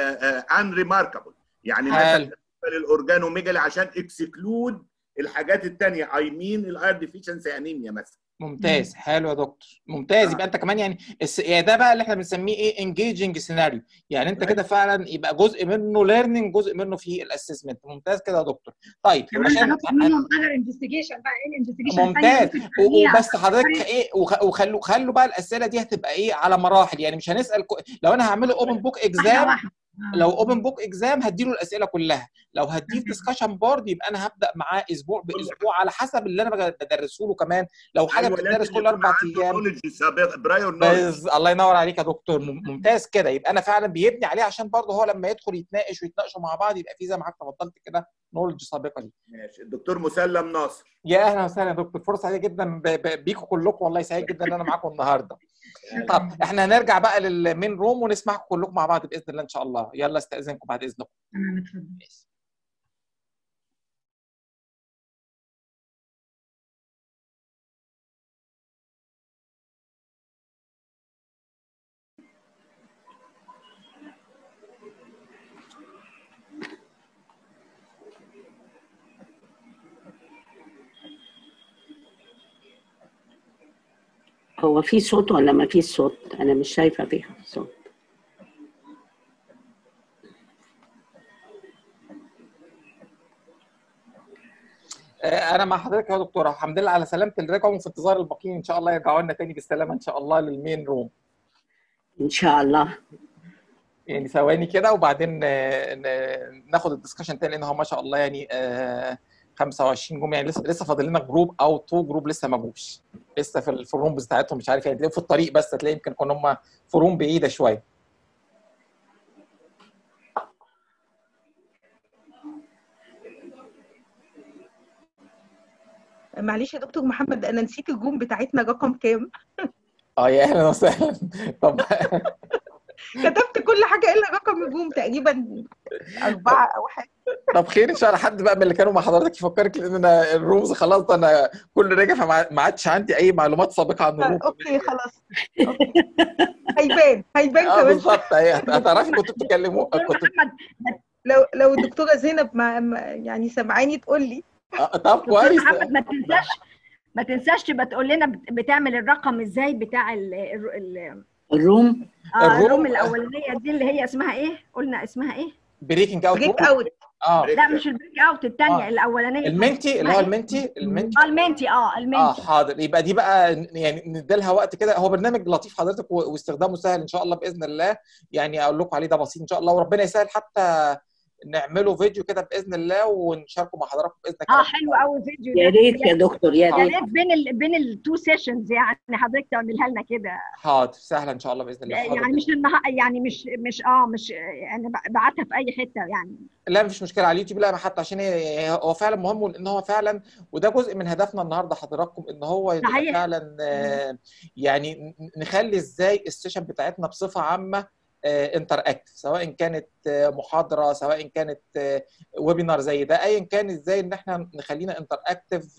ان ريماركابل يعني مثلا حلو. بالنسبه للاورجانوميجالي عشان اكسكلود الحاجات الثانيه اي مين الاير ديفيشنسي انيميا مثلا ممتاز حلو يا دكتور ممتاز يبقى انت كمان يعني الس... يعني ده بقى اللي احنا بنسميه ايه انجيجنج سيناريو يعني انت كده فعلا يبقى جزء منه ليرنينج جزء منه في الاسسمنت ممتاز كده يا دكتور طيب كمان عشان هناخد منهم اذر انفستيجيشن بقى ايه الانفستيجيشن ممتاز و- وبس حضرتك ايه وخ- وخلوا خلوا بقى الاسئله دي هتبقى ايه على مراحل يعني مش هنسال كو... لو انا هعمله اوبن بوك اكزام لو اوبن بوك اكزام هديله الاسئله كلها لو هديه ديسكشن بورد يبقى انا هبدا معاه اسبوع باسبوع على حسب اللي انا بدرسه له كمان لو حاجه أيوة، بتدرس لازم كل يكون اربع عنده ايام knowledge سابق برايور نولج بس الله ينور عليك يا دكتور مم- ممتاز كده يبقى انا فعلا بيبني عليه عشان برضه هو لما يدخل يتناقش ويتناقشوا مع بعض يبقى في زي ما حضرتك تفضلت كده نولج سابقه ليه ماشي الدكتور مسلم ناصر يا اهلا وسهلا يا دكتور فرصه سعيده جدا ب- ب- بيكم كلكم والله سعيد جدا ان انا معاكم النهارده طب احنا هنرجع بقى للمين روم ونسمعكم كلكم مع بعض باذن الله ان شاء الله يلا استاذنكم بعد اذنكم تمام اتفضل هو في صوت ولا ما فيش صوت انا مش شايفه فيها صوت آه، انا مع حضرتك يا دكتوره الحمد لله على سلامه الرجعوا وفي انتظار الباقيين ان شاء الله يرجعوا لنا تاني بالسلامه ان شاء الله للمين روم ان شاء الله يعني ثواني كده وبعدين آه، ن- ناخد الدسكشن تاني لان هو ما شاء الله يعني آه، 25 جم يعني لسه لسه فاضل لنا جروب او تو جروب لسه ما جوش لسه في ال- في الرومز بتاعتهم مش عارف يعني تلاقيهم في الطريق بس هتلاقي يمكن يكون هم في روم بعيده شويه معلش يا دكتور محمد انا نسيت الجون بتاعتنا رقم كام اه يا اهلا وسهلا طب كتبت كل حاجه الا رقم الجون تقريبا اربعه او حاجه طب خير ان شاء الله حد بقى من اللي كانوا مع حضرتك يفكرك لان انا الرومز خلاص انا كل رجع فما ما عادش عندي اي معلومات سابقه عن الروم اوكي خلاص أوكي. هيبان هيبان اه كمان بالظبط هي هتعرفي كنتوا بتتكلموا كنتوا لو لو الدكتوره زينب ما ما- يعني سامعاني تقول لي آه، طب دكتور كويس محمد ما تنساش ما تنساش تبقى تقول لنا بت- بتعمل الرقم ازاي بتاع ال ال ال- الروم اه الروم. الروم الاولانيه دي اللي هي اسمها ايه؟ قلنا اسمها ايه؟ بريكنج اوت بريك اوت اه لا مش البريك اوت الثانيه آه. الاولانيه المنتي اللي هو المنتي المنتي اه المنتي اه اه المنتي حاضر يبقى دي بقى ن- يعني نديلها وقت كده هو برنامج لطيف حضرتك و- واستخدامه سهل ان شاء الله باذن الله يعني اقول لكم عليه ده بسيط ان شاء الله وربنا يسهل حتى نعمله فيديو كده باذن الله ونشاركه مع حضراتكم باذن اه الله حلو قوي فيديو يا ده. ريت يا دكتور يا يا ريت ريت بين ال بين التو سيشنز يعني حضرتك تعملها لنا كده حاضر سهله ان شاء الله باذن الله حاضر يعني مش النها... يعني مش مش اه مش يعني بعتها في اي حته يعني لا مفيش مشكله على اليوتيوب لا حتى عشان هي هو فعلا مهم لان هو فعلا وده جزء من هدفنا النهارده حضراتكم ان هو يبقى صحيح. فعلا آه، يعني ن- نخلي ازاي السيشن بتاعتنا بصفه عامه انتر اكتف سواء كانت آه، محاضره سواء كانت ويبينار زي ده ايا كان ازاي ان احنا نخلينا انتر اكتف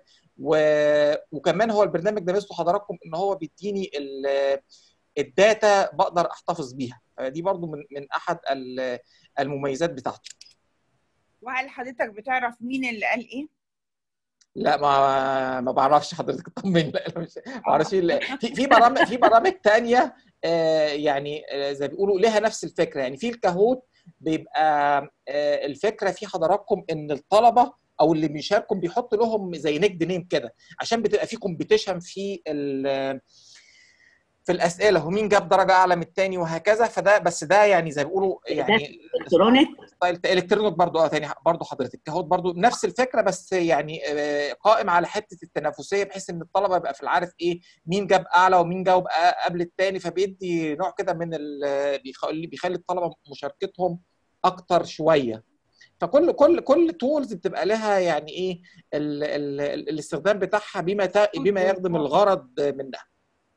وكمان هو البرنامج ده ميزته حضراتكم ان هو بيديني ال- الداتا بقدر احتفظ بيها دي برضو من من احد ال- المميزات بتاعته وهل حضرتك بتعرف مين اللي قال ايه؟ لا ما ما بعرفش حضرتك طمني لا انا مش ما بعرفش ال- في في برامج في برامج تانية آه، يعني آه، زي ما بيقولوا لها نفس الفكره يعني في الكاهوت بيبقى آه، الفكره في حضراتكم ان الطلبه او اللي بيشاركوا بيحط لهم زي نيك نيم كده عشان بتبقى في كومبيتيشن في ال- في الاسئله ومين جاب درجه اعلى من الثاني وهكذا فده بس ده يعني زي ما بيقولوا يعني الكترونيك ستايل الكترونيك برضو اه تاني برضو حضرتك كهوت برضو نفس الفكره بس يعني آه، قائم على حته التنافسيه بحيث ان الطلبه يبقى في العارف ايه مين جاب اعلى ومين جاوب أ- قبل الثاني فبيدي نوع كده من ال- بيخلي بيخلي الطلبه مشاركتهم اكتر شويه فكل كل كل تولز بتبقى لها يعني ايه ال ال ال الاستخدام بتاعها بما تا- بما يخدم الغرض منها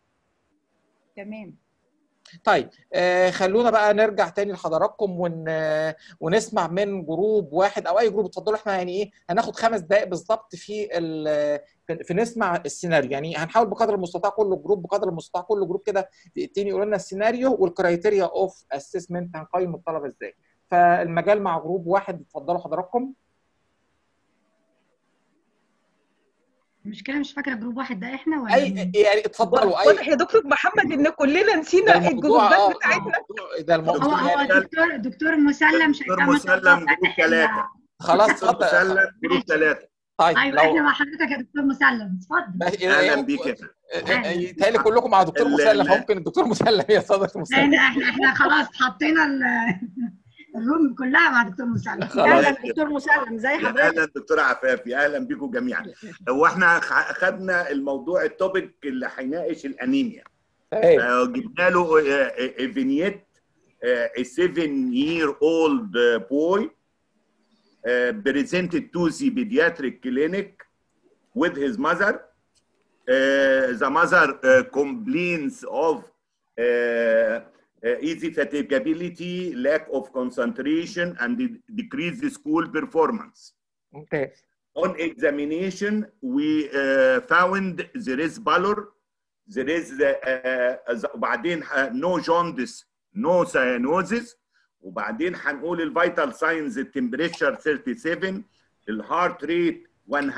تمام طيب آه خلونا بقى نرجع تاني لحضراتكم ون آه، ونسمع من جروب واحد او اي جروب اتفضلوا احنا يعني ايه هناخد خمس دقائق بالظبط في ال- في في نسمع السيناريو يعني هنحاول بقدر المستطاع كل جروب بقدر المستطاع كل جروب كده دقيقتين يقول لنا السيناريو والكرايتيريا اوف اسسمنت هنقيم الطلبه ازاي فالمجال مع جروب واحد اتفضلوا حضراتكم المشكله مش فاكره جروب واحد ده احنا ولا اي مين؟ يعني اتفضلوا اي واضح يا دكتور محمد ان كلنا نسينا ده الموضوع اه الجروبات بتاعتنا ده هو الموضوع هو يعني دكتور دكتور مسلم دكتور شايفاه ما شاء الله مسلم جروب فاتح ال- ثلاثة خلاص دكتور اتفضل مسلم جروب ثلاثة طيب ايوه احنا لو مع حضرتك يا دكتور مسلم اتفضل أهلا بيك يا فندم. يتهيألي كلكم مع دكتور ال- مسلم ال- فممكن الدكتور مسلم يا صديقي مسلم احنا احنا احنا خلاص حطينا ال- الروم كلها مع دكتور مسلم اهلا دكتور مسلم زي يا حضرتك اهلا دكتور عفافي اهلا بيكم جميعا هو احنا خ- خدنا الموضوع التوبيك اللي هيناقش الانيميا جبنا له فينيت a seven year old boy uh, presented to the pediatric clinic with his mother. Uh, the mother uh, complains of uh, uh, easy fatigability, lack of concentration, and de- decreased school performance. ممتاز On examination, we uh, found there is pallor, there is uh, uh, وبعدين uh, no jaundice, no cyanosis, وبعدين هنقول الفيتال ساينز التمبريتشر 37 الهارت ريت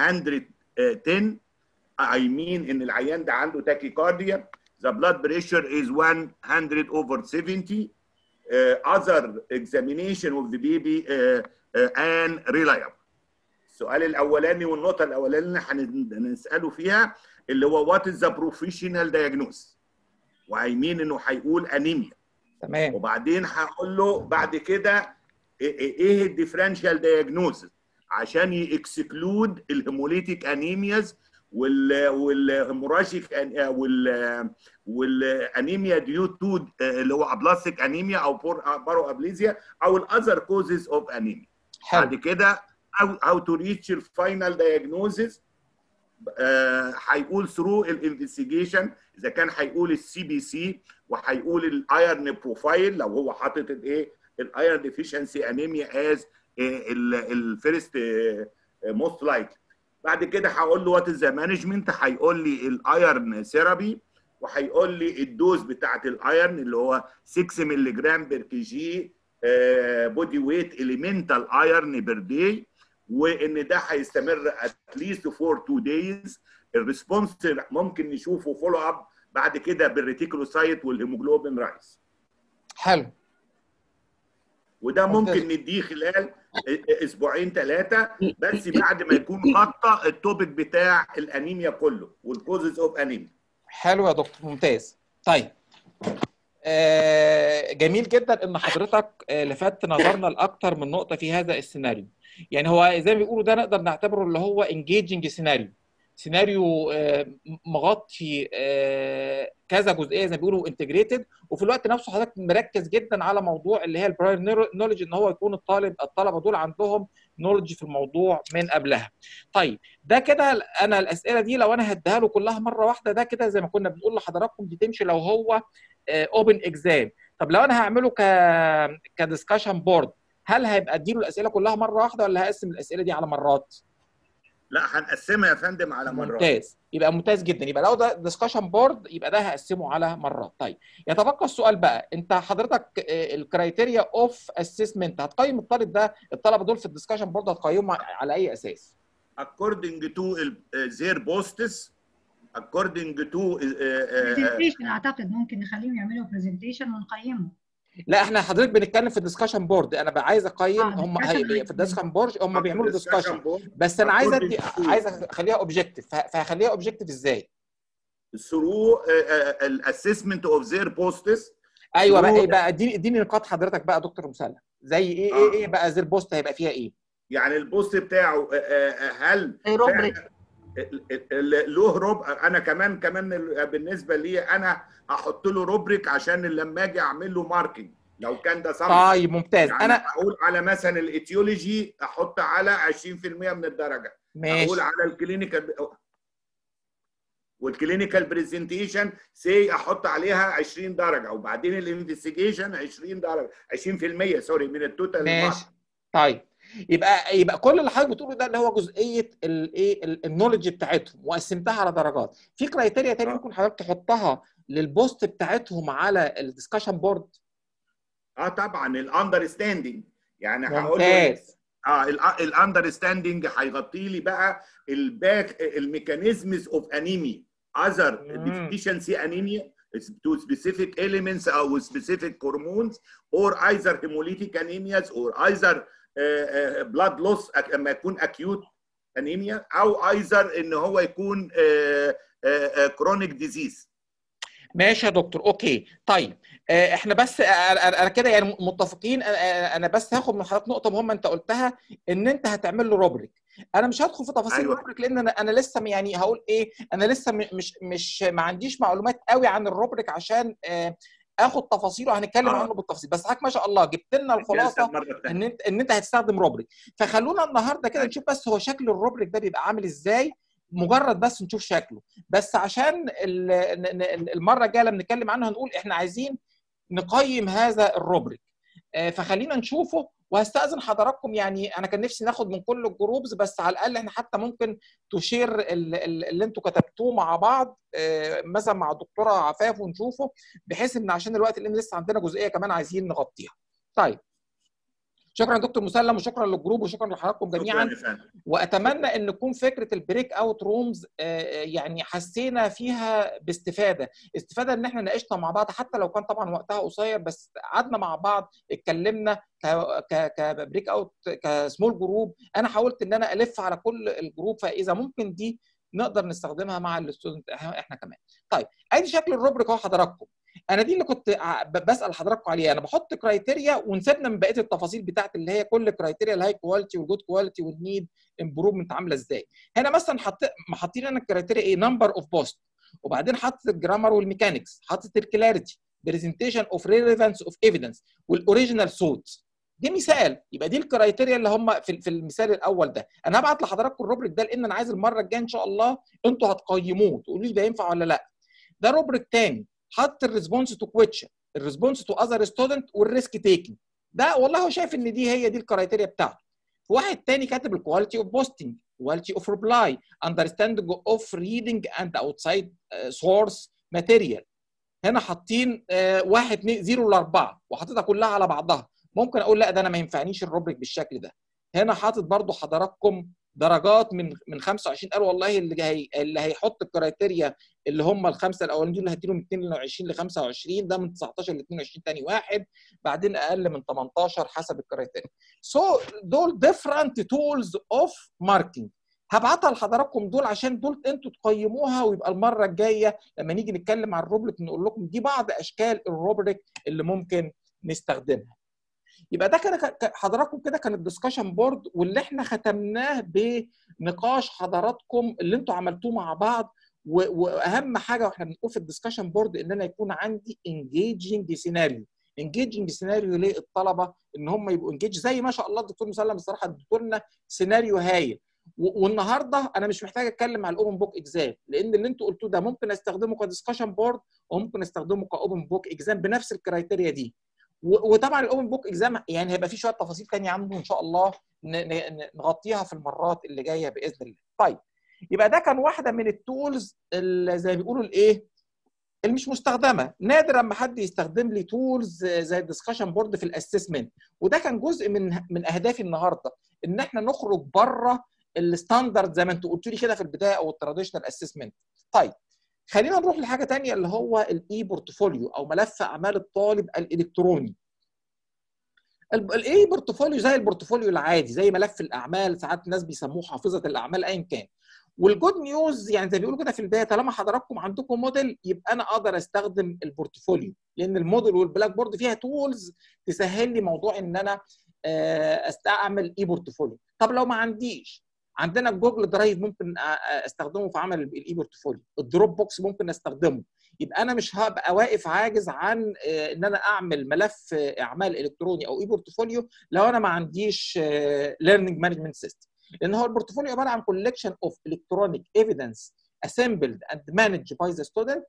110 I mean ان العيان ده عنده تاكيكارديا the blood pressure is 100 over 70 uh, other examination of the baby uh, uh, and reliable السؤال الاولاني والنقطه الاولانيه اللي هنساله فيها اللي هو what is the professional diagnosis وهيمين انه هيقول انيميا تمام وبعدين هقول له بعد كده ايه الديفرنشال دايجنوزس عشان يكسكلود الهيموليتيك انيمياز وال والهيموراجيك وال والانيميا ديو تو اللي هو ابلاستيك انيميا او بارو ابليزيا او الاذر كوزز اوف انيميا بعد كده هاو تو ريتش الفاينل دايجنوزس هيقول ثرو الانفستيجيشن اذا كان هيقول السي بي سي وهيقول الايرن بروفايل لو هو حاطط الايه الايرن ديفيشنسي انيميا از الفيرست موست لايكلي بعد كده هقول له وات از ذا مانجمنت هيقول لي الايرن ثيرابي وهيقول لي الدوز بتاعت الايرن اللي هو 6 مللي جرام بير كي جي بودي ويت اليمنتال ايرن بير داي وان ده هيستمر اتليست فور 2 دايز الريسبونس ممكن نشوفه فولو اب بعد كده بالريتيكولوسايت والهيموجلوبين رايز حلو وده ممكن نديه خلال اسبوعين ثلاثه بس بعد ما يكون غطى التوبيك بتاع الانيميا كله والكوزز اوف انيميا حلو يا دكتور ممتاز طيب آه، جميل جدا ان حضرتك آه، لفت نظرنا لاكثر من نقطه في هذا السيناريو يعني هو زي ما بيقولوا ده نقدر نعتبره اللي هو انجيجنج سيناريو سيناريو آه، مغطي آه، كذا جزئيه زي ما بيقولوا انتجريتد وفي الوقت نفسه حضرتك مركز جدا على موضوع اللي هي البراير نولج ان هو يكون الطالب الطلبه دول عندهم نولج في الموضوع من قبلها. طيب ده كده انا الاسئله دي لو انا هديها له كلها مره واحده ده كده زي ما كنا بنقول لحضراتكم دي تمشي لو هو اوبن اكزام طب لو انا هعمله ك كدiscussion بورد هل هيبقى اديله الاسئله كلها مره واحده ولا هقسم الاسئله دي على مرات؟ لا هنقسمها يا فندم على مرات ممتاز يبقى ممتاز جدا يبقى لو ده ديسكشن بورد يبقى ده هقسمه على مرات طيب يتبقى السؤال بقى انت حضرتك الكرايتيريا اوف اسسمنت هتقيم الطالب ده الطلبه دول في الديسكشن بورد هتقيمهم على اي اساس؟ according to ال- their posts according to uh, uh, uh, برزنتيشن اعتقد ممكن نخليهم يعملوا برزنتيشن ونقيمه لا احنا حضرتك بنتكلم في الديسكشن بورد انا بقى عايز اقيم هم discussion هي- board. في الديسكشن بورد هم بيعملوا discussion ديسكشن board بس انا عايز according ادي to- عايز اخليها اوبجيكتيف فهخليها اوبجيكتيف ازاي؟ through uh, uh, الاسسمنت اوف their posts ايوه بقى through- ايه بقى اديني اديني نقاط حضرتك بقى يا دكتور مسلم زي ايه ايه ايه بقى زي البوست هيبقى فيها ايه؟ يعني البوست بتاعه آه، آه، هل روبريك. فعلا ال- ال- له روب انا كمان كمان ال- بالنسبه لي انا هحط له روبريك عشان لما اجي اعمل له ماركينج لو كان ده صح طيب ممتاز يعني انا اقول على مثلا الايتيولوجي احط على 20% من الدرجه ماشي. اقول على الكلينيكال والكلينيكال برزنتيشن سي احط عليها 20 درجه وبعدين الانفستيجيشن 20 درجه 20% سوري من التوتال ماشي طيب يبقى يبقى كل اللي حضرتك بتقوله ده اللي هو جزئيه الايه النولج بتاعتهم وقسمتها على درجات في كرايتيريا تاني ممكن حضرتك تحطها للبوست بتاعتهم على الديسكشن بورد اه طبعا الاندرستاندنج يعني هقول له ممتاز اه الاندرستاندنج هيغطي لي بقى الباك الميكانيزمز اوف انيميا اذر deficiency anemia to specific elements او specific hormones or either hemolytic anemias or either uh, uh, blood loss لما يكون acute anemia او either ان هو يكون uh, uh, uh, chronic disease ماشي يا دكتور اوكي طيب آه، احنا بس انا أنا كده يعني متفقين انا أنا بس هاخد من حضرتك نقطه مهمه انت قلتها ان انت هتعمل له روبريك انا مش هدخل في تفاصيل أيوة. الروبريك لان انا انا لسه يعني هقول ايه انا لسه م- مش مش ما عنديش معلومات قوي عن الروبريك عشان آه، اخد تفاصيله وهنتكلم آه. عنه بالتفصيل بس حضرتك ما شاء الله جبت لنا الخلاصه المرة التانية. ان انت ان انت هتستخدم روبريك فخلونا النهارده كده نشوف بس هو شكل الروبريك ده بيبقى عامل ازاي مجرد بس نشوف شكله بس عشان ال- ن- ن- المره الجايه لما نتكلم عنه هنقول احنا عايزين نقيم هذا الروبريك آه، فخلينا نشوفه وهستأذن حضراتكم يعني انا كان نفسي ناخد من كل الجروبز بس على الاقل احنا حتى ممكن تشير ال- ال- اللي انتوا كتبتوه مع بعض آه، مثلا مع الدكتوره عفاف ونشوفه بحيث ان عشان الوقت لان لسه عندنا جزئيه كمان عايزين نغطيها. طيب شكرا دكتور مسلم وشكرا للجروب وشكرا لحضراتكم جميعا شكراً يا فندم. واتمنى ان تكون فكره البريك اوت رومز يعني حسينا فيها باستفاده استفاده ان احنا ناقشنا مع بعض حتى لو كان طبعا وقتها قصير بس قعدنا مع بعض اتكلمنا ك- ك- كبريك اوت كسمول جروب انا حاولت ان انا الف على كل الجروب فاذا ممكن دي نقدر نستخدمها مع الستودنت احنا كمان طيب ادي شكل الروبريك اهو حضراتكم انا دي اللي كنت ع- ب- بسال حضراتكم عليها انا بحط كرايتيريا ونسيبنا من بقيه التفاصيل بتاعت اللي هي كل كرايتيريا الهاي كواليتي والجود كواليتي والنيد امبروفمنت عامله ازاي هنا مثلا حط حاطين انا الكرايتيريا ايه نمبر اوف بوست وبعدين حاطط الجرامر والميكانكس حاطط الكلاريتي برزنتيشن اوف ريليفانس اوف ايفيدنس والاوريجينال صوت دي مثال يبقى دي الكرايتيريا اللي هم في في المثال الاول ده انا هبعت لحضراتكم الروبريك ده لان انا عايز المره الجايه ان شاء الله انتوا هتقيموه تقولوا لي ده ينفع ولا لا ده روبريك تاني حط الريسبونس تو كويتشن الريسبونس تو اذر ستودنت والريسك تيكنج ده والله هو شايف ان دي هي دي الكرايتيريا بتاعته واحد تاني كاتب الكواليتي اوف بوستنج كواليتي اوف ريبلاي اندرستاندنج اوف ريدنج اند اوتسايد سورس ماتيريال هنا حاطين آه، واحد اتنين زيرو لاربعه وحاططها كلها على بعضها ممكن اقول لا ده انا ما ينفعنيش الروبريك بالشكل ده هنا حاطط برضو حضراتكم درجات من من 25 قال والله اللي هي اللي هيحط الكرايتيريا اللي هم الخمسه الاولانيين دول اللي هديله من 22 ل 25 ده من 19 ل 22 تاني واحد بعدين اقل من 18 حسب الكرايتيريا سو so, دول different tools of marking هبعتها لحضراتكم دول عشان دول انتوا تقيموها ويبقى المره الجايه لما نيجي نتكلم عن الروبريك نقول لكم دي بعض اشكال الروبريك اللي ممكن نستخدمها يبقى ده كده ك- حضراتكم كده كان الدسكشن بورد واللي احنا ختمناه بنقاش حضراتكم اللي انتوا عملتوه مع بعض و- واهم حاجه واحنا بنقول في الدسكشن بورد ان انا يكون عندي انجيجنج سيناريو انجيجنج سيناريو للطلبه ان هم يبقوا انجيج زي ما شاء الله الدكتور مسلم الصراحه اديتوا لنا سيناريو هايل و- والنهارده انا مش محتاج اتكلم على الاوبن بوك اكزام لان اللي انتوا قلتوه ده ممكن استخدمه كدسكشن بورد وممكن استخدمه كاوبن بوك اكزام بنفس الكرايتيريا دي و- وطبعا الاوبن بوك اكزام يعني هيبقى فيه شويه تفاصيل ثانيه عنه ان شاء الله ن- ن- نغطيها في المرات اللي جايه باذن الله. طيب يبقى ده كان واحده من التولز اللي زي ما بيقولوا الايه اللي مش مستخدمه نادر لما حد يستخدم لي تولز زي الدسكشن بورد في الاسسمنت وده كان جزء من من اهدافي النهارده ان احنا نخرج بره الستاندرد زي ما انتوا قلتوا لي كده في البدايه او التراديشنال اسسمنت طيب خلينا نروح لحاجه تانية اللي هو الاي بورتفوليو او ملف اعمال الطالب الالكتروني الاي بورتفوليو زي البورتفوليو العادي زي ملف الاعمال ساعات الناس بيسموه حافظه الاعمال ايا كان والجود نيوز يعني زي ما بيقولوا كده في البدايه طالما حضراتكم عندكم موديل يبقى انا اقدر استخدم البورتفوليو لان الموديل والبلاك بورد فيها تولز تسهل لي موضوع ان انا آه، استعمل اي بورتفوليو طب لو ما عنديش عندنا الجوجل درايف ممكن أ- أ- استخدمه في عمل الاي بورتفوليو الدروب بوكس ممكن استخدمه يبقى انا مش هبقى واقف عاجز عن آه، ان انا اعمل ملف آه، اعمال الكتروني او اي بورتفوليو لو انا ما عنديش ليرنينج مانجمنت سيستم لان هو البورتفوليو عباره عن collection of electronic evidence assembled and managed by the student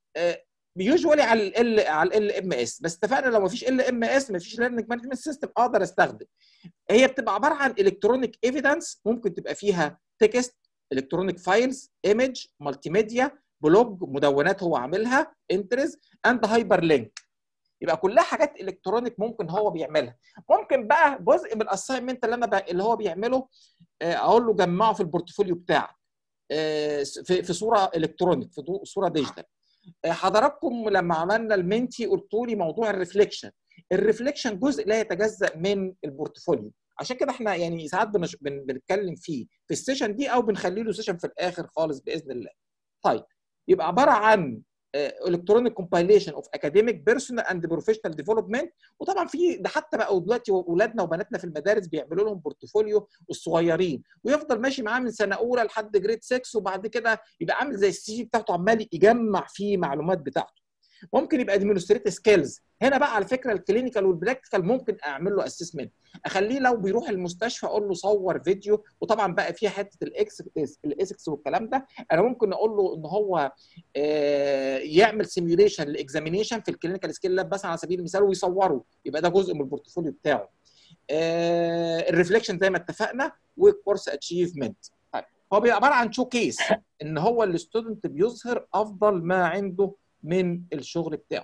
يوجوالي على ال على ال ام اس بس اتفقنا لو ما فيش ال ام اس ما فيش ليرنينج مانجمنت سيستم اقدر استخدم هي بتبقى عباره عن الكترونيك ايفيدنس ممكن تبقى فيها تكست الكترونيك فايلز ايمج مالتي ميديا بلوج مدونات هو عاملها انترز اند هايبر لينك يبقى كلها حاجات الكترونيك ممكن هو بيعملها ممكن بقى جزء من الاساينمنت اللي انا ب... اللي هو بيعمله آه، اقول له جمعه في البورتفوليو بتاعك آه، في في صوره الكترونيك في دو- صوره ديجيتال آه، حضراتكم لما عملنا المنتي قلتوا لي موضوع الريفليكشن الريفليكشن جزء لا يتجزا من البورتفوليو عشان كده احنا يعني ساعات بنش... بن... بنتكلم فيه في السيشن دي او بنخلي له سيشن في الاخر خالص باذن الله طيب يبقى عباره عن الكترونيك كومبايليشن اوف اكاديميك بيرسونال اند بروفيشنال ديفلوبمنت وطبعا في ده حتى بقى دلوقتي اولادنا وبناتنا في المدارس بيعملوا لهم بورتفوليو الصغيرين ويفضل ماشي معاه من سنه اولى لحد جريد 6 وبعد كده يبقى عامل زي السي في بتاعته عمال يجمع فيه معلومات بتاعته ممكن يبقى ادمنستريت سكيلز هنا بقى على فكره الكلينيكال والبراكتيكال ممكن اعمل له اسسمنت اخليه لو بيروح المستشفى اقول له صور فيديو وطبعا بقى فيها حته الاكس الايسكس والكلام ده انا ممكن اقول له ان هو آه، يعمل سيميوليشن لاكزامينيشن في الكلينيكال سكيل لاب مثلا على سبيل المثال ويصوره يبقى ده جزء من البورتفوليو بتاعه الريفليكشن زي ما اتفقنا والكورس اتشيفمنت هو بيبقى عباره عن شو كيس ان هو الستودنت بيظهر افضل ما عنده من الشغل بتاعه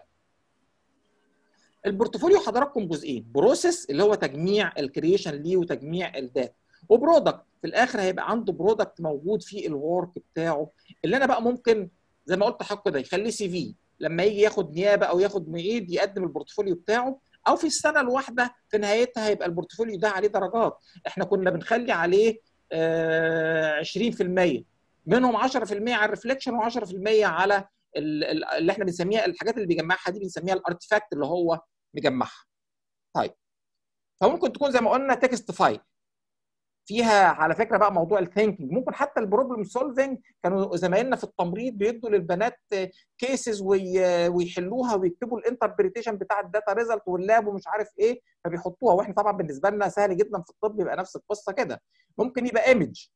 البورتفوليو حضراتكم جزئين بروسيس اللي هو تجميع الكرييشن ليه وتجميع الداتا وبرودكت في الاخر هيبقى عنده برودكت موجود في الورك بتاعه اللي انا بقى ممكن زي ما قلت لحضرتك كده يخليه سي في لما يجي ياخد نيابه او ياخد معيد يقدم البورتفوليو بتاعه او في السنه الواحده في نهايتها هيبقى البورتفوليو ده عليه درجات احنا كنا بنخلي عليه آه 20% منهم 10% على الريفليكشن و10% على ال- ال- اللي احنا بنسميها الحاجات اللي بيجمعها دي بنسميها الارتفاكت اللي هو مجمعها طيب فممكن تكون زي ما قلنا تكست فايل فيها على فكره بقى موضوع الثينكينج ممكن حتى البروبلم سولفنج كانوا زمايلنا في التمريض بيدوا للبنات كيسز ويحلوها ويكتبوا الانتربريتيشن بتاع الداتا ريزلت واللاب ومش عارف ايه فبيحطوها واحنا طبعا بالنسبه لنا سهل جدا في الطب يبقى نفس القصه كده ممكن يبقى ايمج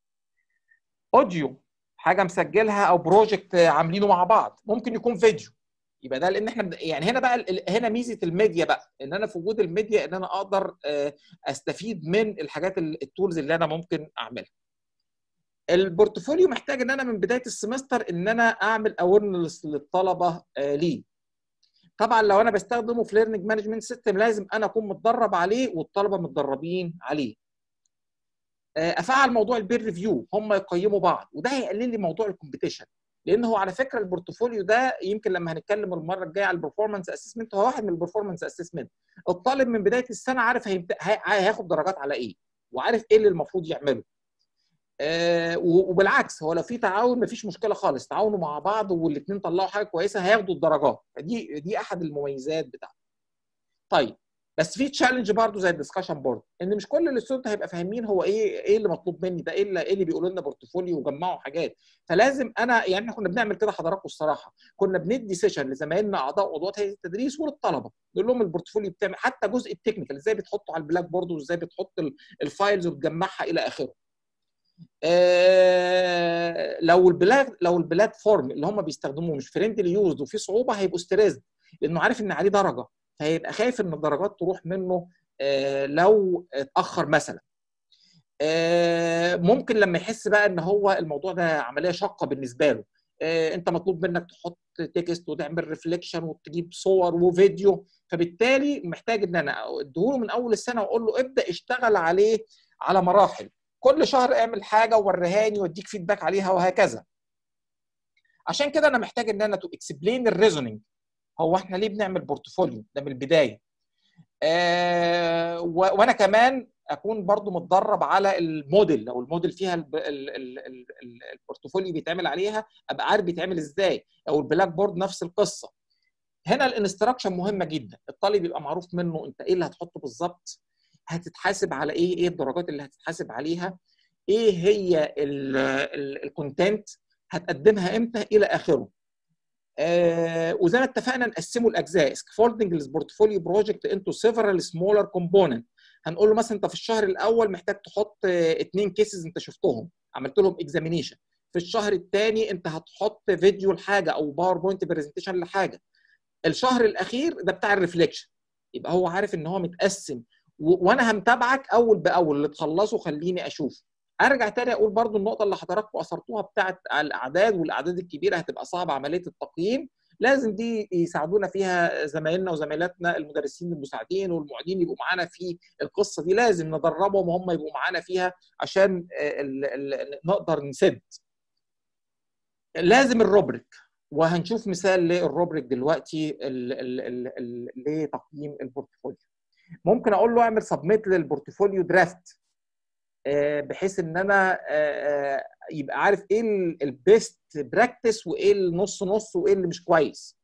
اوديو حاجه مسجلها او بروجكت عاملينه مع بعض ممكن يكون فيديو يبقى ده لان احنا بن- يعني هنا بقى ال- هنا ميزه الميديا بقى ان انا في وجود الميديا ان انا اقدر آه، استفيد من الحاجات ال- التولز اللي انا ممكن اعملها البورتفوليو محتاج ان انا من بدايه السمستر ان انا اعمل اويرنس للطلبه آه، ليه طبعا لو انا بستخدمه في ليرنينج مانجمنت سيستم لازم انا اكون متدرب عليه والطلبه متدربين عليه آه، افعل موضوع البير ريفيو هم يقيموا بعض وده هيقلل لي موضوع الكومبيتيشن لان هو على فكره البورتفوليو ده يمكن لما هنتكلم المره الجايه على البرفورمانس اسسمنت هو واحد من البرفورمانس اسسمنت الطالب من بدايه السنه عارف هيبدا هي- هياخد درجات على ايه وعارف ايه اللي المفروض يعمله آه، و- وبالعكس هو لو في تعاون مفيش مشكله خالص تعاونوا مع بعض والاثنين طلعوا حاجه كويسه هياخدوا الدرجات دي دي احد المميزات بتاعته طيب بس في تشالنج برضه زي الدسكشن بورد ان مش كل الستودنت هيبقى فاهمين هو ايه ايه اللي مطلوب مني ده ايه اللي, إيه اللي بيقولوا لنا بورتفوليو وجمعوا حاجات فلازم انا يعني احنا كنا بنعمل كده حضراتكم الصراحه كنا بندي سيشن لزمايلنا اعضاء عضوات هيئه التدريس وللطلبه نقول لهم البورتفوليو بتعمل حتى جزء التكنيكال ازاي بتحطه على البلاك بورد وازاي بتحط ال- الفايلز وتجمعها الى اخره آه، لو البلاك لو البلاتفورم اللي هم بيستخدموه مش فريندلي يوزد وفي صعوبه هيبقوا ستريسد لانه عارف ان عليه درجه فهيبقى خايف ان الدرجات تروح منه آه، لو اتاخر مثلا آه، ممكن لما يحس بقى ان هو الموضوع ده عمليه شاقه بالنسبه له آه، انت مطلوب منك تحط تكست وتعمل ريفليكشن وتجيب صور وفيديو فبالتالي محتاج ان انا اديهوله من اول السنه واقول له ابدا اشتغل عليه على مراحل كل شهر اعمل حاجه ووريهاني واديك فيدباك عليها وهكذا عشان كده انا محتاج ان انا تو اكسبلين الريزونينج هو احنا ليه بنعمل بورتفوليو ده من البدايه آه و- وانا كمان اكون برضو متدرب على الموديل لو الموديل فيها الب- ال- ال- ال- ال- البورتفوليو بيتعمل عليها ابقى عارف بيتعمل ازاي او البلاك بورد نفس القصه هنا الانستراكشن مهمه جدا الطالب يبقى معروف منه انت ايه اللي هتحطه بالظبط هتتحاسب على ايه ايه الدرجات اللي هتتحاسب عليها ايه هي الكونتنت هتقدمها امتى الى اخره آه وزي ما اتفقنا نقسمه الاجزاء سكفولدنج البورتفوليو بروجكت انتو سيفرال سمولر كومبوننت هنقول له مثلا انت في الشهر الاول محتاج تحط اثنين كيسز انت شفتهم عملت لهم اكزامينيشن في الشهر الثاني انت هتحط فيديو لحاجه او باوربوينت برزنتيشن لحاجه الشهر الاخير ده بتاع الريفليكشن يبقى هو عارف ان هو متقسم و... وانا همتابعك اول باول اللي تخلصه خليني اشوف ارجع تاني اقول برضو النقطه اللي حضراتكم اثرتوها بتاعت الاعداد والاعداد الكبيره هتبقى صعبه عمليه التقييم لازم دي يساعدونا فيها زمايلنا وزميلاتنا المدرسين المساعدين والمعيدين يبقوا معانا في القصه دي لازم ندربهم وهم يبقوا معانا فيها عشان ال ال نقدر نسد لازم الروبريك وهنشوف مثال للروبريك دلوقتي لتقييم البورتفوليو ممكن اقول له اعمل سبميت للبورتفوليو درافت بحيث ان انا يبقى عارف ايه البيست براكتس وايه النص نص وايه اللي مش كويس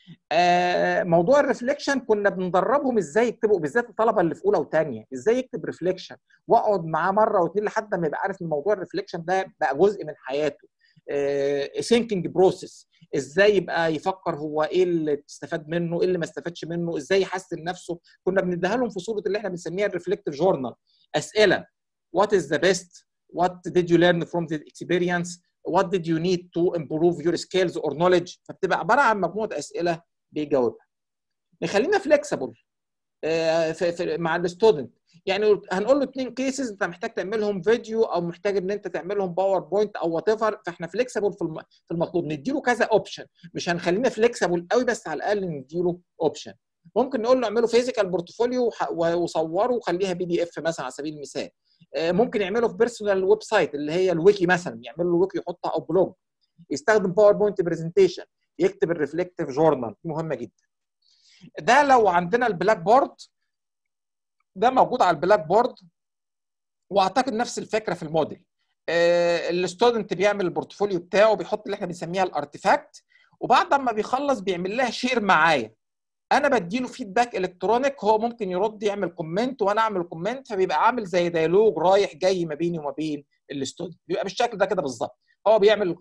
موضوع الريفليكشن كنا بندربهم ازاي يكتبوا بالذات الطلبه اللي في اولى وثانيه ازاي يكتب ريفليكشن واقعد معاه مره واثنين لحد ما يبقى عارف ان موضوع الريفليكشن ده بقى جزء من حياته ثينكينج بروسيس ازاي يبقى يفكر هو ايه اللي استفاد منه ايه اللي ما استفادش منه ازاي يحسن نفسه كنا بنديها لهم في صوره اللي احنا بنسميها الريفلكتيف جورنال اسئله what is the best what did you learn from the experience what did you need to improve your skills or knowledge فبتبقى عباره عن مجموعه اسئله بيجاوبها نخلينا فليكسبل مع الستودنت يعني هنقول له اثنين كيسز انت محتاج تعملهم فيديو او محتاج ان انت تعملهم باوربوينت او وات ايفر فاحنا فليكسبل في في المطلوب نديله كذا اوبشن مش هنخلينا فليكسبل قوي بس على الاقل نديله اوبشن ممكن نقول له اعمله فيزيكال بورتفوليو وصوره وخليها بي دي اف مثلا على سبيل المثال ممكن يعمله في بيرسونال ويب سايت اللي هي الويكي مثلا يعمل له ويكي يحطها او بلوج يستخدم باوربوينت برزنتيشن يكتب الريفلكتيف جورنال دي مهمه جدا ده لو عندنا البلاك بورد ده موجود على البلاك بورد واعتقد نفس الفكره في الموديل آه الستودنت بيعمل البورتفوليو بتاعه بيحط اللي احنا بنسميها الارتيفاكت وبعد ما بيخلص بيعمل لها شير معايا انا بديله فيدباك الكترونيك هو ممكن يرد يعمل كومنت وانا اعمل كومنت فبيبقى عامل زي ديالوج رايح جاي ما بيني وما بين الستودنت بيبقى بالشكل ده كده بالظبط هو بيعمل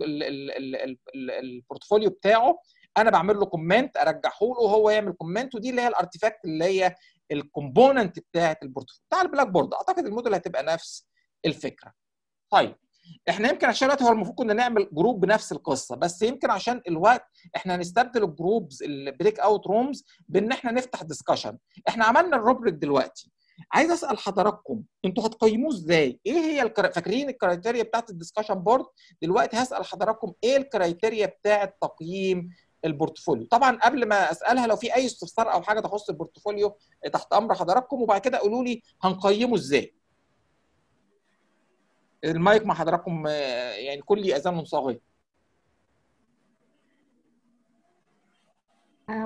البورتفوليو بتاعه انا بعمل له كومنت ارجحه له وهو يعمل كومنت ودي اللي هي الارتيفاكت اللي هي الكومبوننت بتاعه البورتفوليو بتاع البلاك بورد اعتقد الموديل هتبقى نفس الفكره طيب احنا يمكن عشان الوقت هو المفروض كنا نعمل جروب بنفس القصه بس يمكن عشان الوقت احنا هنستبدل الجروبز البريك اوت رومز بان احنا نفتح ديسكشن احنا عملنا الروبريك دلوقتي عايز اسال حضراتكم انتوا هتقيموه ازاي ايه هي الكرا... فاكرين الكرايتيريا بتاعت الديسكشن بورد دلوقتي هسال حضراتكم ايه الكرايتيريا بتاعت تقييم البورتفوليو طبعا قبل ما اسالها لو في اي استفسار او حاجه تخص البورتفوليو تحت امر حضراتكم وبعد كده قولوا لي هنقيمه ازاي المايك مع حضراتكم يعني كل اذان صاغيه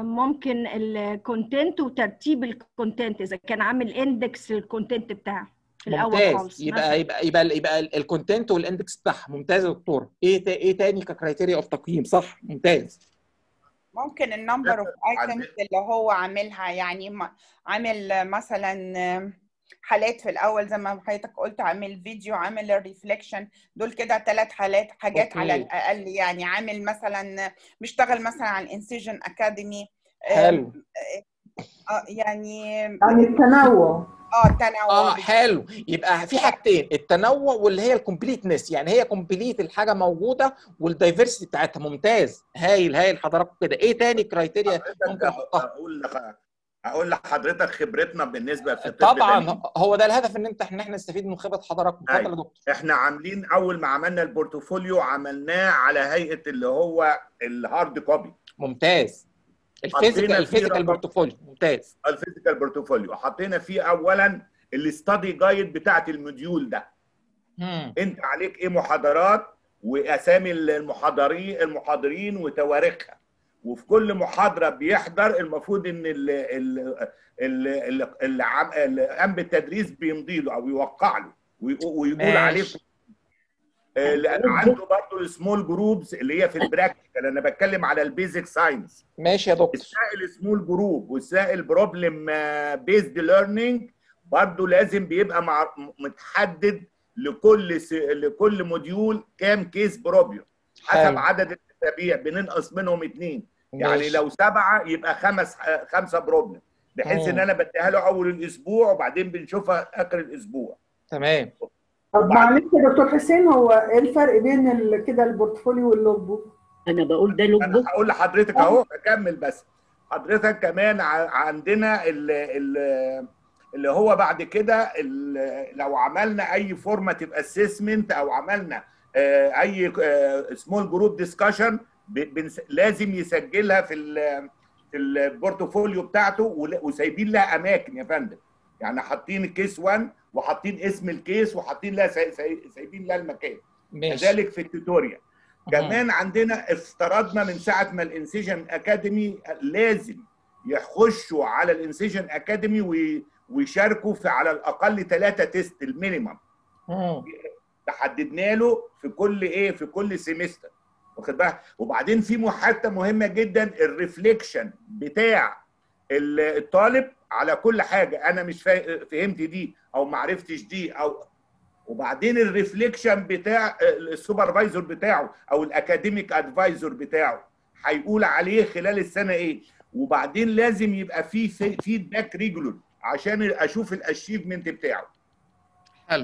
ممكن الكونتنت وترتيب الكونتنت اذا كان عامل اندكس للكونتنت بتاعه في الاول ممتاز خالص يبقى مثلا يبقى يبقى يبقى الكونتنت والاندكس بتاعها ممتاز يا دكتور ايه تا- ايه تاني ككرايتيريا اوف تقييم صح ممتاز ممكن النمبر اوف ايتمز اللي هو عاملها يعني م- عامل مثلا حالات في الاول زي ما حضرتك قلت عامل فيديو عامل الريفليكشن دول كده ثلاث حالات حاجات على اوكي الاقل يعني عامل مثلا بيشتغل مثلا على الانسيجن اكاديمي حلو يعني يعني التنوع اه تنوع اه حلو يبقى في حاجتين التنوع واللي هي الكومبليتنس يعني هي كومبليت الحاجه موجوده والدايفرسيتي بتاعتها ممتاز هايل هايل حضراتكم كده ايه تاني كرايتيريا ممكن احطها اقول لك اقول لحضرتك خبرتنا بالنسبه في الطب طبعا البني. هو ده الهدف ان انت ان احنا نستفيد من خبره حضراتكم اتفضل يا دكتور احنا عاملين اول ما عملنا البورتفوليو عملناه على هيئه اللي هو الهارد كوبي ممتاز حطينا الفيزيكال فيه الفيزيكال رقم- بورتفوليو ممتاز الفيزيكال بورتفوليو حطينا فيه اولا الاستادي جايد بتاعت الموديول ده مم. انت عليك ايه محاضرات واسامي المحاضرين المحاضرين وتواريخها وفي كل محاضره بيحضر المفروض ان ال ال ال ال- اللي عم- اللي قام بالتدريس بيمضي له او يوقع له ويقو- ويقول ماشي. عليه آه، لان عنده برضه السمول جروبز اللي هي في البراكتيكال انا بتكلم على البيزك ساينس ماشي يا دكتور السائل سمول جروب والسائل بروبلم بيزد ليرنينج برضه لازم بيبقى مع متحدد لكل س... لكل موديول كام كيس بروبلم حسب حلو. عدد الاسابيع بننقص منهم اثنين يعني ماشي. لو سبعه يبقى خمس خمسه بروبلم بحيث مم. ان انا بديها له اول الاسبوع وبعدين بنشوفها اخر الاسبوع تمام طب معلش يا دكتور حسين هو ايه الفرق بين ال- كده البورتفوليو واللوج بوك؟ انا بقول ده لوج انا هقول لحضرتك اهو اكمل بس حضرتك كمان ع- عندنا ال ال اللي هو بعد كده ال- لو عملنا اي فورماتيف اسسمنت او عملنا آه، اي سمول جروب ديسكشن لازم يسجلها في ال في البورتفوليو بتاعته ول- وسايبين لها اماكن يا فندم يعني حاطين الكيس 1 وحاطين اسم الكيس وحاطين لها ساي- ساي- سايبين لها المكان ماشي. كذلك في التوتوريال كمان عندنا افترضنا من ساعه ما الانسيجن اكاديمي لازم يخشوا على الانسيجن اكاديمي وي- ويشاركوا في على الاقل ثلاثه تيست المينيمم مم. تحددنا له في كل ايه في كل سيمستر واخد بالك وبعدين في مو- حته مهمه جدا الريفليكشن بتاع ال- الطالب على كل حاجه انا مش فا- فهمت دي او ما عرفتش دي او وبعدين الريفليكشن بتاع السوبرفايزر بتاعه او الاكاديميك ادفايزر بتاعه هيقول عليه خلال السنه ايه وبعدين لازم يبقى في فيدباك ريجولر عشان اشوف الاشيفمنت بتاعه حلو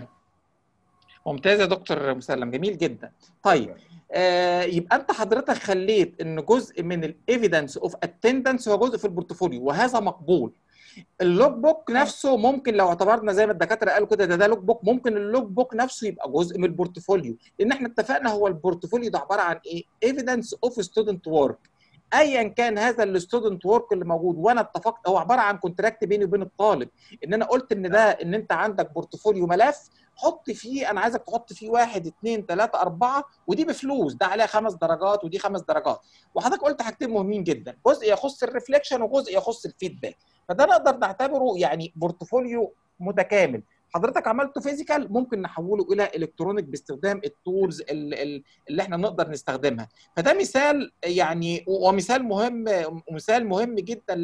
ممتاز يا دكتور مسلم جميل جدا طيب آه يبقى انت حضرتك خليت ان جزء من الايفيدنس اوف اتندنس هو جزء في البورتفوليو وهذا مقبول اللوج بوك نفسه ممكن لو اعتبرنا زي ما الدكاتره قالوا كده ده ده لوج بوك ممكن اللوج بوك نفسه يبقى جزء من البورتفوليو لان احنا اتفقنا هو البورتفوليو ده عباره عن ايه ايفيدنس اوف ستودنت ورك ايا كان هذا الستودنت ورك اللي موجود وانا اتفقت هو عباره عن كونتراكت بيني وبين الطالب ان انا قلت ان ده ان انت عندك بورتفوليو ملف حط فيه انا عايزك تحط فيه واحد اثنين ثلاثه اربعه ودي بفلوس ده عليها خمس درجات ودي خمس درجات وحضرتك قلت حاجتين مهمين جدا جزء يخص الريفليكشن وجزء يخص الفيدباك فده نقدر نعتبره يعني بورتفوليو متكامل حضرتك عملته فيزيكال ممكن نحوله الى الكترونيك باستخدام التولز اللي احنا نقدر نستخدمها فده مثال يعني ومثال مهم ومثال مهم جدا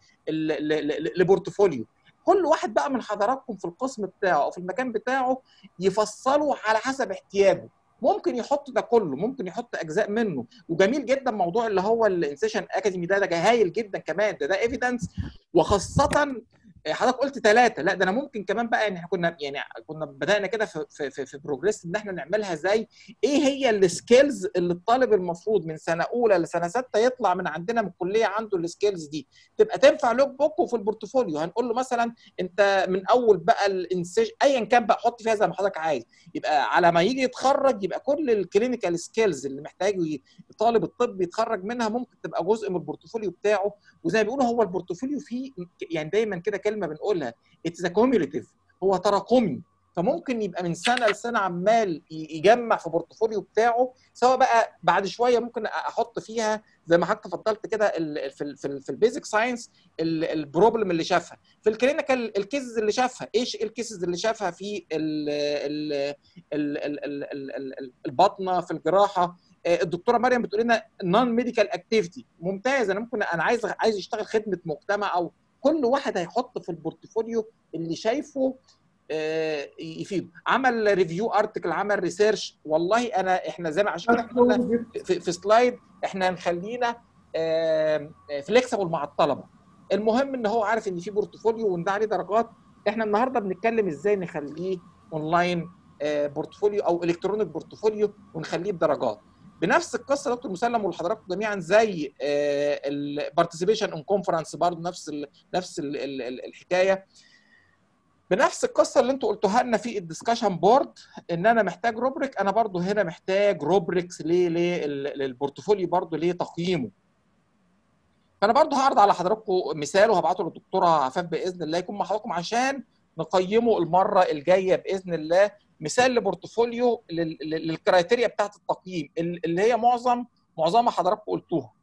لبورتفوليو كل واحد بقى من حضراتكم في القسم بتاعه او في المكان بتاعه يفصله على حسب احتياجه ممكن يحط ده كله ممكن يحط اجزاء منه وجميل جدا موضوع اللي هو الانسيشن اكاديمي ده ده هايل جدا كمان ده ده ايفيدنس وخاصه حضرتك قلت ثلاثه لا ده انا ممكن كمان بقى ان احنا كنا يعني كنا بدانا كده في في في, في بروجريس ان احنا نعملها زي ايه هي السكيلز اللي الطالب المفروض من سنه اولى لسنه سته يطلع من عندنا من الكليه عنده السكيلز دي تبقى تنفع لوك بوك وفي البورتفوليو هنقول له مثلا انت من اول بقى الانسيج ايا كان بقى حط فيها زي ما حضرتك عايز يبقى على ما يجي يتخرج يبقى كل الكلينيكال سكيلز اللي محتاجه طالب الطب يتخرج منها ممكن تبقى جزء من البورتفوليو بتاعه وزي ما بيقولوا هو البورتفوليو فيه يعني دايما كده كلمه بنقولها اتس كوميوليتيف هو تراكمي فممكن يبقى من سنه لسنه عمال يجمع في بورتفوليو بتاعه سواء بقى بعد شويه ممكن احط فيها زي ما حضرتك تفضلت كده في ال في, ال في البيزك ساينس البروبلم اللي شافها في الكلينيكال الكيسز اللي شافها ايش الكيسز اللي شافها في ال ال ال ال ال ال البطنه في الجراحه الدكتوره مريم بتقول لنا نون ميديكال اكتيفيتي ممتاز انا ممكن انا عايز عايز اشتغل خدمه مجتمع او كل واحد هيحط في البورتفوليو اللي شايفه يفيده عمل ريفيو ارتكل عمل ريسيرش والله انا احنا زي ما عشان احنا في, في سلايد احنا هنخلينا فليكسبل مع الطلبه المهم ان هو عارف ان في بورتفوليو وان ده عليه درجات احنا النهارده بنتكلم ازاي نخليه اونلاين بورتفوليو او الكترونيك بورتفوليو ونخليه بدرجات بنفس القصه دكتور مسلم ولحضراتكم جميعا زي البارتيسيبيشن ان كونفرنس برضه نفس ال نفس ال ال الحكايه بنفس القصه اللي انتوا قلتوها لنا في الدسكشن بورد ان انا محتاج روبريك انا برضو هنا محتاج روبريكس ليه ليه للبورتفوليو برضو ليه تقييمه فانا برضو هعرض على حضراتكم مثال وهبعته للدكتوره عفاف باذن الله يكون مع حضراتكم عشان نقيمه المره الجايه باذن الله مثال لبورتفوليو للكرايتيريا بتاعت التقييم اللي هي معظم معظمها حضراتكم قلتوها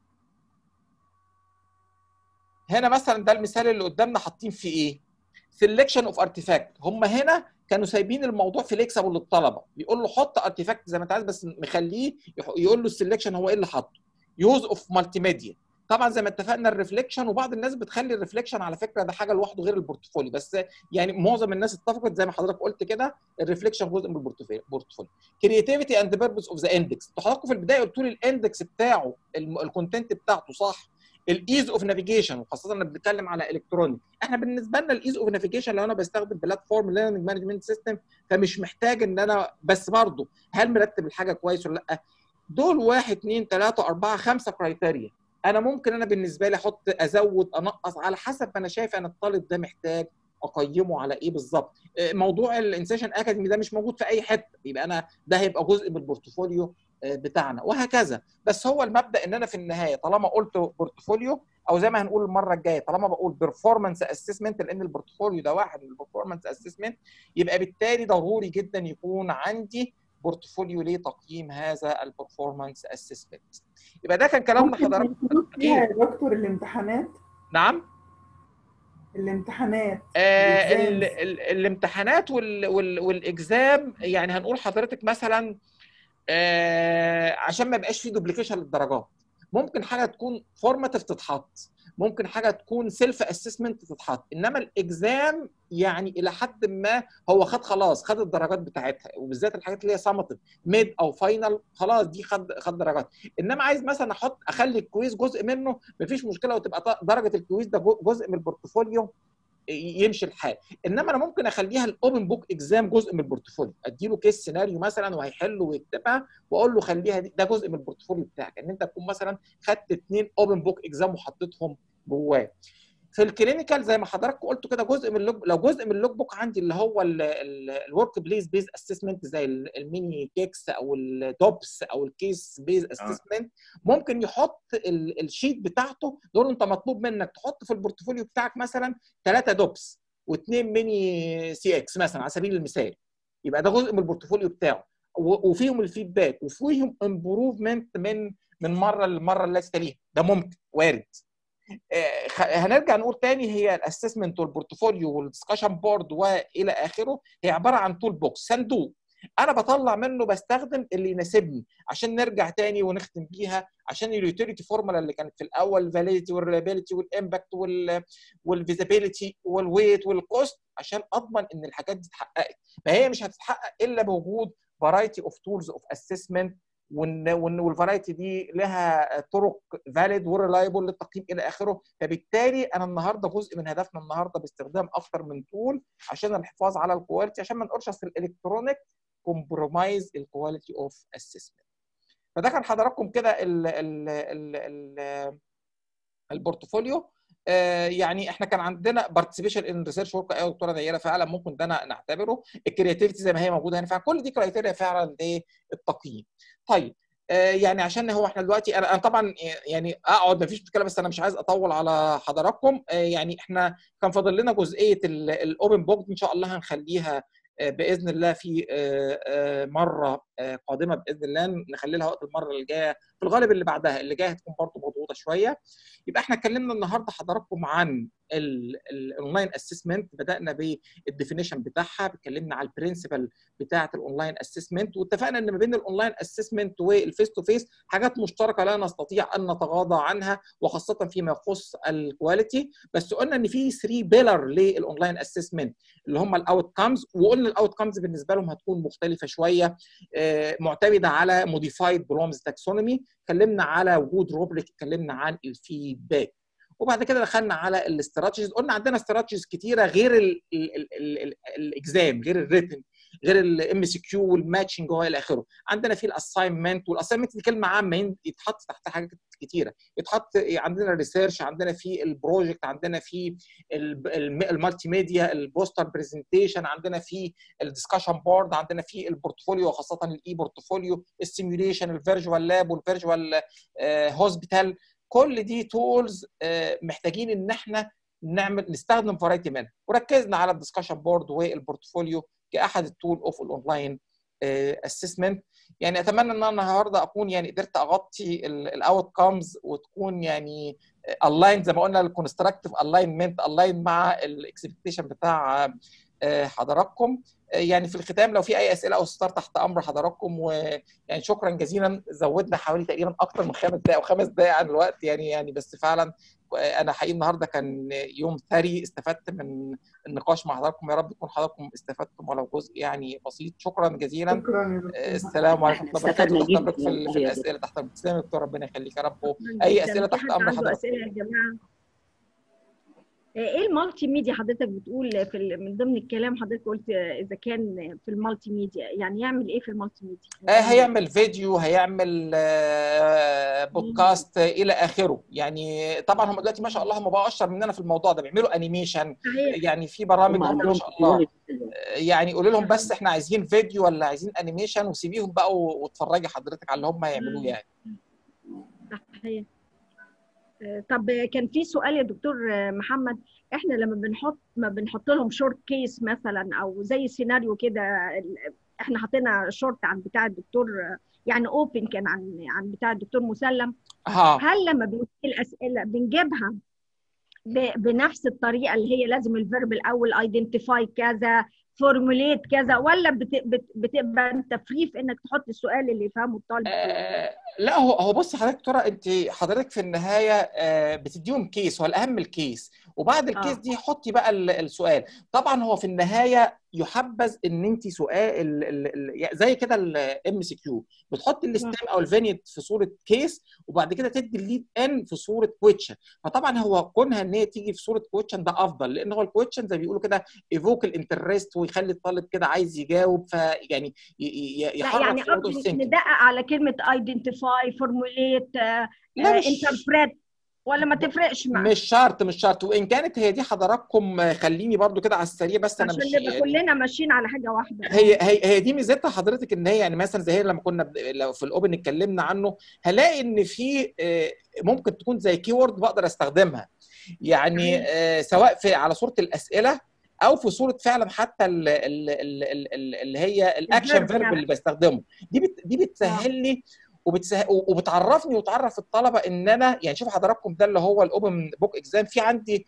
هنا مثلا ده المثال اللي قدامنا حاطين فيه ايه سelection اوف ارتيفاكت هم هنا كانوا سايبين الموضوع فليكسبل للطلبه بيقول له حط ارتيفاكت زي ما انت عايز بس مخليه يقول له السلكشن هو ايه اللي حاطه يوز اوف مالتي ميديا طبعا زي ما اتفقنا الريفليكشن وبعض الناس بتخلي الريفليكشن على فكره ده حاجه لوحده غير البورتفوليو بس يعني معظم الناس اتفقت زي ما حضرتك قلت كده الريفليكشن جزء من البورتفوليو كرياتيفيتي اند بيربز اوف ذا اندكس انتوا حضراتكم في البدايه قلتوا لي الاندكس بتاعه الكونتنت بتاعته صح الايز اوف نافيجيشن وخاصه لما بنتكلم على الكترونيك احنا بالنسبه لنا الايز اوف نافيجيشن لو انا بستخدم بلاتفورم ليرنينج مانجمنت سيستم فمش محتاج ان انا بس برضه هل مرتب الحاجه كويس ولا لا دول واحد اثنين ثلاثه اربعه خمسه كرايتيريا انا ممكن انا بالنسبه لي احط ازود انقص على حسب ما انا شايف انا الطالب ده محتاج اقيمه على ايه بالظبط موضوع الانسيشن اكاديمي ده مش موجود في اي حته يبقى انا ده هيبقى جزء من البورتفوليو بتاعنا وهكذا بس هو المبدا ان انا في النهايه طالما قلت بورتفوليو او زي ما هنقول المره الجايه طالما بقول بيرفورمانس اسسمنت لان البورتفوليو ده واحد من البرفورمانس اسسمنت يبقى بالتالي ضروري جدا يكون عندي بورتفوليو لتقييم هذا البرفورمانس اسسمنت يبقى ده كان كلامنا حضرتك فيها يا دكتور الامتحانات نعم الامتحانات آه ال ال الامتحانات وال وال والاكزام يعني هنقول حضرتك مثلا آه عشان ما يبقاش في دوبليكيشن للدرجات ممكن حاجه تكون فورماتيف تتحط ممكن حاجه تكون سيلف اسسمنت تتحط انما الاكزام يعني الى حد ما هو خد خلاص خد الدرجات بتاعتها وبالذات الحاجات اللي هي سامتيف ميد او فاينل خلاص دي خد خد درجات انما عايز مثلا احط اخلي الكويز جزء منه مفيش مشكله وتبقى درجه الكويز ده جزء من البورتفوليو يمشي الحال انما انا ممكن اخليها الاوبن بوك اكزام جزء من البورتفوليو اديله كيس سيناريو مثلا وهيحله ويكتبها واقول له خليها دي ده جزء من البورتفوليو بتاعك ان انت تكون مثلا خدت اثنين اوبن بوك اكزام وحطيتهم جواه في الكلينيكال زي ما حضراتكم قلتوا كده جزء من اللوج لو جزء من اللوج بوك عندي اللي هو الورك بليس بيز اسسمنت زي الميني كيكس او الدوبس او الكيس بيز اسسمنت ممكن يحط الشيت بتاعته دول انت مطلوب منك تحط في البورتفوليو بتاعك مثلا ثلاثه دوبس واثنين ميني سي اكس مثلا على سبيل المثال يبقى ده جزء من البورتفوليو بتاعه وفيهم الفيدباك وفيهم امبروفمنت من من مره للمره التي تليها ده ممكن وارد هنرجع نقول تاني هي الاسسمنت والبورتفوليو والدسكشن بورد والى اخره هي عباره عن تول بوكس صندوق انا بطلع منه بستخدم اللي يناسبني عشان نرجع تاني ونختم بيها عشان اليوتيليتي فورمولا اللي كانت في الاول الفاليديتي والريلابيلتي والامباكت والفيزابيلتي والويت والكوست عشان اضمن ان الحاجات دي اتحققت فهي مش هتتحقق الا بوجود فرايتي اوف تولز اوف اسسمنت والفرايتي دي لها طرق فاليد وريلايبل للتقييم الى اخره فبالتالي انا النهارده جزء من هدفنا النهارده باستخدام اكثر من تول عشان الحفاظ على الكواليتي عشان ما نقولش اصل الالكترونيك كومبرومايز الكواليتي اوف اسسمنت فده كان حضراتكم كده ال ال ال ال البورتفوليو آه يعني احنا كان عندنا بارتيسيبيشن ان ريسيرش ورك ايوه دكتوره نيره فعلا ممكن ده نعتبره الكرياتيفيتي زي ما هي موجوده هنا فعلا كل دي كرايتيريا فعلا للتقييم طيب آه يعني عشان هو احنا دلوقتي انا, أنا طبعا يعني اقعد ما فيش مشكله بس انا مش عايز اطول على حضراتكم آه يعني احنا كان فاضل لنا جزئيه الاوبن بوك ان شاء الله هنخليها باذن الله في مره قادمه باذن الله نخلي لها وقت المره اللي جايه في الغالب اللي بعدها اللي جايه هتكون برضه مضغوطه شويه يبقى احنا اتكلمنا النهارده حضراتكم عن الاونلاين اسسمنت بدانا بالديفينيشن بتاعها اتكلمنا على البرنسبل بتاعه الاونلاين اسسمنت واتفقنا ان ما بين الاونلاين اسسمنت والفيس تو فيس حاجات مشتركه لا نستطيع ان نتغاضى عنها وخاصه فيما يخص الكواليتي بس قلنا ان في 3 بيلر للاونلاين اسسمنت اللي هم الاوت كامز وقلنا الاوت كامز بالنسبه لهم هتكون مختلفه شويه معتمده على موديفايد برومز تاكسونومي اتكلمنا على وجود روبريك اتكلمنا عن الفيدباك وبعد كده دخلنا على الاستراتيجيز قلنا عندنا استراتيجيز كتيره غير الاكزام غير الريتن غير الام سي كيو والماتشنج والى اخره عندنا في الاساينمنت والاساينمنت دي كلمه عامه يتحط تحت حاجات كتيره يتحط عندنا الريسيرش عندنا في البروجكت عندنا في المالتي ميديا البوستر برزنتيشن عندنا في الدسكشن بورد عندنا في البورتفوليو خاصه الاي بورتفوليو السيميوليشن الفيرجوال لاب والفيرجوال هوسبيتال كل دي تولز محتاجين ان احنا نعمل نستخدم فرايتي منها وركزنا على الدسكشن بورد والبورتفوليو كاحد التول اوف الاونلاين اسسمنت يعني اتمنى ان انا النهارده اكون يعني قدرت اغطي الاوت كامز وتكون يعني الاين زي ما قلنا الكونستراكتيف الاينمنت الاين مع الاكسبكتيشن بتاع حضراتكم يعني في الختام لو في اي اسئله او استفسار تحت امر حضراتكم ويعني شكرا جزيلا زودنا حوالي تقريبا اكثر من خمس دقائق او خمس دقائق عن الوقت يعني يعني بس فعلا انا حقيقي النهارده كان يوم ثري استفدت من النقاش مع حضراتكم يا رب تكون حضراتكم استفدتم ولو جزء يعني بسيط شكرا جزيلا شكرا السلام عليكم ورحمه الله وبركاته تحت امرك في, في الاسئله تحت امرك تسلم يا دكتور ربنا يخليك يا رب اي اسئله تحت امر حضرتك اسئله يا جماعه ايه المالتي ميديا حضرتك بتقول في من ضمن الكلام حضرتك قلت اذا كان في المالتي ميديا يعني يعمل ايه في المالتي ميديا آه هيعمل فيديو هيعمل آه بودكاست آه الى اخره يعني طبعا هم دلوقتي ما شاء الله هم بقوا اشطر مننا في الموضوع ده بيعملوا انيميشن يعني في برامج ما شاء الله يعني قولوا لهم بس احنا عايزين فيديو ولا عايزين انيميشن وسيبيهم بقى واتفرجي حضرتك على اللي هم هيعملوه يعني صحيح طب كان في سؤال يا دكتور محمد احنا لما بنحط ما بنحط لهم شورت كيس مثلا او زي سيناريو كده احنا حطينا شورت عن بتاع الدكتور يعني اوبن كان عن عن بتاع الدكتور مسلم ها. هل لما بنجيب الاسئله بنجيبها بنفس الطريقه اللي هي لازم الفيرب الاول ايدنتيفاي كذا فورموليت كذا ولا بت... بت... بتبقى انت فري في انك تحط السؤال اللي يفهمه الطالب آه لا هو هو بص حضرتك ترى انت حضرتك في النهايه آه بتديهم كيس هو الاهم الكيس وبعد الكيس آه. دي حطي بقى السؤال طبعا هو في النهايه يحبذ ان انت سؤال ال ال ال زي كده الام سي كيو بتحط الستيم او الفينيت في صوره كيس وبعد كده تدي الليد ان في صوره كويتشن فطبعا هو كونها ان هي تيجي في صوره كويتشن ده افضل لان هو الكويتشن زي ما بيقولوا كده ايفوك الانترست ويخلي الطالب كده عايز يجاوب فيعني يحرك يعني قصدي ندقق على كلمه ايدنتيفاي فورموليت انتربريت ولا ما تفرقش معاك مش شرط مش شرط وان كانت هي دي حضراتكم خليني برضو كده على السريع بس انا عشان مش نبقى كلنا ماشيين على حاجه واحده هي هي هي دي ميزتها حضرتك ان هي يعني مثلا زي لما كنا لو في الاوبن اتكلمنا عنه هلاقي ان في ممكن تكون زي كي وورد بقدر استخدمها يعني سواء في على صوره الاسئله او في صوره فعلا حتى اللي هي الاكشن فيرب اللي بستخدمه دي بت دي بتسهل لي وبتسه... وبتعرفني وتعرف الطلبه ان انا يعني شوفوا حضراتكم ده اللي هو الاوبن بوك اكزام في عندي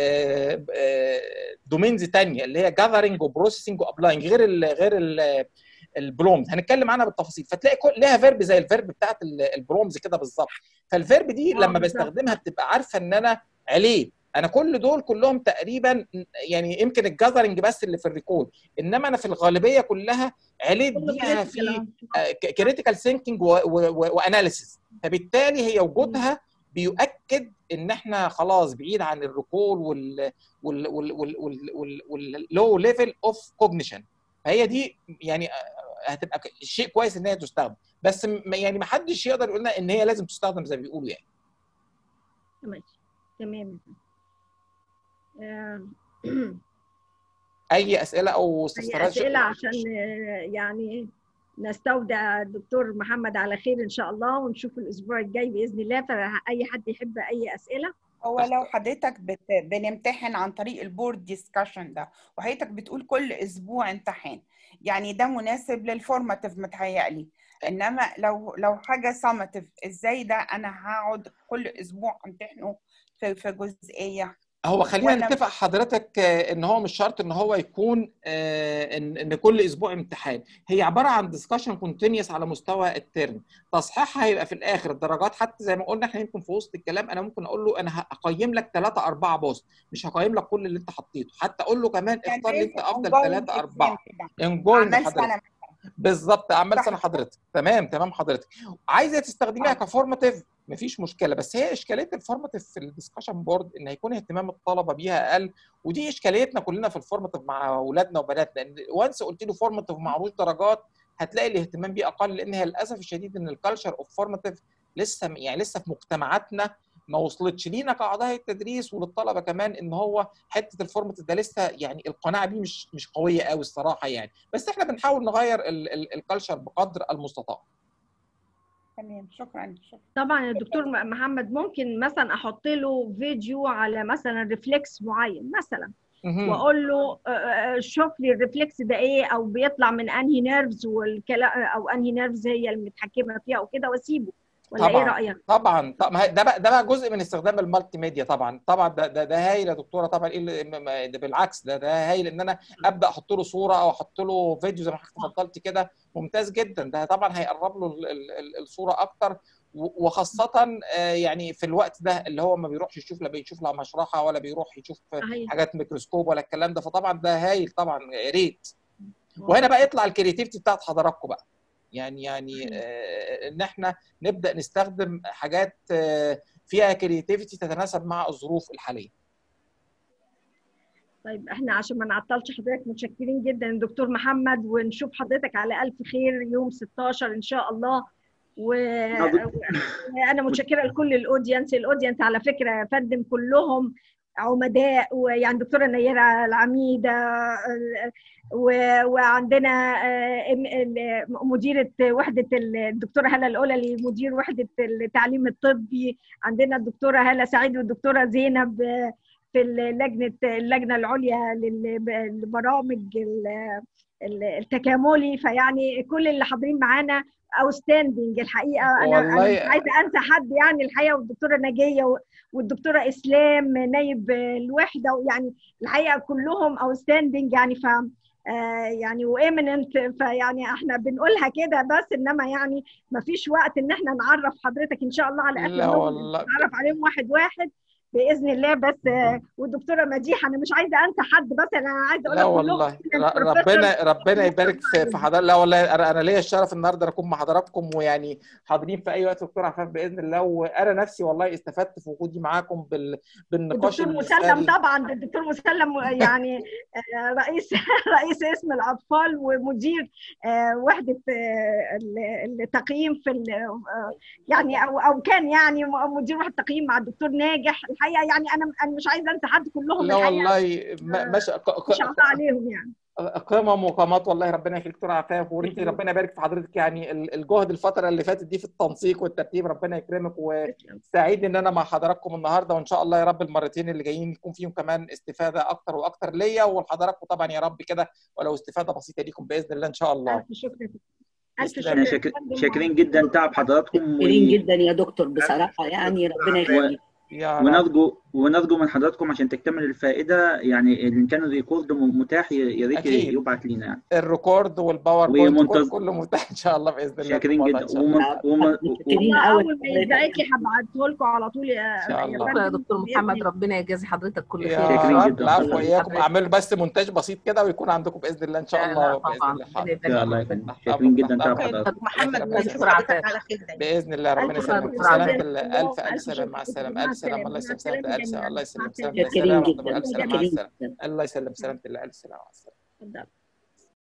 دومينز ثانيه اللي هي جاذرنج وبروسيسنج وابلاينج غير ال غير ال البرومز هنتكلم عنها بالتفاصيل فتلاقي كل ليها فيرب زي الفيرب بتاعت البرومز كده بالظبط فالفيرب دي لما بستخدمها بتبقى عارفه ان انا عليه انا كل دول كلهم تقريبا يعني يمكن الجاذرنج بس اللي في الريكول انما انا في الغالبيه كلها عليت بيها في كريتيكال ثينكينج واناليسيس فبالتالي هي وجودها بيؤكد ان احنا خلاص بعيد عن الريكول وال وال وال وال واللو ليفل اوف كوجنيشن فهي دي يعني هتبقى شيء كويس ان هي تستخدم بس يعني ما حدش يقدر يقول لنا ان هي لازم تستخدم زي ما بيقولوا يعني ماشي تمام اي اسئله او اي استفسارات اسئله عشان يعني نستودع الدكتور محمد على خير ان شاء الله ونشوف الاسبوع الجاي باذن الله فاي حد يحب اي اسئله هو لو حضرتك بت... بنمتحن عن طريق البورد ديسكشن ده وحضرتك بتقول كل اسبوع امتحان يعني ده مناسب للفورماتيف متهيألي انما لو لو حاجه سامتيف ازاي ده انا هقعد كل اسبوع امتحنه في في جزئيه هو خلينا ولا- نتفق حضرتك آه، ان هو مش شرط ان هو يكون آه، ان ان كل اسبوع امتحان هي عباره عن ديسكشن كونتينيوس على مستوى الترم تصحيحها هيبقى في الاخر الدرجات حتى زي ما قلنا احنا يمكن في وسط الكلام انا ممكن اقول له انا هقيم لك ثلاثة أربعة بوست مش هقيم لك كل اللي انت حطيته حتى اقول له كمان اختار لي انت افضل ongoing ثلاثة أربعة exam انجوينج اعمال حضرتك سنه بالظبط اعمال صح سنه حضرتك تمام تمام حضرتك عايزه تستخدميها كفورماتيف مفيش مشكله بس هي اشكاليه الفورماتيف في الديسكشن بورد ان هيكون اهتمام الطلبه بيها اقل ودي اشكاليتنا كلنا في الفورماتيف مع اولادنا وبناتنا ان وانس قلت له فورماتيف معهوش درجات هتلاقي الاهتمام بيه اقل لان هي للاسف الشديد ان الكالتشر اوف فورماتيف لسه يعني لسه في مجتمعاتنا ما وصلتش لينا كاعضاء التدريس وللطلبه كمان ان هو حته الفورماتيف ده لسه يعني القناعه بيه مش مش قويه قوي الصراحه يعني بس احنا بنحاول نغير الكالتشر بقدر المستطاع تمام شكرا شكرا طبعا يا دكتور م- محمد ممكن مثلا احط له فيديو على مثلا ريفلكس معين مثلا مهم. واقول له آه، آه، شوف لي الريفلكس ده ايه او بيطلع من انهي نيرفز والكلام او انهي نيرفز هي المتحكمه فيها وكده واسيبه ولا ايه طبعا رايك؟ طبعا طب ما هي- ده بقى ده بقى جزء من استخدام المالتي ميديا طبعا طبعا ده ده, ده هايل يا دكتوره طبعا ايه اللي- م- م- ده بالعكس ده ده هايل ان انا ابدا احط له صوره او احط له فيديو زي ما حضرتك اتفضلت كده ممتاز جدا ده طبعا هيقرب له ال- ال- ال- الصوره اكتر و- وخاصه آه، يعني في الوقت ده اللي هو ما بيروحش يشوف لا بيشوف لا مشرحه ولا بيروح يشوف صحيح. حاجات ميكروسكوب ولا الكلام ده فطبعا ده هايل طبعا يا ريت وهنا بقى يطلع الكرياتيفيتي بتاعت حضراتكم بقى يعني يعني آه، ان احنا نبدا نستخدم حاجات آه، فيها كرياتيفيتي تتناسب مع الظروف الحاليه طيب احنا عشان ما نعطلش حضرتك متشكرين جدا دكتور محمد ونشوف حضرتك على الف خير يوم 16 ان شاء الله و... وانا متشكره لكل الاودينس الاودينس على فكره يا فندم كلهم عمداء ويعني دكتوره نيره العميده و... وعندنا آه، ام- ال- مديره وحده ال- الدكتوره هلا الاولى مدير وحده التعليم الطبي عندنا الدكتوره هلا سعيد والدكتوره زينب آه، في اللجنه اللجنه العليا لل- للبرامج ال- ال- التكاملي فيعني كل اللي حاضرين معانا اوتستاندنج الحقيقه انا انا والله- مش عايزه انسى حد يعني الحقيقه والدكتوره نجيه و- والدكتوره اسلام نايب الوحده يعني الحقيقه كلهم اوتستاندنج يعني ف آه يعني وامننت فيعني احنا بنقولها كده بس انما يعني ما فيش وقت ان احنا نعرف حضرتك ان شاء الله على اخر لا يوم والله. نتعرف عليهم واحد واحد باذن الله بس آه، والدكتوره مديحه انا مش عايزه انسى حد بس انا عايزه اقول لا لك والله كلهم ر- ربنا ربنا يبارك في في حضرتك لا والله انا انا ليا الشرف النهارده اكون مع حضراتكم ويعني حاضرين في اي وقت دكتور عفاف باذن الله وانا نفسي والله استفدت في وجودي معاكم بال بالنقاش الدكتور مسلم الفارغ طبعا ده الدكتور مسلم يعني آه، رئيس رئيس اسم الاطفال ومدير آه، وحده آه، ال- التقييم في ال- آه، يعني او او كان يعني مدير وحده التقييم مع الدكتور ناجح الحقيقه يعني انا انا مش عايزه انسى حد كلهم لا الحقيقه والله ما ما شاء ما شاء الله عليهم يعني قمم وقامات والله ربنا يخليك دكتور عفاف وانت ربنا يبارك في حضرتك يعني ال- الجهد الفتره اللي فاتت دي في التنسيق والترتيب ربنا يكرمك وسعيد ان انا مع حضراتكم النهارده وان شاء الله يا رب المرتين اللي جايين يكون فيهم كمان استفاده اكتر واكتر ليا ولحضراتكم طبعا يا رب كده ولو استفاده بسيطه ليكم باذن الله ان شاء الله الف شكر الف احنا شكر شاك- شاكرين جدا تعب حضراتكم شاكرين جدا يا دكتور بصراحه يعني ربنا يخليك يا رب ونرجو ونرجو من حضراتكم عشان تكتمل الفائده يعني ان كان الريكورد م- متاح ي- يا ريت أكيد. يبعت لينا يعني الريكورد والباوربوينت كله ومنتظر كله متاح ان شاء الله باذن الله شاكرين الموضوع جدا إن شاء الله. وم- وم- متشكرين والله قوي اول ما يتبعت لي هبعته لكم على طول يا ان شاء يا الله شكرا يا فندم دكتور بإذن محمد الله. ربنا يجازي حضرتك كل خير يا شاكرين رب جدا العفو حضرتك. واياكم اعملوا بس مونتاج بسيط كده ويكون عندكم باذن الله ان شاء لا الله لا باذن طبعا الله ربنا حاضر ان شاء الله يبارك يا فيك فندم شاكرين جدا تعب تحت حضراتكم محمد ربنا نشوف دكتور حضرتك عفاف على خير دايما باذن الله ربنا الف شكرا يسلمك دكتور شكر سلامة عفاف جدا الله لكم الف الف الف سلام مع شكر السلامه الف سلام الله مع يسلم السلامه سلامة الله جميعا الف مع سلام الله السلامه يسلم شاكرين سلامة جدا الف سلام مع شاكرين السلامه جدا الله يسلم سلامة الله الف سلام مع السلامه اتفضل